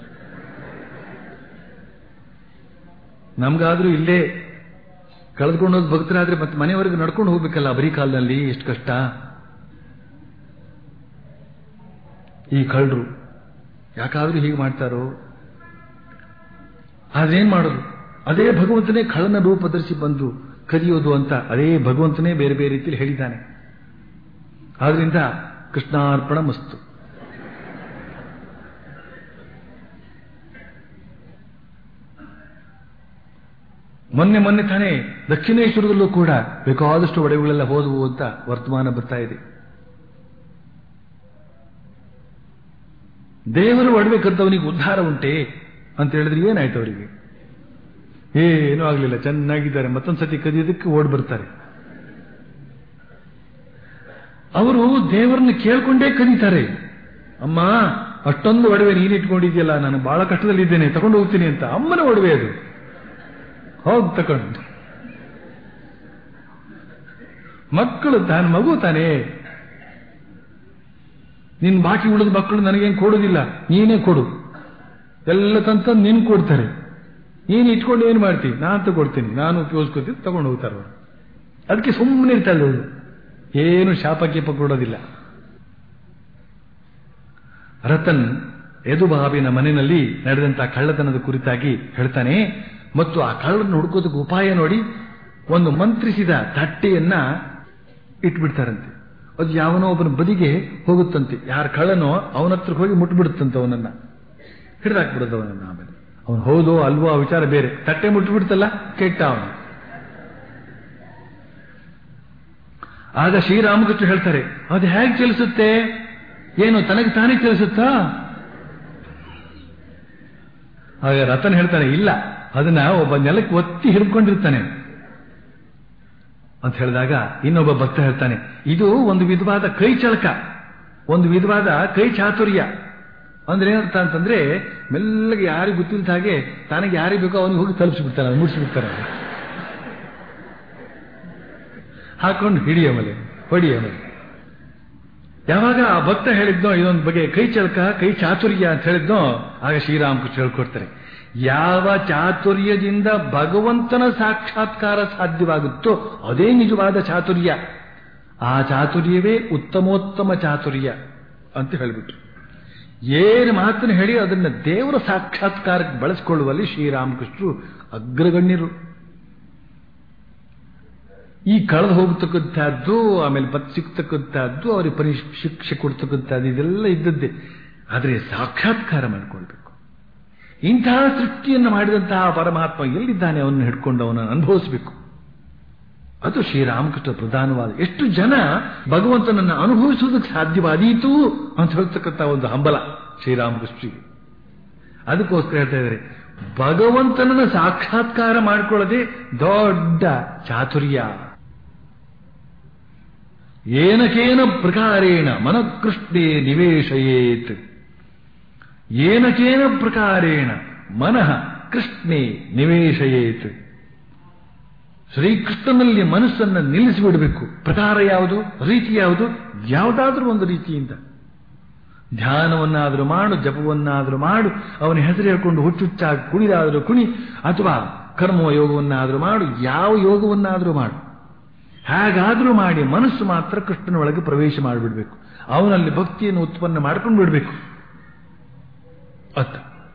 ನಮ್ಗಾದ್ರೂ ಇಲ್ಲೇ ಕಳೆದುಕೊಂಡೋದ್ ಭಕ್ತರಾದ್ರೆ ಮತ್ತೆ ಮನೆಯವರೆಗೆ ನಡ್ಕೊಂಡು ಹೋಗ್ಬೇಕಲ್ಲ ಬರೀ ಕಾಲದಲ್ಲಿ ಎಷ್ಟು ಕಷ್ಟ ಈ ಕಳ್ಳರು ಯಾಕಾದ್ರೂ ಹೀಗೆ ಮಾಡ್ತಾರೋ ಆದ್ರೇನ್ ಮಾಡೋದು ಅದೇ ಭಗವಂತನೇ ಕಳ್ಳನ ರೂಪ ಧರಿಸಿ ಬಂದು ಕದಿಯೋದು ಅಂತ ಅದೇ ಭಗವಂತನೇ ಬೇರೆ ಬೇರೆ ರೀತಿಯಲ್ಲಿ ಹೇಳಿದ್ದಾನೆ ಆದ್ರಿಂದ ಕೃಷ್ಣಾರ್ಪಣ ಮಸ್ತು ಮೊನ್ನೆ ಮೊನ್ನೆ ತಾನೇ ದಕ್ಷಿಣೇಶ್ವರದಲ್ಲೂ ಕೂಡ ಬೇಕಾದಷ್ಟು ಒಡೆಗಳೆಲ್ಲ ಹೋದವು ಅಂತ ವರ್ತಮಾನ ಬರ್ತಾ ಇದೆ ದೇವರು ಒಡವೆ ಕದ್ದವನಿಗೆ ಉದ್ಧಾರ ಉಂಟೆ ಅಂತ ಹೇಳಿದ್ರೆ ಏನಾಯ್ತು ಅವರಿಗೆ ಏನೂ ಆಗಲಿಲ್ಲ ಚೆನ್ನಾಗಿದ್ದಾರೆ ಮತ್ತೊಂದ್ಸತಿ ಕದಿಯೋದಕ್ಕೆ ಓಡ್ ಬರ್ತಾರೆ ಅವರು ದೇವರನ್ನ ಕೇಳ್ಕೊಂಡೇ ಕದೀತಾರೆ ಅಮ್ಮ ಅಷ್ಟೊಂದು ಒಡವೆ ನೀನು ಇಟ್ಕೊಂಡಿದ್ಯಲ್ಲ ನಾನು ಬಹಳ ಕಷ್ಟದಲ್ಲಿದ್ದೇನೆ ತಗೊಂಡು ಹೋಗ್ತೀನಿ ಅಂತ ಅಮ್ಮನ ಒಡವೆ ಅದು ಹೋಗ್ ತಕೊಂಡು ಮಕ್ಕಳು ತಾನು ಮಗು ತಾನೇ ನಿನ್ ಬಾಕಿ ಉಳಿದ ಮಕ್ಕಳು ನನಗೇನು ಕೊಡೋದಿಲ್ಲ ನೀನೇ ಕೊಡು ಎಲ್ಲ ತಂತ ನೀನು ಕೊಡ್ತಾರೆ ನೀನು ಇಟ್ಕೊಂಡು ಏನು ಮಾಡ್ತೀನಿ ನಾನು ತಗೊಳ್ತೀನಿ ನಾನು ಉಪಯೋಗಿಸ್ಕೊತೀನಿ ತಗೊಂಡು ಹೋಗ್ತಾರೆ ಅವರು ಅದಕ್ಕೆ ಸುಮ್ಮನೆ ಇರ್ತಾಳೆ ಅವಳು ಏನು ಶಾಪ ಕೀಪ ಕೊಡೋದಿಲ್ಲ ರತನ್ ಯದುಬಾಬಿನ ಮನೆಯಲ್ಲಿ ನಡೆದಂತಹ ಕಳ್ಳತನದ ಕುರಿತಾಗಿ ಹೇಳ್ತಾನೆ ಮತ್ತು ಆ ಕಳ್ಳನ್ನು ಹುಡುಕೋದಕ್ಕೆ ಉಪಾಯ ನೋಡಿ ಒಂದು ಮಂತ್ರಿಸಿದ ತಟ್ಟೆಯನ್ನ ಇಟ್ಬಿಡ್ತಾರಂತೆ ಅದು ಯಾವನೋ ಒಬ್ಬನ ಬದಿಗೆ ಹೋಗುತ್ತಂತೆ ಯಾರ ಕಳ್ಳನೋ ಅವನ ಹತ್ರ ಹೋಗಿ ಮುಟ್ಬಿಡುತ್ತಂತೆ ಅವನನ್ನ ಹಿಡಿದಾಕ್ಬಿಡೋದು ಅವನನ್ನ ಆಮೇಲೆ ಅವನು ಹೌದೋ ಅಲ್ವೋ ಆ ವಿಚಾರ ಬೇರೆ ತಟ್ಟೆ ಮುಟ್ಬಿಡ್ತಲ್ಲ ಕೆಟ್ಟ ಅವನು ಆಗ ಶ್ರೀರಾಮಕೃಷ್ಣ ಹೇಳ್ತಾರೆ ಅದು ಹೇಗೆ ಚಲಿಸುತ್ತೆ ಏನು ತನಗೆ ತಾನೇ ಚಲಿಸುತ್ತಾ ಆಗ ರತನ್ ಹೇಳ್ತಾನೆ ಇಲ್ಲ ಅದನ್ನ ಒಬ್ಬ ನೆಲಕ್ಕೆ ಒತ್ತಿ ಹಿಡ್ಕೊಂಡಿರ್ತಾನೆ ಅಂತ ಹೇಳಿದಾಗ ಇನ್ನೊಬ್ಬ ಭಕ್ತ ಹೇಳ್ತಾನೆ ಇದು ಒಂದು ವಿಧವಾದ ಕೈ ಚಳಕ ಒಂದು ವಿಧವಾದ ಕೈ ಚಾತುರ್ಯ ಅಂದ್ರೆ ಏನಂತ ಅಂತಂದ್ರೆ ಮೆಲ್ಲಗೆ ಯಾರಿಗೂ ಗೊತ್ತಿಲ್ಲದ ಹಾಗೆ ತನಗೆ ಯಾರಿಗೆ ಬೇಕೋ ಅವನಿಗೆ ಹೋಗಿ ತಲುಪಿಸ್ಬಿಡ್ತಾನೆ ಮುಡಿಸ್ಬಿಡ್ತಾನೆ ಅವ್ನು. ಹಾಕೊಂಡು ಹಿಡಿಯ ಮೇಲೆ ಹೊಡಿಯ ಮೇಲೆ ಯಾವಾಗ ಆ ಭಕ್ತ ಹೇಳಿದ್ನೋ ಇದೊಂದು ಬಗ್ಗೆ ಕೈ ಚಳಕ ಕೈ ಚಾತುರ್ಯ ಅಂತ ಹೇಳಿದ್ನೋ ಆಗ ಶ್ರೀರಾಮಕೃಷ್ಣ ಹೇಳ್ಕೊಡ್ತಾರೆ ಯಾವ ಚಾತುರ್ಯದಿಂದ ಭಗವಂತನ ಸಾಕ್ಷಾತ್ಕಾರ ಸಾಧ್ಯವಾಗುತ್ತೋ ಅದೇ ನಿಜವಾದ ಚಾತುರ್ಯ ಆ ಚಾತುರ್ಯವೇ ಉತ್ತಮೋತ್ತಮ ಚಾತುರ್ಯ ಅಂತ ಹೇಳಿಬಿಟ್ರು ಏನು ಮಾತನ್ನು ಹೇಳಿ ಅದನ್ನ ದೇವರ ಸಾಕ್ಷಾತ್ಕಾರಕ್ಕೆ ಬಳಸಿಕೊಳ್ಳುವಲ್ಲಿ ಶ್ರೀರಾಮಕೃಷ್ಣರು ಅಗ್ರಗಣ್ಯರು ಈ ಕಳೆದು ಹೋಗತಕ್ಕಂಥದ್ದು ಆಮೇಲೆ ಬತ್ ಸಿಗ್ತಕ್ಕಂಥದ್ದು ಅವರಿಗೆ ಪರಿ ಶಿಕ್ಷೆ ಕೊಡ್ತಕ್ಕಂಥದ್ದು ಇದೆಲ್ಲ ಇದ್ದದ್ದೇ ಆದರೆ ಸಾಕ್ಷಾತ್ಕಾರ ಮಾಡಿಕೊಳ್ಬೇಕು ಇಂತಹ ಸೃಷ್ಟಿಯನ್ನು ಮಾಡಿದಂತಹ ಪರಮಾತ್ಮ ಎಲ್ಲಿದ್ದಾನೆ ಅವನನ್ನು ಹಿಡ್ಕೊಂಡು ಅವನನ್ನು ಅನುಭವಿಸಬೇಕು ಅದು ಶ್ರೀರಾಮಕೃಷ್ಣ ಪ್ರಧಾನವಾದ ಎಷ್ಟು ಜನ ಭಗವಂತನನ್ನು ಅನುಭವಿಸುವುದಕ್ಕೆ ಸಾಧ್ಯವಾದೀತು ಅಂತ ಹೇಳ್ತಕ್ಕಂಥ ಒಂದು ಹಂಬಲ ಶ್ರೀರಾಮಕೃಷ್ಣರಿಗೆ ಅದಕ್ಕೋಸ್ಕರ ಹೇಳ್ತಾ ಇದ್ದಾರೆ ಭಗವಂತನನ್ನು ಸಾಕ್ಷಾತ್ಕಾರ ಮಾಡಿಕೊಳ್ಳದೆ ದೊಡ್ಡ ಚಾತುರ್ಯ ಏನಕೇನ ಪ್ರಕಾರೇಣ ಮನಕೃಷ್ಣೇ ನಿವೇಶಯೇತ್ ಏನಕೇನ ಪ್ರಕಾರೇಣ ಮನಃ ಕೃಷ್ಣೇ ನಿವೇಶಯೇತ್ ಶ್ರೀಕೃಷ್ಣನಲ್ಲಿ ಮನಸ್ಸನ್ನು ನಿಲ್ಲಿಸಿಬಿಡಬೇಕು ಪ್ರಕಾರ ಯಾವುದು ರೀತಿ ಯಾವುದು ಯಾವುದಾದ್ರೂ ಒಂದು ರೀತಿಯಿಂದ ಧ್ಯಾನವನ್ನಾದರೂ ಮಾಡು ಜಪವನ್ನಾದರೂ ಮಾಡು ಅವನ ಹೆಸರು ಹೇಳ್ಕೊಂಡು ಹುಚ್ಚುಚ್ಚಾಗಿ ಕುಣಿದಾದರೂ ಕುಣಿ ಅಥವಾ ಕರ್ಮ ಯೋಗವನ್ನಾದರೂ ಮಾಡು ಯಾವ ಯೋಗವನ್ನಾದರೂ ಮಾಡು ಹೇಗಾದರೂ ಮಾಡಿ ಮನಸ್ಸು ಮಾತ್ರ ಕೃಷ್ಣನ ಒಳಗೆ ಪ್ರವೇಶ ಮಾಡಿಬಿಡ್ಬೇಕು ಅವನಲ್ಲಿ ಭಕ್ತಿಯನ್ನು ಉತ್ಪನ್ನ ಮಾಡ್ಕೊಂಡು ಬಿಡಬೇಕು ಅತ್ತ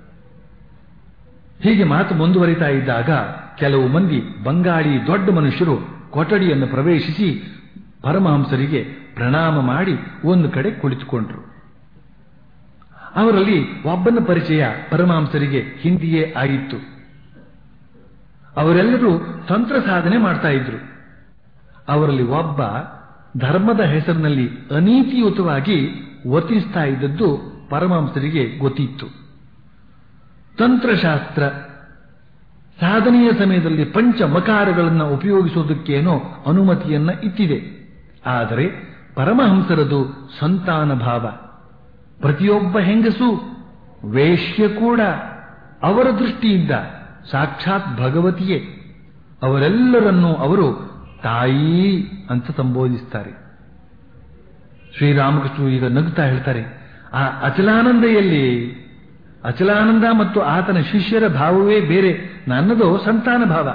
ಹೀಗೆ ಮಾತು ಮುಂದುವರಿತಾ ಇದ್ದಾಗ ಕೆಲವು ಮಂದಿ ಬಂಗಾಳಿ ದೊಡ್ಡ ಮನುಷ್ಯರು ಕೊಠಡಿಯನ್ನು ಪ್ರವೇಶಿಸಿ ಪರಮಹಂಸರಿಗೆ ಪ್ರಣಾಮ ಮಾಡಿ ಒಂದು ಕಡೆ ಕುಳಿತುಕೊಂಡ್ರು ಅವರಲ್ಲಿ ಒಬ್ಬನ ಪರಿಚಯ ಪರಮಹಂಸರಿಗೆ ಹಿಂದಿಯೇ ಆಗಿತ್ತು ಅವರೆಲ್ಲರೂ ತಂತ್ರ ಸಾಧನೆ ಮಾಡ್ತಾ ಇದ್ರು ಅವರಲ್ಲಿ ಒಬ್ಬ ಧರ್ಮದ ಹೆಸರಿನಲ್ಲಿ ಅನೀತಿಯುತವಾಗಿ ವರ್ತಿಸ್ತಾ ಇದ್ದದ್ದು ಪರಮಹಂಸರಿಗೆ ಗೊತ್ತಿತ್ತು ತಂತ್ರಶಾಸ್ತ್ರ ಸಾಧನೆಯ ಸಮಯದಲ್ಲಿ ಪಂಚ ಮಕಾರಗಳನ್ನು ಉಪಯೋಗಿಸುವುದಕ್ಕೇನೋ ಅನುಮತಿಯನ್ನ ಇಟ್ಟಿದೆ ಆದರೆ ಪರಮಹಂಸರದು ಸಂತಾನ ಭಾವ ಪ್ರತಿಯೊಬ್ಬ ಹೆಂಗಸು ವೇಶ್ಯ ಕೂಡ ಅವರ ದೃಷ್ಟಿಯಿಂದ ಸಾಕ್ಷಾತ್ ಭಗವತಿಯೇ ಅವರೆಲ್ಲರನ್ನೂ ಅವರು ತಾಯಿ ಅಂತ ಸಂಬೋಧಿಸ್ತಾರೆ ಶ್ರೀರಾಮಕೃಷ್ಣರು ಈಗ ನಗ್ತಾ ಹೇಳ್ತಾರೆ ಆ ಅಚಲಾನಂದ ಎಲ್ಲಿ ಅಚಲಾನಂದ ಮತ್ತು ಆತನ ಶಿಷ್ಯರ ಭಾವವೇ ಬೇರೆ ನನ್ನದು ಸಂತಾನ ಭಾವ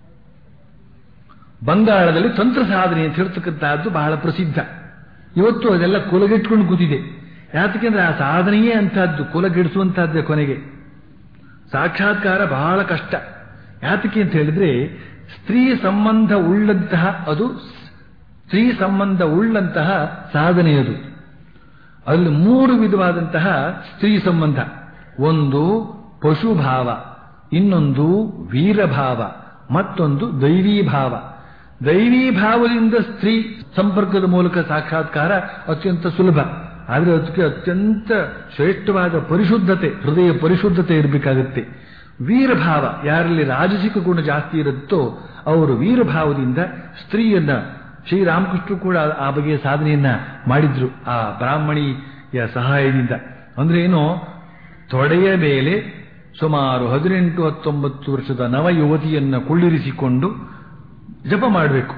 ಬಂಗಾಳದಲ್ಲಿ ತಂತ್ರ ಸಾಧನೆ ಅಂತ ಹೇಳ್ತಕ್ಕಂತಹದ್ದು ಬಹಳ ಪ್ರಸಿದ್ಧ ಇವತ್ತು ಅದೆಲ್ಲ ಕುಲಗೆಟ್ಕೊಂಡು ಕೂತಿದೆ ಯಾತಕ್ಕೆಂದ್ರೆ ಆ ಸಾಧನೆಯೇ ಅಂತಹದ್ದು ಕುಲಗೆಡಿಸುವಂತಹದ್ದೇ ಕೊನೆಗೆ ಸಾಕ್ಷಾತ್ಕಾರ ಬಹಳ ಕಷ್ಟ ಯಾತಕ್ಕೆ ಅಂತ ಹೇಳಿದ್ರೆ ಸ್ತ್ರೀ ಸಂಬಂಧ ಉಳ್ಳಂತಹ ಅದು ಸ್ತ್ರೀ ಸಂಬಂಧ ಉಳ್ಳಂತಹ ಸಾಧನೆಯದು ಅಲ್ಲಿ ಮೂರು ವಿಧವಾದಂತಹ ಸ್ತ್ರೀ ಸಂಬಂಧ ಒಂದು ಪಶುಭಾವ ಇನ್ನೊಂದು ವೀರಭಾವ ಮತ್ತೊಂದು ದೈವೀ ಭಾವ ದೈವೀ ಭಾವದಿಂದ ಸ್ತ್ರೀ ಸಂಪರ್ಕದ ಮೂಲಕ ಸಾಕ್ಷಾತ್ಕಾರ ಅತ್ಯಂತ ಸುಲಭ ಆದರೆ ಅದಕ್ಕೆ ಅತ್ಯಂತ ಶ್ರೇಷ್ಠವಾದ ಪರಿಶುದ್ಧತೆ ಹೃದಯ ಪರಿಶುದ್ಧತೆ ಇರಬೇಕಾಗುತ್ತೆ ವೀರಭಾವ ಯಾರಲ್ಲಿ ರಾಜಸಿಕ ಗುಣ ಜಾಸ್ತಿ ಇರುತ್ತೋ ಅವರು ವೀರಭಾವದಿಂದ ಸ್ತ್ರೀಯನ್ನ ಶ್ರೀರಾಮಕೃಷ್ಣರು ಕೂಡ ಆ ಬಗೆಯ ಸಾಧನೆಯನ್ನ ಮಾಡಿದ್ರು ಆ ಬ್ರಾಹ್ಮಣಿಯ ಸಹಾಯದಿಂದ ಅಂದ್ರೆ ಏನು ತೊಡೆಯ ಮೇಲೆ ಸುಮಾರು ಹದಿನೆಂಟು ಹತ್ತೊಂಬತ್ತು ವರ್ಷದ ನವ ಯುವತಿಯನ್ನ ಕುಳ್ಳಿರಿಸಿಕೊಂಡು ಜಪ ಮಾಡಬೇಕು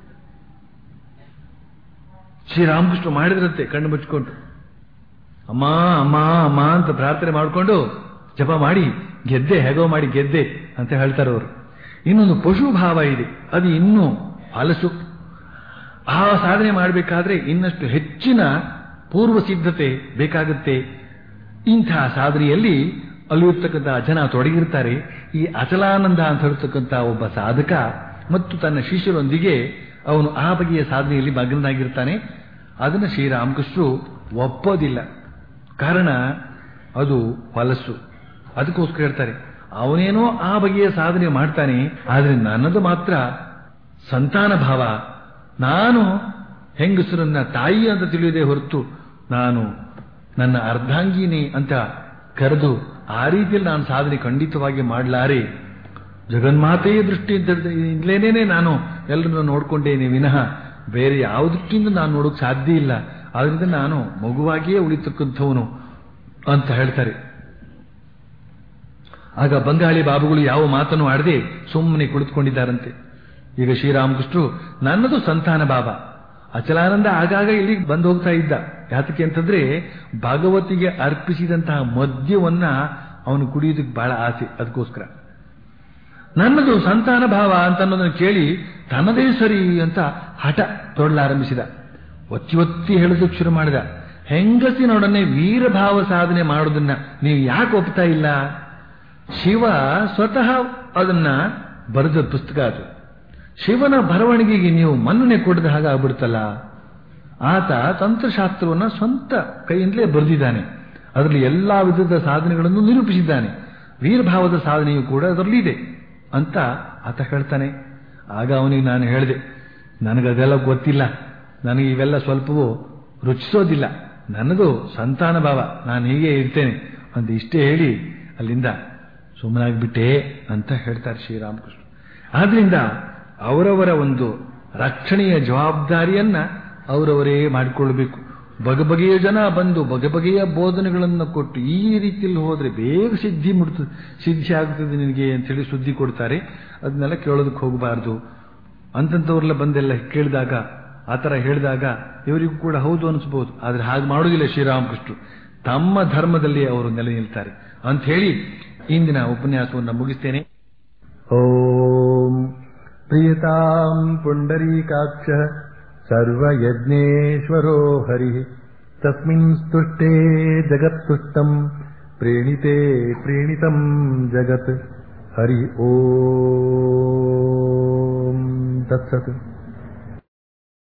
ಶ್ರೀರಾಮಕೃಷ್ಣ ಮಾಡಿದ್ರಂತೆ ಕಣ್ಣು ಮುಚ್ಕೊಂಡು ಅಮ್ಮ ಅಮ್ಮ ಅಮ್ಮ ಅಂತ ಪ್ರಾರ್ಥನೆ ಮಾಡಿಕೊಂಡು ಜಪ ಮಾಡಿ ಗೆದ್ದೆ ಹೇಗೋ ಮಾಡಿ ಗೆದ್ದೆ ಅಂತ ಹೇಳ್ತಾರೆ ಅವರು ಇನ್ನೊಂದು ಪಶು ಭಾವ ಇದೆ ಅದು ಇನ್ನೂ ಹಲಸು ಆ ಸಾಧನೆ ಮಾಡಬೇಕಾದ್ರೆ ಇನ್ನಷ್ಟು ಹೆಚ್ಚಿನ ಪೂರ್ವ ಸಿದ್ಧತೆ ಬೇಕಾಗುತ್ತೆ ಇಂತಹ ಸಾಧನೆಯಲ್ಲಿ ಅಲ್ಲಿರ್ತಕ್ಕಂಥ ಜನ ತೊಡಗಿರ್ತಾರೆ ಈ ಅಚಲಾನಂದ ಅಂತ ಹೇಳ್ತಕ್ಕಂಥ ಒಬ್ಬ ಸಾಧಕ ಮತ್ತು ತನ್ನ ಶಿಷ್ಯರೊಂದಿಗೆ ಅವನು ಆ ಬಗೆಯ ಸಾಧನೆಯಲ್ಲಿ ಮಗ್ನನಾಗಿರ್ತಾನೆ ಅದನ್ನು ಶ್ರೀರಾಮಕೃಷ್ಣರು ಒಪ್ಪೋದಿಲ್ಲ ಕಾರಣ ಅದು ಹೊಲಸು ಅದಕ್ಕೋಸ್ಕರ ಹೇಳ್ತಾರೆ ಅವನೇನೋ ಆ ಬಗೆಯ ಸಾಧನೆ ಮಾಡ್ತಾನೆ ಆದರೆ ನನ್ನದು ಮಾತ್ರ ಸಂತಾನ ಭಾವ ನಾನು ಹೆಂಗಸರನ್ನ ತಾಯಿ ಅಂತ ತಿಳಿಯದೆ ಹೊರತು ನಾನು ನನ್ನ ಅರ್ಧಾಂಗಿನಿ ಅಂತ ಕರೆದು ಆ ರೀತಿಯಲ್ಲಿ ನಾನು ಸಾಧನೆ ಖಂಡಿತವಾಗಿ ಮಾಡಲಾರೆ ಜಗನ್ಮಾತೆಯ ದೃಷ್ಟಿಯಿಂದಲೇನೇ ನಾನು ಎಲ್ಲರನ್ನ ನೋಡ್ಕೊಂಡೇನೆ ವಿನಃ ಬೇರೆ ಯಾವ ದೃಷ್ಟಿಯಿಂದ ನಾನು ನೋಡೋಕೆ ಸಾಧ್ಯ ಇಲ್ಲ ಆದ್ರಿಂದ ನಾನು ಮಗುವಾಗಿಯೇ ಉಳಿತಕ್ಕಂಥವನು ಅಂತ ಹೇಳ್ತಾರೆ ಆಗ ಬಂಗಾಳಿ ಬಾಬುಗಳು ಯಾವ ಮಾತನ್ನು ಆಡದೆ ಸುಮ್ಮನೆ ಕುಳಿತುಕೊಂಡಿದ್ದಾರಂತೆ ಈಗ ಶ್ರೀರಾಮಕೃಷ್ಣರು ನನ್ನದು ಸಂತಾನ ಬಾಬಾ ಅಚಲಾನಂದ ಆಗಾಗ ಇಲ್ಲಿಗೆ ಬಂದು ಹೋಗ್ತಾ ಇದ್ದ ಯಾತಕ್ಕೆ ಅಂತಂದ್ರೆ ಭಗವತಿಗೆ ಅರ್ಪಿಸಿದಂತಹ ಮದ್ಯವನ್ನ ಅವನು ಕುಡಿಯೋದಕ್ಕೆ ಬಹಳ ಆಸೆ ಅದಕ್ಕೋಸ್ಕರ ನನ್ನದು ಸಂತಾನ ಭಾವ ಅಂತ ಅನ್ನೋದನ್ನು ಕೇಳಿ ತನ್ನದೇ ಸರಿ ಅಂತ ಹಠ ತೊಡಲಾರಂಭಿಸಿದ ಒತ್ತಿ ಒತ್ತಿ ಹೇಳೋದಕ್ಕೆ ಶುರು ಮಾಡಿದ ಹೆಂಗಸಿನೊಡನೆ ವೀರಭಾವ ಸಾಧನೆ ಮಾಡೋದನ್ನ ನೀವು ಯಾಕೆ ಒಪ್ತಾ ಇಲ್ಲ ಶಿವ ಸ್ವತಃ ಅದನ್ನ ಬರೆದ ಪುಸ್ತಕ ಅದು ಶಿವನ ಬರವಣಿಗೆಗೆ ನೀವು ಮನ್ನಣೆ ಕೊಡದ ಹಾಗೆ ಆಗ್ಬಿಡ್ತಲ್ಲ ಆತ ತಂತ್ರಶಾಸ್ತ್ರವನ್ನ ಸ್ವಂತ ಕೈಯಿಂದಲೇ ಬರೆದಿದ್ದಾನೆ ಅದರಲ್ಲಿ ಎಲ್ಲಾ ವಿಧದ ಸಾಧನೆಗಳನ್ನು ನಿರೂಪಿಸಿದ್ದಾನೆ ವೀರಭಾವದ ಸಾಧನೆಯು ಕೂಡ ಅದರಲ್ಲಿ ಇದೆ ಅಂತ ಆತ ಹೇಳ್ತಾನೆ ಆಗ ಅವನಿಗೆ ನಾನು ಹೇಳಿದೆ ನನಗದೆಲ್ಲ ಗೊತ್ತಿಲ್ಲ ನನಗೆ ಇವೆಲ್ಲ ಸ್ವಲ್ಪವೂ ರುಚಿಸೋದಿಲ್ಲ ನನ್ನದು ಸಂತಾನ ಭಾವ ನಾನು ಹೀಗೆ ಇರ್ತೇನೆ ಅಂತ ಇಷ್ಟೇ ಹೇಳಿ ಅಲ್ಲಿಂದ ಸುಮ್ಮನಾಗ್ಬಿಟ್ಟೆ ಅಂತ ಹೇಳ್ತಾರೆ ಶ್ರೀರಾಮಕೃಷ್ಣ ಆದ್ರಿಂದ ಅವರವರ ಒಂದು ರಕ್ಷಣೆಯ ಜವಾಬ್ದಾರಿಯನ್ನ ಅವರವರೇ ಮಾಡಿಕೊಳ್ಬೇಕು ಬಗೆಬಗೆಯ ಜನ ಬಂದು ಬಗೆಬಗೆಯ ಬೋಧನೆಗಳನ್ನು ಕೊಟ್ಟು ಈ ರೀತಿಯಲ್ಲಿ ಹೋದ್ರೆ ಬೇಗ ಸಿದ್ಧಿ ಮುಡ್ತದೆ ಸಿದ್ಧಿ ಆಗ್ತದೆ ನಿನಗೆ ಅಂತ ಹೇಳಿ ಸುದ್ದಿ ಕೊಡ್ತಾರೆ ಅದನ್ನೆಲ್ಲ ಕೇಳೋದಕ್ಕೆ ಹೋಗಬಾರ್ದು ಅಂತಂಥವ್ರೆಲ್ಲ ಬಂದೆಲ್ಲ ಕೇಳಿದಾಗ ಆ ಥರ ಹೇಳಿದಾಗ ಇವರಿಗೂ ಕೂಡ ಹೌದು ಅನಿಸ್ಬೋದು ಆದ್ರೆ ಹಾಗೆ ಮಾಡೋದಿಲ್ಲ ಶ್ರೀರಾಮಕೃಷ್ಣರು ತಮ್ಮ ಧರ್ಮದಲ್ಲಿ ಅವರು ನೆಲೆ ನಿಲ್ತಾರೆ ಅಂತ ಹೇಳಿ ಇಂದಿನ ಉಪನ್ಯಾಸವನ್ನು ಮುಗಿಸ್ತೇನೆ ಓಂ ಪ್ರಿಯತಾಂ ಪುಂಡರೀಕಾಕ್ಷ ಸರ್ವಯಜ್ಞೇಶ್ವರೋ ಹರಿ ತಸ್ಮಿನ್ ಸ್ತುಷ್ಟೇ ಜಗತ್ತುಷ್ಟಂ ಪ್ರೇಣಿತೆ ಪ್ರೇಣಿತಂ ಜಗತ್ ಹರಿ ಓಂ ತತ್ಸತ್